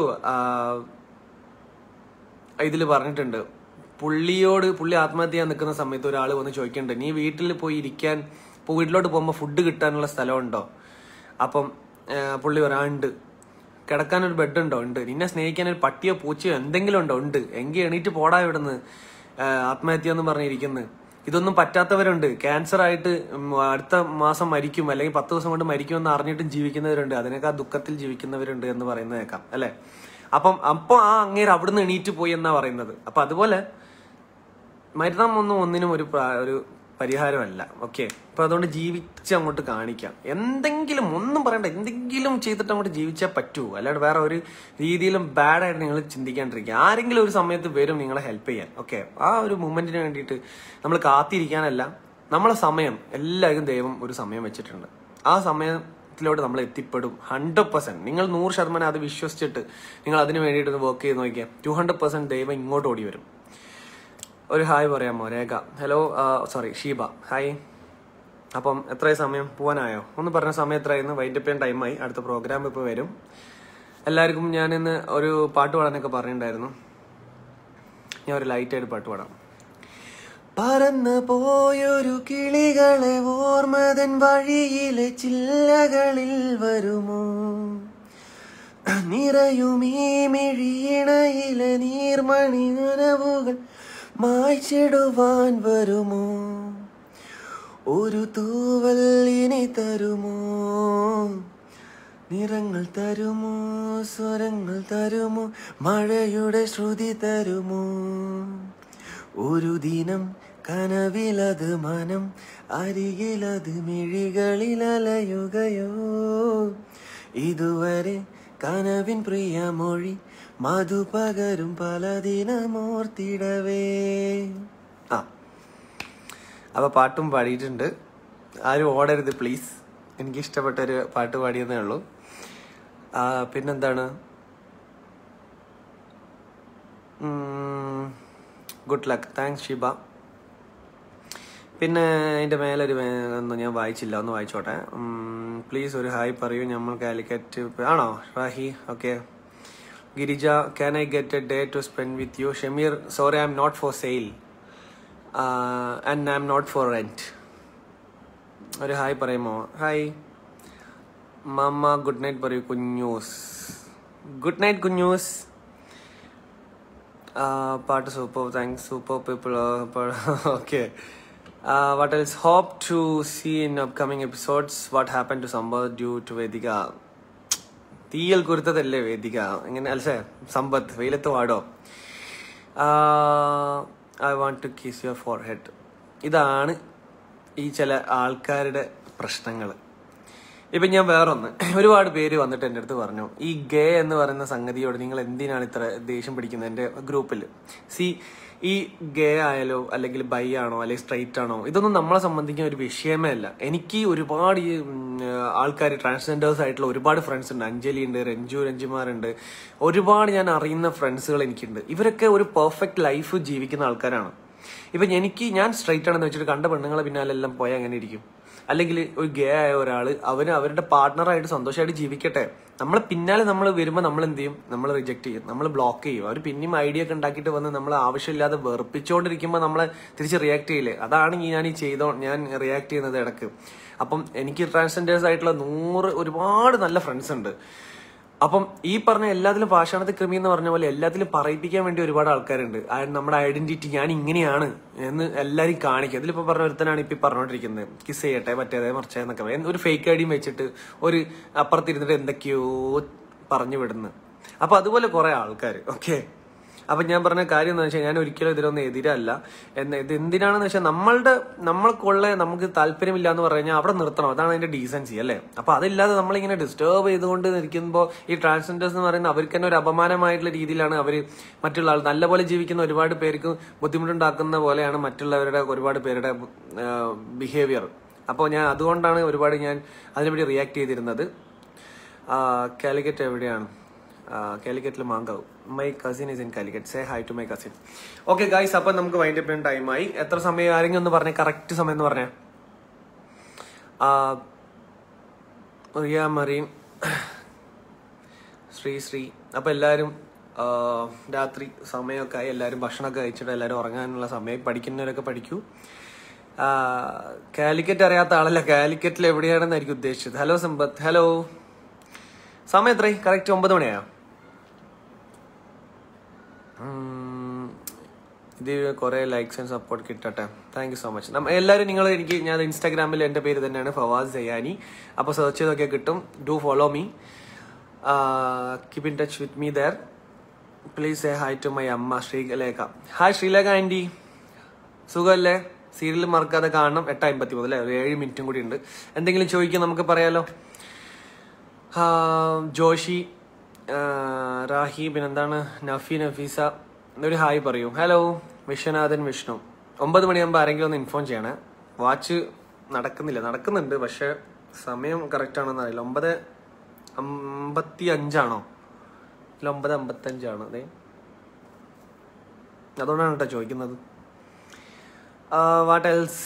ഇതിൽ പറഞ്ഞിട്ടുണ്ട് പുള്ളിയോട് പുള്ളി ആത്മഹത്യ ചെയ്യാൻ നിൽക്കുന്ന സമയത്ത് ഒരാൾ വന്ന് ചോദിക്കുന്നുണ്ട് നീ വീട്ടിൽ പോയി ഇരിക്കാൻ ഇപ്പോൾ വീട്ടിലോട്ട് പോകുമ്പോൾ ഫുഡ് കിട്ടാനുള്ള സ്ഥലമുണ്ടോ അപ്പം ആ, പുള്ളി പറയാണ്ട് കിടക്കാൻ ഒരു ബെഡ് ഉണ്ടോ ഉണ്ട് നിന്നെ സ്നേഹിക്കാൻ ഒരു പട്ടിയോ പൂച്ചയോ എന്തെങ്കിലും ഉണ്ടോ ഉണ്ട് എങ്കിൽ എണീറ്റ് പോടാ ഇവിടുന്ന് ആ, ആത്മഹത്യ എന്ന് പറഞ്ഞിരിക്കുന്നു ഇതൊന്നും പറ്റാത്തവരുണ്ട് ക്യാൻസർ ആയിട്ട് ഉം, അടുത്ത മാസം മരിക്കും അല്ലെങ്കിൽ പത്ത് ദിവസം കൊണ്ട് മരിക്കുമെന്ന് അറിഞ്ഞിട്ടും ജീവിക്കുന്നവരുണ്ട് അതിനേക്കാൾ ദുഃഖത്തിൽ ജീവിക്കുന്നവരുണ്ട് എന്ന് പറയുന്നത് കേൾക്കാം അല്ലെ അപ്പം അപ്പൊ ആ അങ്ങേര് അവിടുന്ന് എണീറ്റ് പോയി എന്നാ പറയുന്നത് അപ്പൊ അതുപോലെ മരണം ഒന്നും ഒന്നിനും ഒരു പ്രാ- ഒരു പരിഹാരമല്ല ഓക്കെ അപ്പൊ അതുകൊണ്ട് ജീവിച്ച് അങ്ങോട്ട് കാണിക്കാം എന്തെങ്കിലും ഒന്നും പറയണ്ട എന്തെങ്കിലും ചെയ്തിട്ട് അങ്ങോട്ട് ജീവിച്ചാൽ പറ്റൂ അല്ലാണ്ട് വേറെ ഒരു രീതിയിലും ബാഡായിട്ട് നിങ്ങൾ ചിന്തിക്കാണ്ടിരിക്കുക ആരെങ്കിലും ഒരു സമയത്ത് വരും നിങ്ങളെ ഹെൽപ്പ് ചെയ്യാൻ ഓക്കെ ആ ഒരു മൂമെന്റിന് വേണ്ടിയിട്ട് നമ്മൾ കാത്തിരിക്കാനല്ല നമ്മളെ സമയം എല്ലാവർക്കും ദൈവം ഒരു സമയം വെച്ചിട്ടുണ്ട് ആ സമയത്തിലോട്ട് നമ്മൾ എത്തിപ്പെടും ഹൺഡ്രഡ് പെർസെന്റ് നിങ്ങൾ നൂറ് ശതമാനം അത് വിശ്വസിച്ചിട്ട് നിങ്ങൾ അതിന് വേണ്ടിയിട്ട് വർക്ക് ചെയ്ത് നോക്കിയാൽ ടു ഹൺഡ്രഡ് പെർസെന്റ് ദൈവം ഇങ്ങോട്ട് ഓടി വരും ഒരു ഹായ് പറയാമോ Rekha hello sorry Sheeba hi അപ്പം എത്രയും സമയം പോവാനായോ ഒന്ന് പറഞ്ഞ സമയം എത്രയായിരുന്നു വൈൻഡ് അപ്പ് ചെയ്യാൻ ടൈമായി അടുത്ത പ്രോഗ്രാം ഇപ്പോൾ വരും എല്ലാവർക്കും ഞാൻ ഇന്ന് ഒരു പാട്ട് പാടാനൊക്കെ പറഞ്ഞിട്ടുണ്ടായിരുന്നു ഞാൻ ഒരു ലൈറ്റായിട്ട് പാട്ട് പാടാം പറന്നു പോയൊരു കിളികളെ ഓർമ്മതൻ വഴിയിലെ ചില്ലകളിൽ വരുമോ നിറയുമീ മിഴിയിണയിലെ നീർമണി നനവുകൾ മായ്ച്ചിടുവാൻ വരുമോ ഒരു തൂവൽ ഇനി തരുമോ നിറങ്ങൾ തരുമോ സ്വരങ്ങൾ തരുമോ മഴയുടെ ശ്രുതി തരുമോ ഒരു ദിനം കനവിലത് മനം അരികിലത് മിഴികളിൽ അലയുകയോ ഇതുവരെ കനവിൻ പ്രിയമൊഴി മധു പകരും പല ദിനമോർത്തിടവേ ആ അപ്പൊ പാട്ടും പാടിയിട്ടുണ്ട് ആരും ഓടരുത് പ്ലീസ് എനിക്ക് ഇഷ്ടപ്പെട്ട ഒരു പാട്ട് പാടിയെന്നേ ഉള്ളൂ ആ, പിന്നെന്താണ് ഗുഡ് ലക്ക് താങ്ക്സ് ഷിബ പിന്നെ അതിന്റെ മേലെ ഒരു വേ- ഒന്നും ഞാൻ വായിച്ചില്ല ഒന്ന് വായിച്ചോട്ടെ പ്ലീസ് ഒരു ഹായ് പറയൂ നമ്മൾ കാലിക്കറ്റ് ആണോ Rahi okay Girija can I get a day to spend with you Shameer sorry I'm not for sale and I I'm not for rent ഒരു ഹായ് പറയുമോ ഹായ് മാമ ഗുഡ് നൈറ്റ് പറയൂ കുഞ്ഞൂസ് ഗുഡ് നൈറ്റ് കുഞ്ഞൂസ് പാട്ട് super thanks super people okay what else hope to see in upcoming episodes what happen to Sampath due to Vedika തീയൽ കുരുത്തതല്ലേ വേദിക ഇങ്ങനെ അല്ലേ സമ്പത്ത് വെയിലത്ത് വാടോ I want to kiss your forehead ഇതാണ് ഈ ചില ആൾക്കാരുടെ പ്രശ്നങ്ങൾ ഇപ്പൊ ഞാൻ വേറൊന്ന് ഒരുപാട് പേര് വന്നിട്ട് എൻ്റെ അടുത്ത് പറഞ്ഞു ഈ ഗേ എന്ന് പറയുന്ന സംഗതിയോട് നിങ്ങൾ എന്തിനാണ് ഇത്ര ദേഷ്യം പിടിക്കുന്നത് എൻ്റെ ഗ്രൂപ്പിൽ സി ഈ ഗേ ആയാലോ അല്ലെങ്കിൽ ബൈ ആണോ അല്ലെങ്കിൽ സ്ട്രൈറ്റ് ആണോ ഇതൊന്നും നമ്മളെ സംബന്ധിക്കുന്ന ഒരു വിഷയമേ അല്ല എനിക്ക് ഒരുപാട് ഈ ആൾക്കാർ ട്രാൻസ്ജെൻഡേഴ്സ് ആയിട്ടുള്ള ഒരുപാട് ഫ്രണ്ട്സ് ഉണ്ട് അഞ്ജലി ഉണ്ട് രഞ്ജു രഞ്ജുമാരുണ്ട് ഒരുപാട് ഞാൻ അറിയുന്ന ഫ്രണ്ട്സുകൾ എനിക്കുണ്ട് ഇവരൊക്കെ ഒരു പെർഫെക്റ്റ് ലൈഫ് ജീവിക്കുന്ന ആൾക്കാരാണ് ഇപ്പൊ എനിക്ക് ഞാൻ സ്ട്രൈറ്റ് ആണെന്ന് വെച്ചിട്ട് കണ്ട പെണ്ണുങ്ങളെ പിന്നാലെ എല്ലാം പോയാൽ അങ്ങനെ ഇരിക്കും അല്ലെങ്കിൽ ഒരു ഗേ ആയ ഒരാൾ അവര് അവരുടെ പാർട്ട്ണറായിട്ട് സന്തോഷമായിട്ട് ജീവിക്കട്ടെ നമ്മളെ പിന്നാലെ നമ്മൾ വരുമ്പോൾ നമ്മൾ എന്ത് ചെയ്യും നമ്മൾ റിജക്ട് ചെയ്യും നമ്മൾ ബ്ലോക്ക് ചെയ്യും അവർ പിന്നെയും ഐഡിയ ഒക്കെ ഉണ്ടാക്കിയിട്ട് വന്ന് നമ്മൾ ആവശ്യമില്ലാതെ വെറുപ്പിച്ചുകൊണ്ടിരിക്കുമ്പോൾ നമ്മളെ തിരിച്ച് റിയാക്ട് ചെയ്യില്ലേ അതാണ് ഈ ഞാൻ ഈ ചെയ്തോ ഞാൻ റിയാക്ട് ചെയ്യുന്നത് ഇടക്ക് അപ്പം എനിക്ക് ട്രാൻസ്ജെൻഡേഴ്സ് ആയിട്ടുള്ള നൂറ് ഒരുപാട് നല്ല ഫ്രണ്ട്സ് ഉണ്ട് അപ്പം ഈ പറഞ്ഞ എല്ലാത്തിലും പാഷാണത്തെ കൃമി എന്ന് പറഞ്ഞ പോലെ എല്ലാത്തിലും പറയിപ്പിക്കാൻ വേണ്ടി ഒരുപാട് ആൾക്കാരുണ്ട് ആ നമ്മുടെ ഐഡന്റിറ്റി ഞാൻ ഇങ്ങനെയാണ് എന്ന് എല്ലാരും കാണിക്കുക അതിലിപ്പോ പറഞ്ഞ ഒരുത്തനാണ് ഇപ്പൊ ഈ പറഞ്ഞോണ്ടിരിക്കുന്നത് കിസ് ചെയ്യട്ടെ മറ്റേതേ മറിച്ചേ എന്നൊക്കെ പറയും. ഒരു ഫേക്ക് ഐഡിയും വെച്ചിട്ട് ഒരു അപ്പുറത്തിരുന്നിട്ട് എന്തൊക്കെയോ പറഞ്ഞു വിടുന്നു അപ്പൊ അതുപോലെ കുറെ ആൾക്കാർ ഓക്കെ അപ്പൊ ഞാൻ പറഞ്ഞ കാര്യം എന്ന് വെച്ചാൽ ഞാൻ ഒരിക്കലും ഇതിനൊന്നും എതിരല്ല എന്ന് ഇത് എന്തിനാണെന്ന് വെച്ചാൽ നമ്മളുടെ നമ്മൾക്കുള്ള നമുക്ക് താല്പര്യമില്ല എന്ന് പറഞ്ഞു കഴിഞ്ഞാൽ അവിടെ നിർത്തണം അതാണ് അതിന്റെ ഡീസൻസി അല്ലേ അപ്പൊ അതില്ലാതെ നമ്മളിങ്ങനെ ഡിസ്റ്റർബ് ചെയ്തുകൊണ്ട് നിൽക്കുമ്പോൾ ഈ ട്രാൻസ്ജെൻഡേഴ്സ് എന്ന് പറയുന്നത് അവർക്ക് തന്നെ ഒരു അപമാനമായിട്ടുള്ള രീതിയിലാണ് അവർ മറ്റുള്ള ആൾ നല്ലപോലെ ജീവിക്കുന്ന ഒരുപാട് പേർക്ക് ബുദ്ധിമുട്ടുണ്ടാക്കുന്ന പോലെയാണ് മറ്റുള്ളവരുടെ ഒരുപാട് പേരുടെ ബിഹേവിയർ അപ്പോൾ ഞാൻ അതുകൊണ്ടാണ് ഒരുപാട് ഞാൻ അതിനെപ്പറ്റി റിയാക്ട് ചെയ്തിരുന്നത് കാലിക്കറ്റ് എവിടെയാണ് കാലിക്കറ്റിൽ Mankavu my cousin is in Calicut say hi to my cousin okay guys അപ്പൊ നമുക്ക് വൈൻഡ് അപ്പ് ചെയ്യാൻ ടൈമായി എത്ര സമയം ആരെങ്കിലും ഒന്ന് പറഞ്ഞേ കറക്റ്റ് സമയം എന്ന് പറഞ്ഞേ റിയ മറീൻ ശ്രീ ശ്രീ അപ്പൊ എല്ലാരും ആ, രാത്രി സമയമൊക്കെ ആയി എല്ലാരും ഭക്ഷണമൊക്കെ കഴിച്ചിട്ട് എല്ലാരും ഉറങ്ങാനുള്ള സമയം പഠിക്കുന്നവരൊക്കെ പഠിക്കൂ ആ, കാലിക്കറ്റ് അറിയാത്ത ആളല്ല കാലിക്കറ്റിൽ എവിടെയാണെന്നായിരിക്കും ഉദ്ദേശിച്ചത് ഹലോ സമ്പത്ത് ഹലോ സമയം എത്രയായി കറക്റ്റ് ഒമ്പത് മണിയായോ ഉം, ഇത് കുറെ ലൈക്സ് ആൻഡ് സപ്പോർട്ട് കിട്ടട്ടെ താങ്ക് യു സോ മച്ച് നമ്മ എല്ലാവരും നിങ്ങൾ എനിക്ക് ഞാൻ ഇൻസ്റ്റാഗ്രാമിൽ എൻ്റെ പേര് തന്നെയാണ് ഫവാസ് ജയാനി അപ്പോൾ സെർച്ച് ചെയ്തൊക്കെ കിട്ടും do follow me keep in touch with me there please say hi to my അമ്മ ശ്രീലേഖ ഹായ് ശ്രീലേഖ ആൻറ്റി സുഖമല്ലേ സീരിയൽ മറക്കാതെ കാണണം എട്ട് അമ്പത്തി മുതൽ ഒരു ഏഴ് മിനിറ്റും കൂടി ഉണ്ട് എന്തെങ്കിലും ചോദിക്കാൻ നമുക്ക് പറയാലോ ആ, ജോഷി ആ, റാഹി പിന്നെന്താണ് നഫി നഫീസ ഒരു ഹായ് പറയൂ ഹലോ വിശ്വനാഥൻ വിഷ്ണു ഒമ്പത് മണിയാകുമ്പോൾ ആരെങ്കിലും ഒന്ന് ഇൻഫോം ചെയ്യണേ വാച്ച് നടക്കുന്നില്ല നടക്കുന്നുണ്ട് പക്ഷെ സമയം കറക്റ്റ് ആണെന്ന് അറിയില്ല ഒമ്പത് അമ്പത്തി അഞ്ചാണോ ഇല്ല ഒമ്പത് അമ്പത്തഞ്ചാണ് അതെ അതുകൊണ്ടാണ് കേട്ടോ ചോദിക്കുന്നത് what else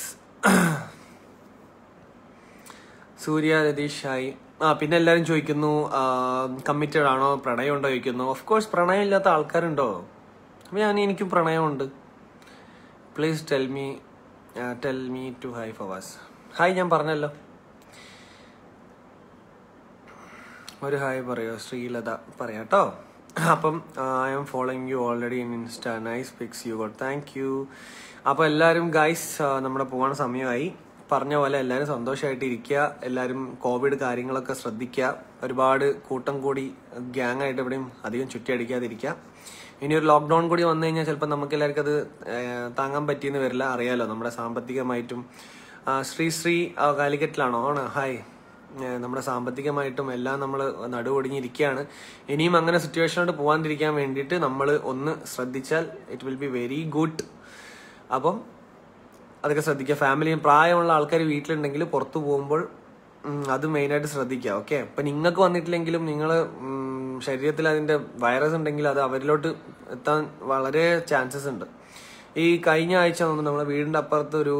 Surya Ratheesh hi ആ പിന്നെ എല്ലാരും ചോദിക്കുന്നു കമ്മിറ്റഡ് ആണോ പ്രണയം ഉണ്ടോ ചോദിക്കുന്നു ഓഫ് കോഴ്സ് പ്രണയം ഇല്ലാത്ത ആൾക്കാരുണ്ടോ അപ്പൊ ഞാൻ എനിക്കും പ്രണയമുണ്ട് please tell me tell me to hi Fawaz hi ഞാൻ പറഞ്ഞല്ലോ ഒരു ഹായ് പറയോ ശ്രീലത പറയാട്ടോ അപ്പം I'm following you already in insta nice pics you god thank you അപ്പോൾ എല്ലാവരും ഗൈസ് നമ്മുടെ പോകാൻ സമയമായി പറഞ്ഞ പോലെ എല്ലാവരും സന്തോഷമായിട്ട് ഇരിക്കുക എല്ലാവരും കോവിഡ് കാര്യങ്ങളൊക്കെ ശ്രദ്ധിക്കുക ഒരുപാട് കൂട്ടം കൂടി ഗ്യാങ് ആയിട്ട് എവിടെയും അധികം ചുറ്റിയടിക്കാതിരിക്കുക ഇനി ഒരു ലോക്ക്ഡൌൺ കൂടി വന്നു കഴിഞ്ഞാൽ ചിലപ്പോൾ നമുക്ക് എല്ലാവർക്കും അത് ഏഹ്, താങ്ങാൻ പറ്റിയെന്ന് വരില്ല അറിയാലോ നമ്മുടെ സാമ്പത്തികമായിട്ടും ആ, ശ്രീ ശ്രീ ആ, കാലിക്കറ്റിലാണോ ആണ് ഹായ് ഏഹ് നമ്മുടെ സാമ്പത്തികമായിട്ടും എല്ലാം നമ്മൾ നടുവൊടിഞ്ഞിരിക്കുകയാണ് ഇനിയും അങ്ങനെ സിറ്റുവേഷനോട് പോകാണ്ടിരിക്കാൻ വേണ്ടിയിട്ട് നമ്മൾ ഒന്ന് ശ്രദ്ധിച്ചാൽ it will be very good അപ്പം അതൊക്കെ ശ്രദ്ധിക്കുക ഫാമിലിയും പ്രായമുള്ള ആൾക്കാർ വീട്ടിലുണ്ടെങ്കിൽ പുറത്തു പോകുമ്പോൾ ഉം, അത് മെയിനായിട്ട് ശ്രദ്ധിക്കുക ഓക്കെ ഇപ്പൊ നിങ്ങൾക്ക് വന്നിട്ടില്ലെങ്കിലും നിങ്ങൾ ശരീരത്തിൽ അതിന്റെ വൈറസ് ഉണ്ടെങ്കിൽ അത് അവരിലോട്ട് എത്താൻ വളരെ ചാൻസസ് ഉണ്ട് ഈ കഴിഞ്ഞ ആഴ്ച നമ്മൾ നമ്മളെ വീടിന്റെ അപ്പുറത്ത് ഒരു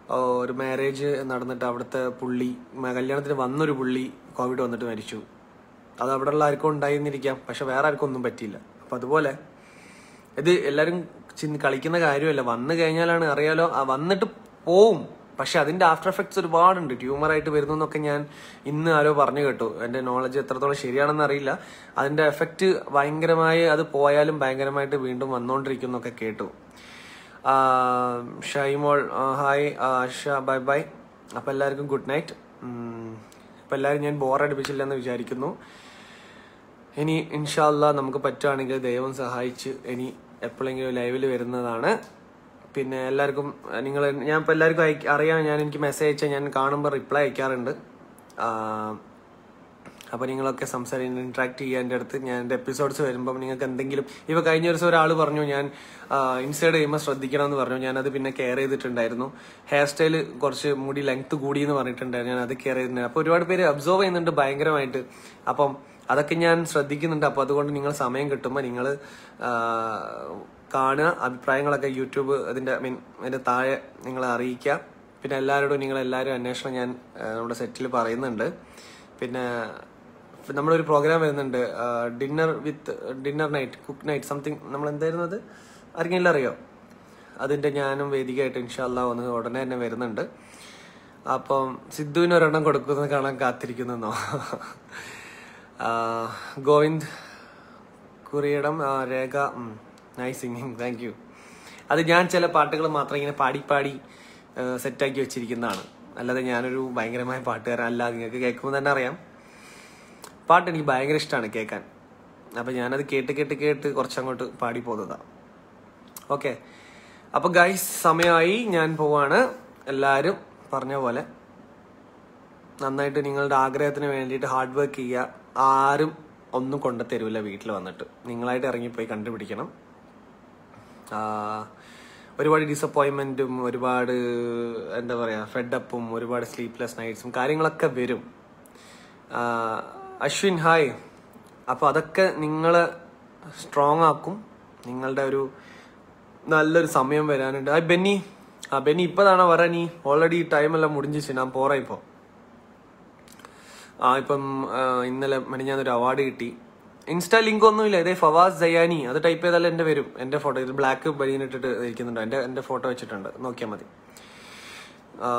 ആ, ഒരു മാരേജ് നടന്നിട്ട് അവിടുത്തെ പുള്ളി മ- കല്യാണത്തിന് വന്നൊരു പുള്ളി കോവിഡ് വന്നിട്ട് മരിച്ചു അത് അവിടെ ഉള്ള ആർക്കും ഉണ്ടായിരുന്നിരിക്കാം പക്ഷെ വേറെ ആർക്കും ഒന്നും പറ്റിയില്ല അപ്പൊ അതുപോലെ ഇത് എല്ലാരും ചിന്ത കളിക്കുന്ന കാര്യമല്ല വന്നു കഴിഞ്ഞാലാണ് അറിയാലോ ആ വന്നിട്ട് പോവും പക്ഷെ അതിന്റെ ആഫ്റ്റർ എഫക്ട്സ് ഒരുപാടുണ്ട് ട്യൂമർ ആയിട്ട് വരുന്നു എന്നൊക്കെ ഞാൻ ഇന്ന് ആരോ പറഞ്ഞു കേട്ടു എന്റെ നോളജ് എത്രത്തോളം ശരിയാണെന്ന് അറിയില്ല അതിന്റെ എഫക്റ്റ് ഭയങ്കരമായി അത് പോയാലും ഭയങ്കരമായിട്ട് വീണ്ടും വന്നുകൊണ്ടിരിക്കും എന്നൊക്കെ കേട്ടു ആ, ഷൈമോൾ ആ, ഹായ് ആഷ ബൈ ബൈ അപ്പൊ എല്ലാവർക്കും ഗുഡ് നൈറ്റ് അപ്പൊ എല്ലാവരും ഞാൻ ബോറടിപ്പിച്ചില്ല എന്ന് വിചാരിക്കുന്നു ഇനി ഇൻഷാല്ല നമുക്ക് പറ്റുവാണെങ്കിൽ ദൈവം സഹായിച്ച് ഇനി എപ്പോഴെങ്കിലും ലൈവിൽ വരുന്നതാണ് പിന്നെ എല്ലാവർക്കും നിങ്ങൾ ഞാൻ ഇപ്പൊ എല്ലാവർക്കും അയക്ക- അറിയാം ഞാൻ എനിക്ക് മെസ്സേജ് അയച്ചാൽ ഞാൻ കാണുമ്പോൾ റിപ്ലൈ അയക്കാറുണ്ട് ആ, അപ്പൊ നിങ്ങളൊക്കെ സംസാരിക്കാൻ ഇന്ററാക്ട് ചെയ്യാൻ എൻ്റെ അടുത്ത് ഞാൻ എൻ്റെ എപ്പിസോഡ്സ് വരുമ്പോൾ നിങ്ങൾക്ക് എന്തെങ്കിലും ഇപ്പൊ കഴിഞ്ഞ ദിവസം ഒരാൾ പറഞ്ഞു ഞാൻ ഇൻസൈഡ് ചെയ്യുമ്പോൾ ശ്രദ്ധിക്കണം എന്ന് പറഞ്ഞു ഞാനത് പിന്നെ കെയർ ചെയ്തിട്ടുണ്ടായിരുന്നു ഹെയർ സ്റ്റൈൽ കുറച്ച് മുടി ലെങ്ത് കൂടി എന്ന് പറഞ്ഞിട്ടുണ്ടായിരുന്നു ഞാൻ അത് കെയർ ചെയ്തിട്ടുണ്ട് അപ്പൊ ഒരുപാട് പേര് അബ്സർവ് ചെയ്യുന്നുണ്ട് ഭയങ്കരമായിട്ട് അപ്പം അതൊക്കെ ഞാൻ ശ്രദ്ധിക്കുന്നുണ്ട് അപ്പൊ അതുകൊണ്ട് നിങ്ങൾ സമയം കിട്ടുമ്പോൾ നിങ്ങൾ കാണുക അഭിപ്രായങ്ങളൊക്കെ യൂട്യൂബ് അതിന്റെ ഐ മീൻ അതിന്റെ താഴെ നിങ്ങളെ അറിയിക്കുക പിന്നെ എല്ലാവരോടും നിങ്ങൾ എല്ലാവരും അന്വേഷണം ഞാൻ ആ, നമ്മുടെ സെറ്റിൽ പറയുന്നുണ്ട് പിന്നെ ഇപ്പൊ നമ്മളൊരു പ്രോഗ്രാം വരുന്നുണ്ട് dinner with dinner night cook night something നമ്മൾ എന്തായിരുന്നു അത് ആർക്കെങ്കിലും അറിയോ അതിന്റെ ഞാനും വേദികയായിട്ട് ഇൻഷാല്ല ഒന്ന് ഉടനെ തന്നെ വരുന്നുണ്ട് അപ്പം സിദ്ധുവിന് ഒരെണ്ണം കൊടുക്കുന്നത് കാണാൻ കാത്തിരിക്കുന്നോ ഗോവിന്ദ് കുറിയിടം ആ, Rekha nice singing thank you അത് ഞാൻ ചില പാട്ടുകൾ മാത്രം ഇങ്ങനെ പാടി പാടി സെറ്റാക്കി വെച്ചിരിക്കുന്നതാണ് അല്ലാതെ ഞാനൊരു ഭയങ്കരമായ പാട്ടുകാരൻ അല്ല നിങ്ങൾക്ക് കേൾക്കുമ്പോൾ തന്നെ അറിയാം പാട്ട് എനിക്ക് ഭയങ്കര ഇഷ്ടമാണ് കേൾക്കാൻ അപ്പൊ ഞാനത് കേട്ട് കേട്ട് കേട്ട് കുറച്ചങ്ങോട്ട് പാടി പോകുന്നതാണ് ഓക്കെ അപ്പൊ ഗൈസ് സമയമായി ഞാൻ പോവാണ് എല്ലാവരും പറഞ്ഞ പോലെ നന്നായിട്ട് നിങ്ങളുടെ ആഗ്രഹത്തിന് വേണ്ടിയിട്ട് ഹാർഡ് വർക്ക് ചെയ്യുക ആരും ഒന്നും കൊണ്ടു തരൂല വീട്ടിൽ വന്നിട്ട് നിങ്ങളായിട്ട് ഇറങ്ങിപ്പോയി കണ്ടുപിടിക്കണം ആ, ഒരുപാട് ഡിസപ്പോയിൻമെന്റും ഒരുപാട് എന്താ പറയാ ഫെഡപ്പും ഒരുപാട് സ്ലീപ്ലെസ് നൈറ്റ്സും കാര്യങ്ങളൊക്കെ വരും ആ, അശ്വിൻ ഹായ് അപ്പൊ അതൊക്കെ നിങ്ങളെ സ്ട്രോങ് ആക്കും നിങ്ങളുടെ ഒരു നല്ലൊരു സമയം വരാനുണ്ട് ആ ബെന്നി ആ ബെന്നി ഇപ്പതാണോ വരാ നീ ഓൾറെഡി ടൈം എല്ലാം മുടിஞ்சிச்சு ഞാൻ പോറാ ഇപ്പോ ആ ഇപ്പം ആ, ഇന്നലെ മണിഞ്ഞാന്നൊരു അവാർഡ് കിട്ടി ഇൻസ്റ്റാ ലിങ്ക് ഒന്നുമില്ല ഇതേ ഫവാസ് ജയാനി അത് ടൈപ്പ് ചെയ്താൽ എന്റെ വരും എന്റെ ഫോട്ടോ ഇത് ബ്ലാക്ക് ബനിയനിട്ടിട്ട് ഇരിക്കുന്നുണ്ട് എന്റെ എന്റെ ഫോട്ടോ വെച്ചിട്ടുണ്ട് നോക്കിയാൽ മതി ആ,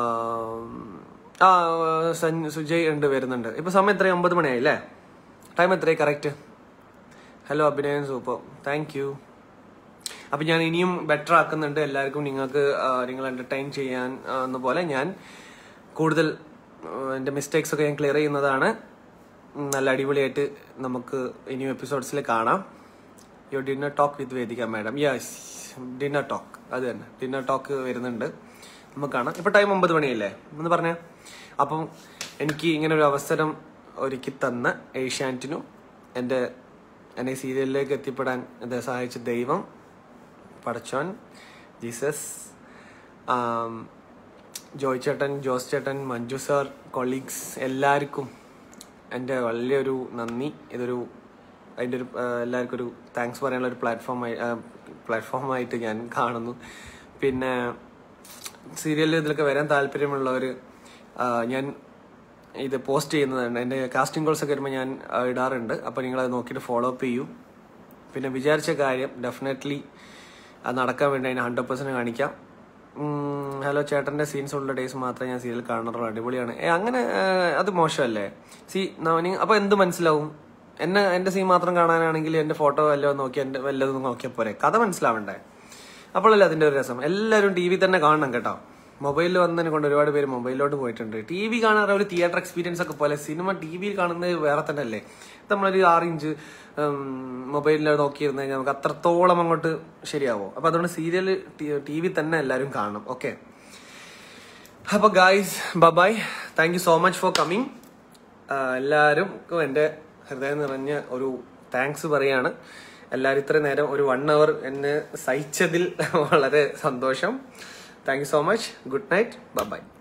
ആ സൻ- സുജയ് ഉണ്ട് വരുന്നുണ്ട് ഇപ്പൊ സമയം എത്രയും ഒമ്പത് മണിയായി അല്ലേ ടൈം എത്രയായി correct hello Abhinayan super thank you അപ്പൊ ഞാൻ ഇനിയും ബെറ്റർ ആക്കുന്നുണ്ട് എല്ലാവർക്കും നിങ്ങൾക്ക് ആ, നിങ്ങൾ എന്റർടൈൻ ചെയ്യാൻ ആ, എന്ന പോലെ ഞാൻ കൂടുതൽ ആ, എന്റെ മിസ്റ്റേക്സ് ഒക്കെ ഞാൻ ക്ലിയർ ചെയ്യുന്നതാണ് ഉം, നല്ല അടിപൊളിയായിട്ട് നമുക്ക് ഇനിയും എപ്പിസോഡ്സിൽ കാണാം yo dinner talk with Vedika madam yes dinner talk അത് തന്നെ ഡിന്നർ ടോക്ക് വരുന്നുണ്ട് നമുക്ക് കാണാം ഇപ്പൊ ടൈം ഒമ്പത് മണിയല്ലേ ഒന്ന് പറഞ്ഞേ അപ്പം എനിക്ക് ഇങ്ങനെ ഒരു അവസരം ഒരുക്കി തന്ന ഏഷ്യാനെറ്റിനും എൻ്റെ എന്നെ ഈ സീരിയലിലേക്ക് എത്തിപ്പെടാൻ എന്നെ സഹായിച്ച ദൈവം പടച്ചോൻ ജീസസ് ആം, ജോയ് ചേട്ടൻ ജോസ് ചേട്ടൻ മഞ്ജു സാർ കൊളീഗ്സ് എല്ലാവർക്കും എൻ്റെ വലിയൊരു നന്ദി ഇതൊരു അതിൻ്റെ ഒരു ആ, എല്ലാവർക്കും ഒരു താങ്ക്സ് പറയാനുള്ള ഒരു പ്ലാറ്റ്ഫോമായി പ്ലാറ്റ്ഫോമായിട്ട് ഞാൻ കാണുന്നു പിന്നെ സീരിയലിൽ ഇതിലൊക്കെ വരാൻ താല്പര്യമുള്ളവർ ഞാൻ ഇത് പോസ്റ്റ് ചെയ്യുന്നതാണ് എൻ്റെ കാസ്റ്റിംഗ് കോൾസ് ഒക്കെ വരുമ്പോൾ ഞാൻ ആ, ഇടാറുണ്ട് അപ്പോൾ നിങ്ങൾ അത് നോക്കിയിട്ട് ഫോളോ അപ്പ് ചെയ്യൂ പിന്നെ വിചാരിച്ച കാര്യം ഡെഫിനറ്റ്ലി അത് നടക്കാൻ വേണ്ടി അതിന് ഹൺഡ്രഡ് പെർസെന്റ് കാണിക്കാം ഉം, ഹലോ ചേട്ടന്റെ സീൻസ് ഉള്ള ഡേയ്സ് മാത്രമേ ഞാൻ സീരിയൽ കാണാറുള്ളൂ അടിപൊളിയാണ് ഏ അങ്ങനെ ആ, അത് മോശമല്ലേ സി അപ്പൊ എന്ത് മനസ്സിലാവും എന്നെ എന്റെ സീൻ മാത്രം കാണാനാണെങ്കിൽ എന്റെ ഫോട്ടോ വല്ലതും നോക്കി എന്റെ വല്ലതും നോക്കിയാൽ പോരെ കഥ മനസ്സിലാവണ്ടേ അപ്പോഴല്ലേ അതിന്റെ ഒരു രസം എല്ലാവരും ടി വി തന്നെ കാണണം കേട്ടോ മൊബൈലിൽ വന്നതിനെ കൊണ്ട് ഒരുപാട് പേര് മൊബൈലിലോട്ട് പോയിട്ടുണ്ട് ടി വി കാണാറ് ഒരു തിയേറ്റർ എക്സ്പീരിയൻസ് ഒക്കെ പോലെ സിനിമ ടി വിയിൽ കാണുന്നത് വേറെ തന്നെ അല്ലേ നമ്മളൊരു ആറ് ഇഞ്ച് മൊബൈലിൽ നോക്കിയിരുന്നു കഴിഞ്ഞാൽ നമുക്ക് അത്രത്തോളം അങ്ങോട്ട് ശരിയാവോ അപ്പൊ അതുകൊണ്ട് സീരിയൽ ടി വി തന്നെ എല്ലാവരും കാണണം ഓക്കെ അപ്പൊ guys bye thank you so much for coming എല്ലാവരും എൻ്റെ ഹൃദയം നിറഞ്ഞ ഒരു താങ്ക്സ് പറയാണ് എല്ലാവരും ഇത്രയും നേരം ഒരു വൺ അവർ എന്നെ സഹിച്ചതിൽ വളരെ സന്തോഷം thank you so much good night by